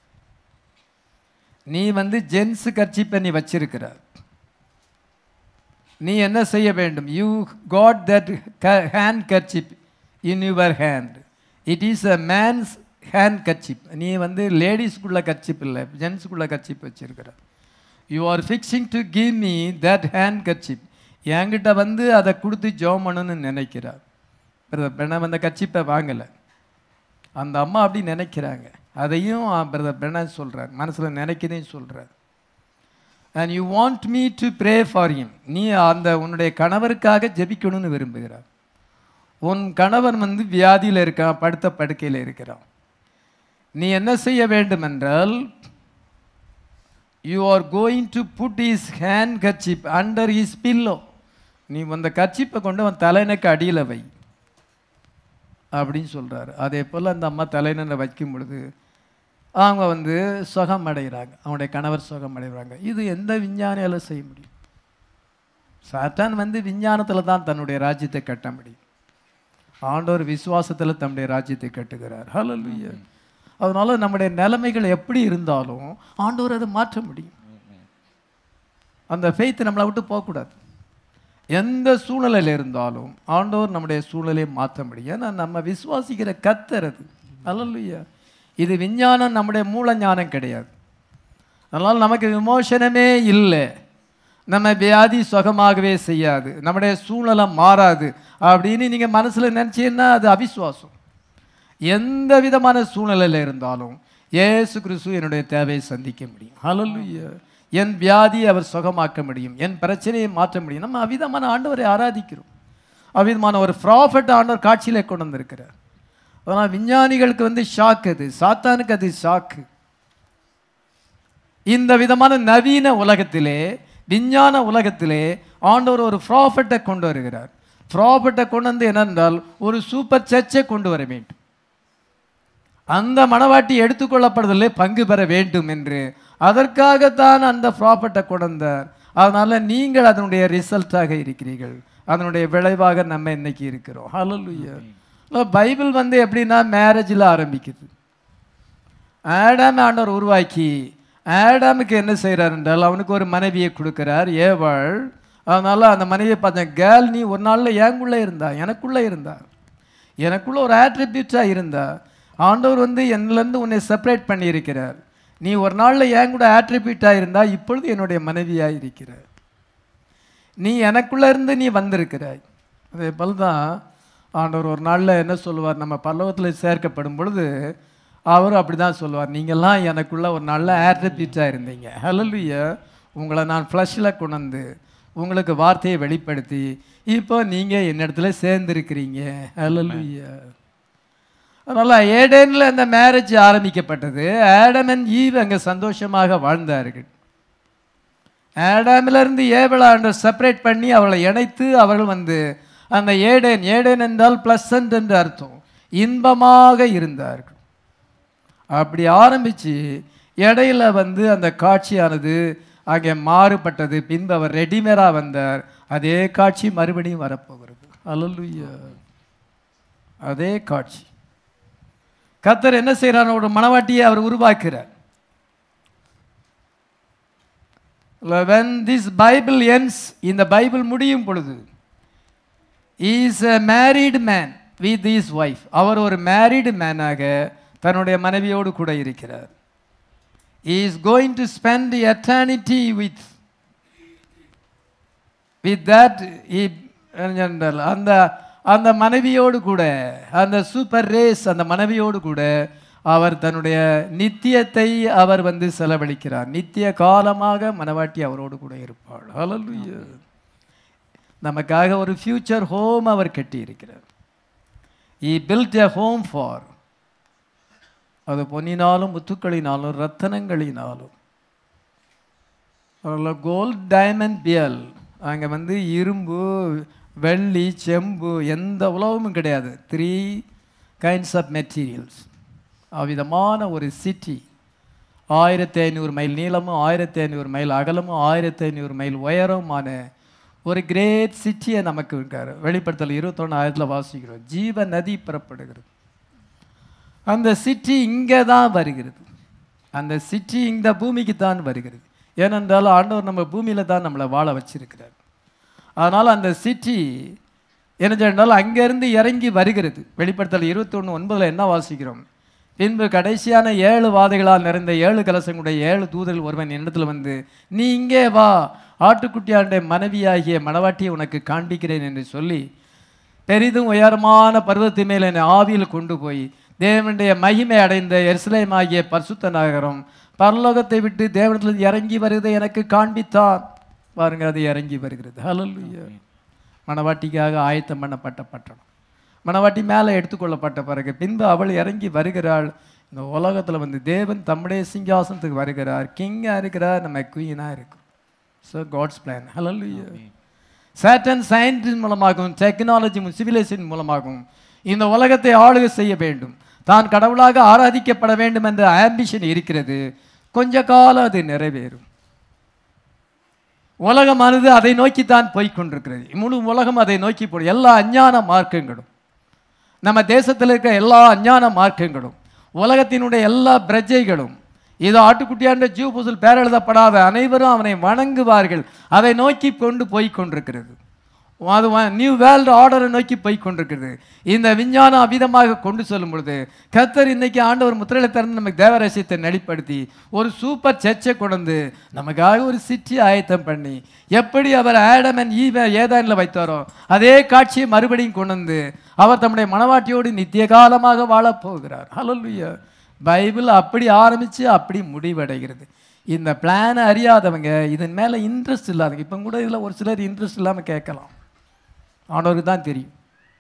நீ வந்து ஜென்ஸ் கர்ச்சிப்பை நீ வச்சிருக்கிற நீ என்ன செய்ய வேண்டும் you got that handkerchief in your hand it is a man's handkerchief நீ வந்து லேடிஸ்க்குள்ள கர்ச்சிப் இல்லை ஜென்ஸுக்குள்ள கர்ச்சிப் வச்சிருக்கிற you are fixing to give me that handkerchief என்கிட்ட வந்து அதை கொடுத்து ஜோம் பண்ணணும்னு நினைக்கிறார் பிரதர் பெண்ணம் அந்த கர்ச்சிப்பை வாங்கலை அந்த அம்மா அப்படி நினைக்கிறாங்க அதையும் பிரதர் பெண்ணன் சொல்கிறார் மனசில் நினைக்கிறதையும் சொல்கிறார் and you want me to pray for him நீ அந்த உன்னுடைய கணவருக்காக ஜெபிக்கணும்னு விரும்புகிறார் உன் கணவன் வந்து வியாதியில் இருக்கான் படுத்த படுக்கையில் இருக்கிறான் நீ என்ன செய்ய வேண்டும் என்றால் you are going to put his handkerchief under his pillow நீ அந்த கர்ச்சிப்பை கொண்டு அவன் தலைநக்கு அடியில் வை அப்படின்னு சொல்கிறாரு அதே போல் அந்த அம்மா தலைநனை வைக்கும் பொழுது அவங்க வந்து சுகம் அடைகிறாங்க அவனுடைய கணவர் சுகம் அடைகிறாங்க இது எந்த விஞ்ஞானியால செய்ய முடியும் சாத்தான் வந்து விஞ்ஞானத்தில் தான் தன்னுடைய ராஜ்யத்தை கட்ட முடியும் ஆண்டவர் விசுவாசத்தில் தன்னுடைய ராஜ்யத்தை கட்டுகிறார் ஹalleluya அதனால நம்முடைய நிலைமைகள் எப்படி இருந்தாலும் ஆண்டவர் அதை மாற்ற முடியும் அந்த ஃபெய்த் நம்மளை விட்டு போகக்கூடாது எந்த சூழ்நிலையில் இருந்தாலும் ஆண்டவர் நம்முடைய சூழ்நிலையை மாற்ற முடியும் ஏன்னா நம்ம விசுவாசிக்கிற கத்தர் அது அல்லல்லையா இது விஞ்ஞானம் நம்முடைய மூல ஞானம் கிடையாது அதனால் நமக்கு விமோசனமே இல்லை நம்ம வியாதி சுகமாகவே செய்யாது நம்முடைய சூழ்நிலை மாறாது அப்படின்னு நீங்கள் மனசில் நினச்சீங்கன்னா அது அவிசுவாசம் எந்த விதமான சூழ்நிலையில் இருந்தாலும் இயேசு கிறிஸ்து என்னுடைய தேவையை சந்திக்க முடியும் ஹalleluya என் வியாதியை அவர் சுகமாக்க முடியும் என் பிரச்சனையை மாற்ற முடியும் நம்ம அவ்விதமான ஆண்டவரை ஆராதிக்கிறோம் அவ்விதமான ஒரு ப்ராஃபட் ஆண்டவர் காட்சியிலே கொண்டு வந்திருக்கிறார் அதனால் விஞ்ஞானிகளுக்கு வந்து ஷாக் அது சாத்தானுக்கு அது ஷாக்கு இந்த விதமான நவீன உலகத்திலே விஞ்ஞான உலகத்திலே ஆண்டவர் ஒரு ப்ராஃபட்டை கொண்டு வருகிறார் ப்ராஃபட்டை கொண்டு வந்து என்னென்றால் ஒரு சூப்பர் சர்ச்சை கொண்டு வர வேண்டும் அந்த மனவாட்டி எடுத்துக்கொள்ளப்படுதலே பங்கு பெற வேண்டும் என்று அதற்காகத்தான் அந்த ப்ராப்பர்ட்டை கொண்டு வந்தார் அதனால நீங்கள் அதனுடைய ரிசல்ட்டாக இருக்கிறீர்கள் அதனுடைய விளைவாக நம்ம இன்னைக்கு இருக்கிறோம் ஹalleluya பைபிள் வந்து எப்படின்னா மேரேஜில் ஆரம்பிக்குது ஆடாம் ஆண்டவர் உருவாக்கி ஆடாமுக்கு என்ன செய்கிறார் என்றால் அவனுக்கு ஒரு மனைவியை கொடுக்கிறார் ஏவாள் அதனால அந்த மனைவியை பார்த்தேன் கேர்ள் நீ ஒரு நாளில் எனக்குள்ளே இருந்தா எனக்குள்ளே இருந்தா எனக்குள்ள ஒரு ஆட்ரிபியூட்டாக இருந்தா ஆண்டவர் வந்து என்னிலேருந்து உன்னை செப்பரேட் பண்ணியிருக்கிறார் நீ ஒரு நாளில் என் கூட ஆட்ரிபியூட்டாக இருந்தா இப்பொழுது என்னுடைய மனைவியாக இருக்கிறார் நீ எனக்குள்ள இருந்து நீ வந்திருக்கிறாய் அதே போல் தான் ஆண்டவர் ஒரு நாளில் என்ன சொல்லுவார் நம்ம பல்லவத்தில் சேர்க்கப்படும் பொழுது அவரும் அப்படி தான் சொல்லுவார் நீங்கள்லாம் எனக்குள்ள ஒரு நல்ல ஆட்ரிபியூட்டாக இருந்தீங்க ஹalleluya உங்களை நான் ஃப்ளஷில் கொண்டு வந்து உங்களுக்கு வார்த்தையை வெளிப்படுத்தி இப்போ நீங்கள் என்னிடத்துல சேர்ந்துருக்கிறீங்க ஹalleluya அதனால் ஏடேனில் அந்த மேரேஜ் ஆரம்பிக்கப்பட்டது ஆடம் அண்ட் ஈவ் அங்கே சந்தோஷமாக வாழ்ந்தார்கள் ஆடாமிலிருந்து ஏவலாண்ட செப்பரேட் பண்ணி அவளை இணைத்து அவர்கள் வந்து அந்த ஏடேன் ஏடேன் என்றால் பிளசன்ட் என்று அர்த்தம் இன்பமாக இருந்தார்கள் அப்படி ஆரம்பித்து இடையில வந்து அந்த காட்சியானது அங்கே மாறுபட்டது பின்பு அவர் ரெடிமேடாக வந்தார் அதே காட்சி மறுபடியும் வரப்போகிறது அல்லலுயா அதே காட்சி கத்தர் என்ன செய்கிறார் ஒரு மனவாட்டியை அவர் உருவாக்குறார் when this bible ends இந்த பைபிள் முடியும் பொழுது is a married man with his wife அவர் ஒரு மேரிடு மேனாக தன்னுடைய மனைவியோடு கூட இருக்கிறார் is going to spend eternity with with that அந்த அந்த மனைவியோடு கூட அந்த சூப்பர் ரேஸ் அந்த மனைவியோடு கூட அவர் தன்னுடைய நித்தியத்தை அவர் வந்து செலவழிக்கிறார் நித்திய காலமாக மனவாட்டி அவரோடு கூட இருப்பாள் ஹalleluya நமக்காக ஒரு ஃபியூச்சர் ஹோம் அவர் கட்டி இருக்கிறார் he build a home for அது பொன்னினாலும் முத்துக்களினாலும் ரத்தனங்களினாலும் அதில் கோல்ட் டைமண்ட் பியல் அங்கே வந்து இரும்பு வெள்ளி செம்பு எந்த உலகமும் கிடையாது த்ரீ கைண்ட்ஸ் ஆஃப் மெட்டீரியல்ஸ் அவ்விதமான ஒரு சிட்டி ஆயிரத்தி ஐநூறு மைல் நீளமும் ஆயிரத்தி ஐநூறு மைல் அகலமும் ஆயிரத்தி ஐநூறு மைல் உயரமான ஒரு கிரேட் சிட்டியை நமக்கு இருக்கார் வெளிப்படுத்தல் இருபத்தொன்று ஆயிரத்தில் வாசிக்கிறோம் ஜீவ நதி புறப்படுகிறது அந்த சிட்டி இங்கே தான் வருகிறது அந்த சிட்டி இந்த பூமிக்கு தான் வருகிறது ஏனென்றால் ஆண்டவர் நம்ம பூமியில் தான் நம்மளை வாழ வச்சிருக்கிறார் அதனால் அந்த சிட்டி என்ன சொன்னால் அங்கேருந்து இறங்கி வருகிறது வெளிப்படுத்தல் இருபத்தொன்று ஒன்பதில் என்ன வாசிக்கிறோம் பின்பு கடைசியான ஏழு வாதைகளால் நிறைந்த ஏழு கலசங்களுடைய ஏழு தூதர்கள் ஒருவன் என்னிடத்தில் வந்து நீ இங்கே வா ஆட்டுக்குட்டியாண்டைய மனைவியாகிய மணவாட்டியை உனக்கு காண்பிக்கிறேன் என்று சொல்லி பெரிதும் உயரமான பர்வத்து மேல் என்னை ஆவியில் கொண்டு போய் தேவனுடைய மகிமை அடைந்த எருசலேம் ஆகிய பரிசுத்த நகரம் பரலோகத்தை விட்டு தேவனத்தில் இறங்கி வருவதை எனக்கு காண்பித்தார் பாருங்க அது இறங்கி வருகிறது ஹalleluya மணவாட்டிக்காக ஆயத்தம் பண்ணப்பட்ட பட்டணம் மணவாட்டி மேலே எடுத்துக்கொள்ளப்பட்ட பிறகு பின்பு அவள் இறங்கி வருகிறாள் இந்த உலகத்தில் வந்து தேவன் தம்முடைய சிங்காசனத்துக்கு வருகிறார் கிங்காக இருக்கிறார் நம்ம குயினாக இருக்கும் so God's plan hallelujah Satan சயின்ஸின் மூலமாகவும் டெக்னாலஜி சிவிலைசேஷன் மூலமாகவும் இந்த உலகத்தை ஆளுகை செய்ய வேண்டும் தான் கடவுளாக ஆராதிக்கப்பட வேண்டும் என்ற ஆம்பிஷன் இருக்கிறது கொஞ்ச காலம் அது நிறைவேறும் உலகமானது அதை நோக்கித்தான் போய்க் கொண்டிருக்கிறது முழு உலகம் அதை நோக்கி போடும் எல்லா அஞ்ஞான மார்க்கங்களும் நம்ம தேசத்தில் இருக்க எல்லா அஞ்ஞான மார்க்கங்களும் உலகத்தினுடைய எல்லா பிரஜைகளும் இது ஆட்டுக்குட்டியாண்ட ஜீவ புசல் பேரெழுதப்படாத அனைவரும் அவனை வணங்குவார்கள் அதை நோக்கி கொண்டு போய் கொண்டிருக்கிறது அது நியூ வேர்ல்டு ஆர்டரை நோக்கி போய் கொண்டிருக்கிறது இந்த விஞ்ஞானம் அவிதமாக கொண்டு செல்லும் பொழுது கத்தர் இன்னைக்கு ஆண்டவர் முத்திரையில திறந்து நமக்கு தேவரசியத்தை நடிப்படுத்தி ஒரு சூப்பர் சர்ச்சை கொண்டு நமக்காக ஒரு சிட்டி ஆயத்தம் பண்ணி எப்படி அவர் ஆடம் அண்ட் ஈவ ஏதானில் வைத்தாரோ அதே காட்சியை மறுபடியும் கொண்டு வந்து அவர் தம்முடைய மனவாட்டியோடு நித்திய காலமாக வாழப் போகிறார் ஹalleluya பைபிள் அப்படி ஆரம்பித்து அப்படி முடிவடைகிறது இந்த பிளானை அறியாதவங்க இதன் மேலே இன்ட்ரெஸ்ட் இல்லாதவங்க இப்போ கூட இதில் ஒரு சிலர் இன்ட்ரெஸ்ட் இல்லாமல் கேட்கலாம் ஆண்டவருக்கு தான் தெரியும்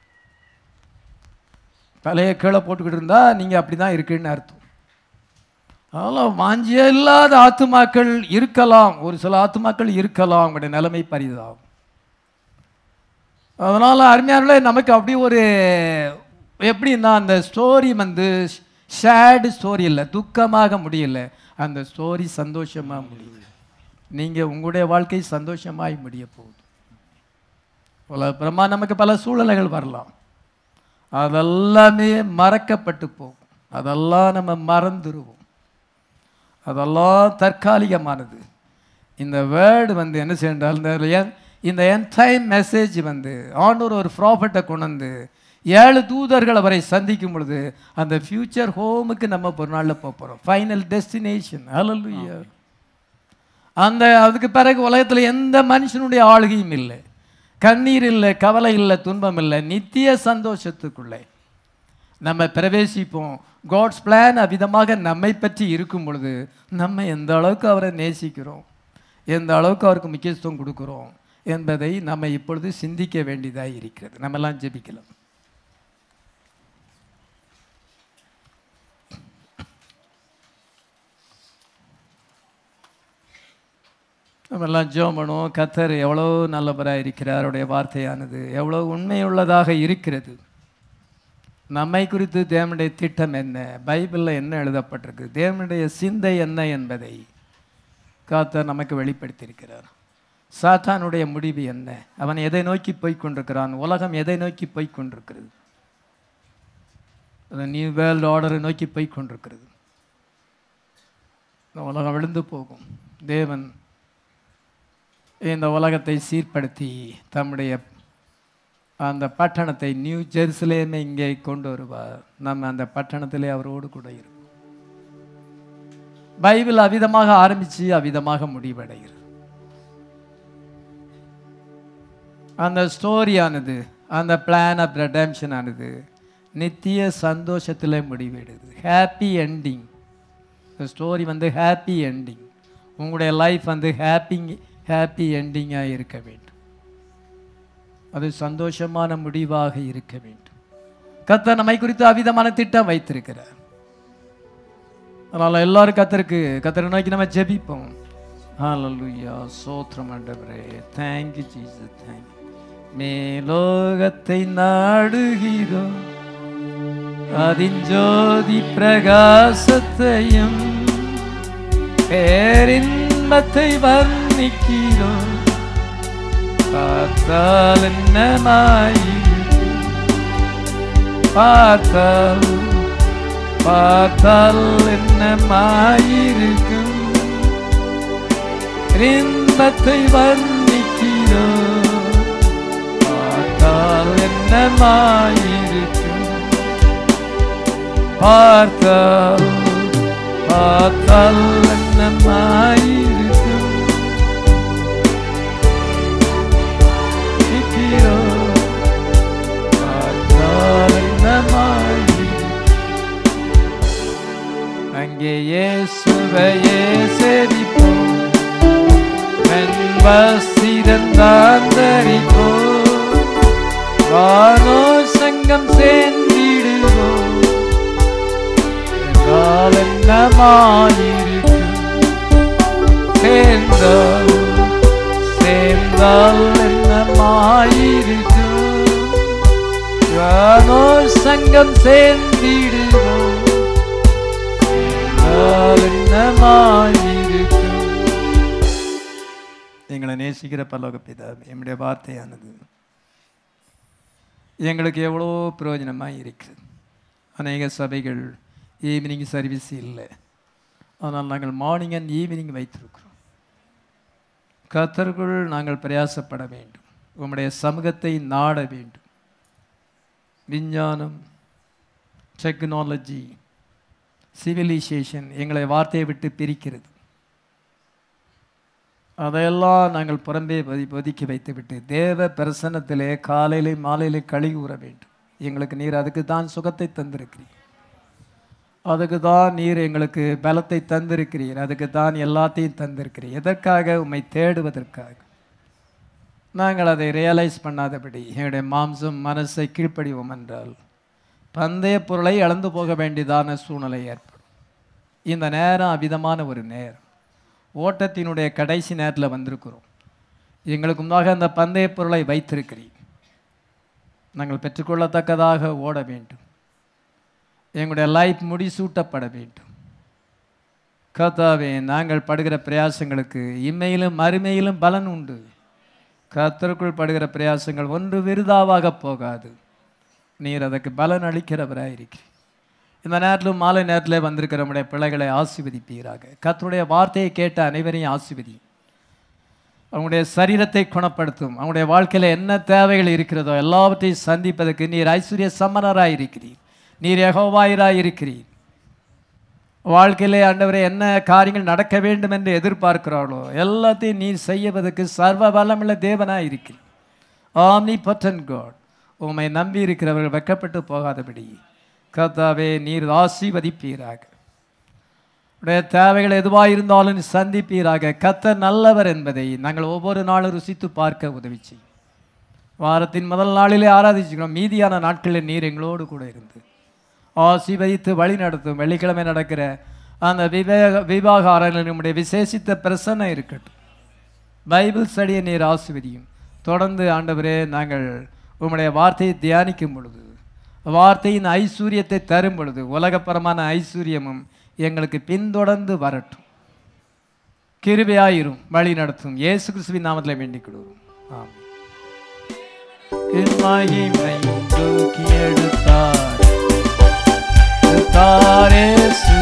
தலையை கீழே போட்டுக்கிட்டு இருந்தால் நீங்கள் அப்படி தான் இருக்குன்னு அர்த்தம் அதனால் வாஞ்சியே இல்லாத ஆத்துமாக்கள் இருக்கலாம் ஒரு சில ஆத்துமாக்கள் இருக்கலாம் அவங்களுடைய நிலைமை பரிதாகும் அதனால் அருமையானே நமக்கு அப்படி ஒரு எப்படின்னா அந்த ஸ்டோரி வந்து ஷேடு ஸ்டோரி இல்லை துக்கமாக முடியல அந்த ஸ்டோரி சந்தோஷமாக முடியுது நீங்கள் உங்களுடைய வாழ்க்கை சந்தோஷமாய் முடிய போகுது உலகப்புறமா நமக்கு பல சூழ்நிலைகள் வரலாம் அதெல்லாமே மறக்கப்பட்டு போகும் அதெல்லாம் நம்ம மறந்துடுவோம் அதெல்லாம் தற்காலிகமானது இந்த வேர்டு வந்து என்ன செய்யறால் இந்த என்- இந்த என்டைம் மெசேஜ் வந்து ஆண்டவர் ஒரு ப்ராஃபட்டை கொண்டு வந்து ஏழு தூதர்கள் அவரை சந்திக்கும் பொழுது அந்த ஃபியூச்சர் ஹோமுக்கு நம்ம ஒரு நாளில் போக போகிறோம் ஃபைனல் டெஸ்டினேஷன் ஹalleluya அந்த அதுக்கு பிறகு உலகத்தில் எந்த மனுஷனுடைய ஆளுகையும் இல்லை கண்ணீர் இல்லை கவலை இல்லை துன்பம் இல்லை நித்திய சந்தோஷத்துக்குள்ளே நம்ம பிரவேசிப்போம் காட்ஸ் பிளான் அவ்விதமாக நம்மை பற்றி இருக்கும் பொழுது நம்ம எந்த அளவுக்கு அவரை நேசிக்கிறோம் எந்த அளவுக்கு அவருக்கு முக்கியத்துவம் கொடுக்குறோம் என்பதை நம்ம இப்பொழுது சிந்திக்க வேண்டியதாக இருக்கிறது நம்ம எல்லாம் ஜெபிக்கலாம் நம்ம எல்லாம் ஜெபம் பண்ணுவோம் கத்தர் எவ்வளோ நல்லவராக இருக்கிறார் அவருடைய வார்த்தையானது எவ்வளோ உண்மையுள்ளதாக இருக்கிறது நம்மை குறித்து தேவனுடைய திட்டம் என்ன பைபிளில் என்ன எழுதப்பட்டிருக்கு தேவனுடைய சிந்தை என்ன என்பதை காத்தர் நமக்கு வெளிப்படுத்தியிருக்கிறார் சாத்தானுடைய முடிவு என்ன அவன் எதை நோக்கி போய்க் கொண்டிருக்கிறான் உலகம் எதை நோக்கி போய்க் கொண்டிருக்கிறது அந்த நியூ வேர்ல்டு ஆர்டரை நோக்கி போய்க் கொண்டிருக்கிறது இந்த உலகம் விழுந்து போகும் தேவன் இந்த உலகத்தை சீர்படுத்தி தம்முடைய அந்த பட்டணத்தை நியூ ஜெருசலேமை இங்கே கொண்டு வருவார் நம்ம அந்த பட்டணத்திலே அவரோடு கூட இருப்போம் பைபிள் அவிதமாக ஆரம்பிச்சு அவிதமாக முடிவடைகிறது அந்த ஸ்டோரியானது அந்த பிளான் ஆஃப் ரெடம்ஷன் ஆனது நித்திய சந்தோஷத்தில் முடிவெடுது ஹாப்பி எண்டிங் இந்த ஸ்டோரி வந்து ஹாப்பி எண்டிங் உங்களுடைய லைஃப் வந்து ஹாப்பி ஹாப்பி எண்டிங்காக இருக்க வேண்டும் அது சந்தோஷமான முடிவாக இருக்க வேண்டும் கர்த்தர் நம்மை குறித்து அவிதமான திட்டம் வைத்திருக்கிறார் அதனால் எல்லாரும் கத்தருக்கு கத்தரை நோக்கி நம்ம ஜெபிப்போம் ஹalleluya சோத்ரம் ஆண்டவரே thank you jesus thank you மேலோகத்தை நாடுகிறோம் அதின் ஜோதி பிரகாசத்தையும் பேரின்பத்தை வர்ணிக்கிறோம் பார்த்தால் என்னமாயிருக்கும் பார்த்தால் பார்த்தால் என்னமாயிருக்கும் இன்பத்தை வர்ணிக்கிறோம் பார்த்தால் என்னமாயிருக்கும் பார்த்தால் பார்த்தால் என்னமாயிருக்கும் நிற்கிறோம் பார்த்தால் என்னமாயிருக்கும் அங்கே இயேசுவையே சேவிப்போம் வெண்வசிறந்தாந்தரிப்போம் வானோ சங்கம் சேர்ந்திடுவோம் என்றால் என்னமாயிருக்கும் சேர்ந்தால் சேர்ந்தால் என்னமாயிருக்கும் வானோ சங்கம் சேர்ந்திடுவோம் என்றால் என்னமாயிருக்கும் எங்களை நேசிக்கிற பல்லோக பிதாவே என்னுடைய வார்த்தையானது எங்களுக்கு எவ்வளோ பிரயோஜனமாக இருக்குது அநேக சபைகள் ஈவினிங் சர்வீஸ் இல்லை ஆனால் நாங்கள் மார்னிங் அண்ட் ஈவினிங் வைத்திருக்கிறோம் கத்தருக்குள் நாங்கள் பிரயாசப்பட வேண்டும் உம்முடைய சமூகத்தை நாட வேண்டும் விஞ்ஞானம் டெக்னாலஜி சிவிலைசேஷன் எங்களை வார்த்தையை விட்டு பிரிக்கிறது அதையெல்லாம் நாங்கள் புறம்பே ஒதி ஒதுக்கி வைத்துவிட்டு தேவ பிரசன்னத்திலே காலையிலே மாலையிலே களி கூற வேண்டும் எங்களுக்கு நீர் அதுக்கு தான் சுகத்தை தந்திருக்கிறீர் அதுக்கு தான் நீர் எங்களுக்கு பலத்தை தந்திருக்கிறீர் அதுக்கு தான் எல்லாத்தையும் தந்திருக்கிறீர் எதற்காக உம்மை தேடுவதற்காக நாங்கள் அதை ரியலைஸ் பண்ணாதபடி எங்களுடைய மாம்சம் மனசை கீழ்ப்படிவோம் என்றால் பந்தய பொருளை இழந்து போக வேண்டியதான சூழ்நிலை ஏற்படும் இந்த நேரம் அவிதமான ஒரு நேரம் ஓட்டத்தினுடைய கடைசி நேரத்தில் வந்திருக்கிறோம் எங்களுக்கு முன்னாக அந்த பந்தய பொருளை வைத்திருக்கிறீர் நாங்கள் பெற்றுக்கொள்ளத்தக்கதாக ஓட வேண்டும் எங்களுடைய லைஃப் முடிசூட்டப்பட வேண்டும் கர்த்தாவே நாங்கள் படுகிற பிரயாசங்களுக்கு இம்மையிலும் மறுமையிலும் பலன் உண்டு கர்த்தருக்குள் படுகிற பிரயாசங்கள் ஒன்று விருதாவாக போகாது நீர் அதற்கு பலன் அளிக்கிறவராக இருக்கிறீர் இந்த நேரத்திலும் மாலை நேரத்தில் வந்திருக்கிற நம்முடைய பிள்ளைகளை ஆசீர்வதிப்பீராக கர்த்தருடைய வார்த்தையை கேட்ட அனைவரையும் ஆசீர்வதி அவங்களுடைய சரீரத்தை குணப்படுத்தும் அவங்களுடைய வாழ்க்கையில் என்ன தேவைகள் இருக்கிறதோ எல்லாவற்றையும் சந்திப்பதற்கு நீர் ஐஸ்வர்ய சம்மனராக இருக்கிறீர் நீர் யகோவாயிராய் இருக்கிறீர் வாழ்க்கையிலே ஆண்டவரே என்ன காரியங்கள் நடக்க வேண்டும் என்று எதிர்பார்க்கிறார்களோ எல்லாத்தையும் நீர் செய்வதற்கு சர்வ வல்லமுள்ள தேவனாய் இருக்கிறீர் ஆம்னி பட்டன் காட் உம்மை நம்பி இருக்கிறவர்கள் வெக்கப்பட்டு போகாதபடி கர்த்தாவே நீர் ஆசீர்வதிப்பீராக உடைய தேவைகள் எதுவாக இருந்தாலும் நீர் சந்திப்பீராக கர்த்தர் நல்லவர் என்பதை நாங்கள் ஒவ்வொரு நாளும் ருசித்து பார்க்க உதவி செய்யும் வாரத்தின் முதல் நாளிலே ஆராதிச்சுக்கிறோம் மீதியான நாட்களில் நீர் எங்களோடு கூட இருந்து ஆசீர்வதித்து வழி நடத்தும் வெள்ளிக்கிழமை நடக்கிற அந்த விவேக விவாக ஆராயணில் நம்முடைய விசேஷித்த பிரசன்னம் இருக்கட்டும் பைபிள் ஸ்டடியை நீர் ஆசிர்வதியும் தொடர்ந்து ஆண்டவரே நாங்கள் உம்முடைய வார்த்தையை தியானிக்கும் பொழுது வார்த்தையின் ஐஸ்வர்யத்தை தரும் பொழுது உலகப்பரமான ஐஸ்வர்யமும் எங்களுக்கு பின்தொடர்ந்து வரட்டும் கிருபையாயிரும் வழி நடத்தும் இயேசு கிறிஸ்துவின் நாமத்தில் வேண்டிக் கொள்வோம் ஆமென் என் மகிமை தூக்கி எடுத்தார் எடுத்தார் இயேசு.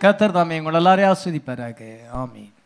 கத்தர் தாமே உங்கள் எல்லாரையும் ஆஸ்வதிப்பாராக ஆமீன்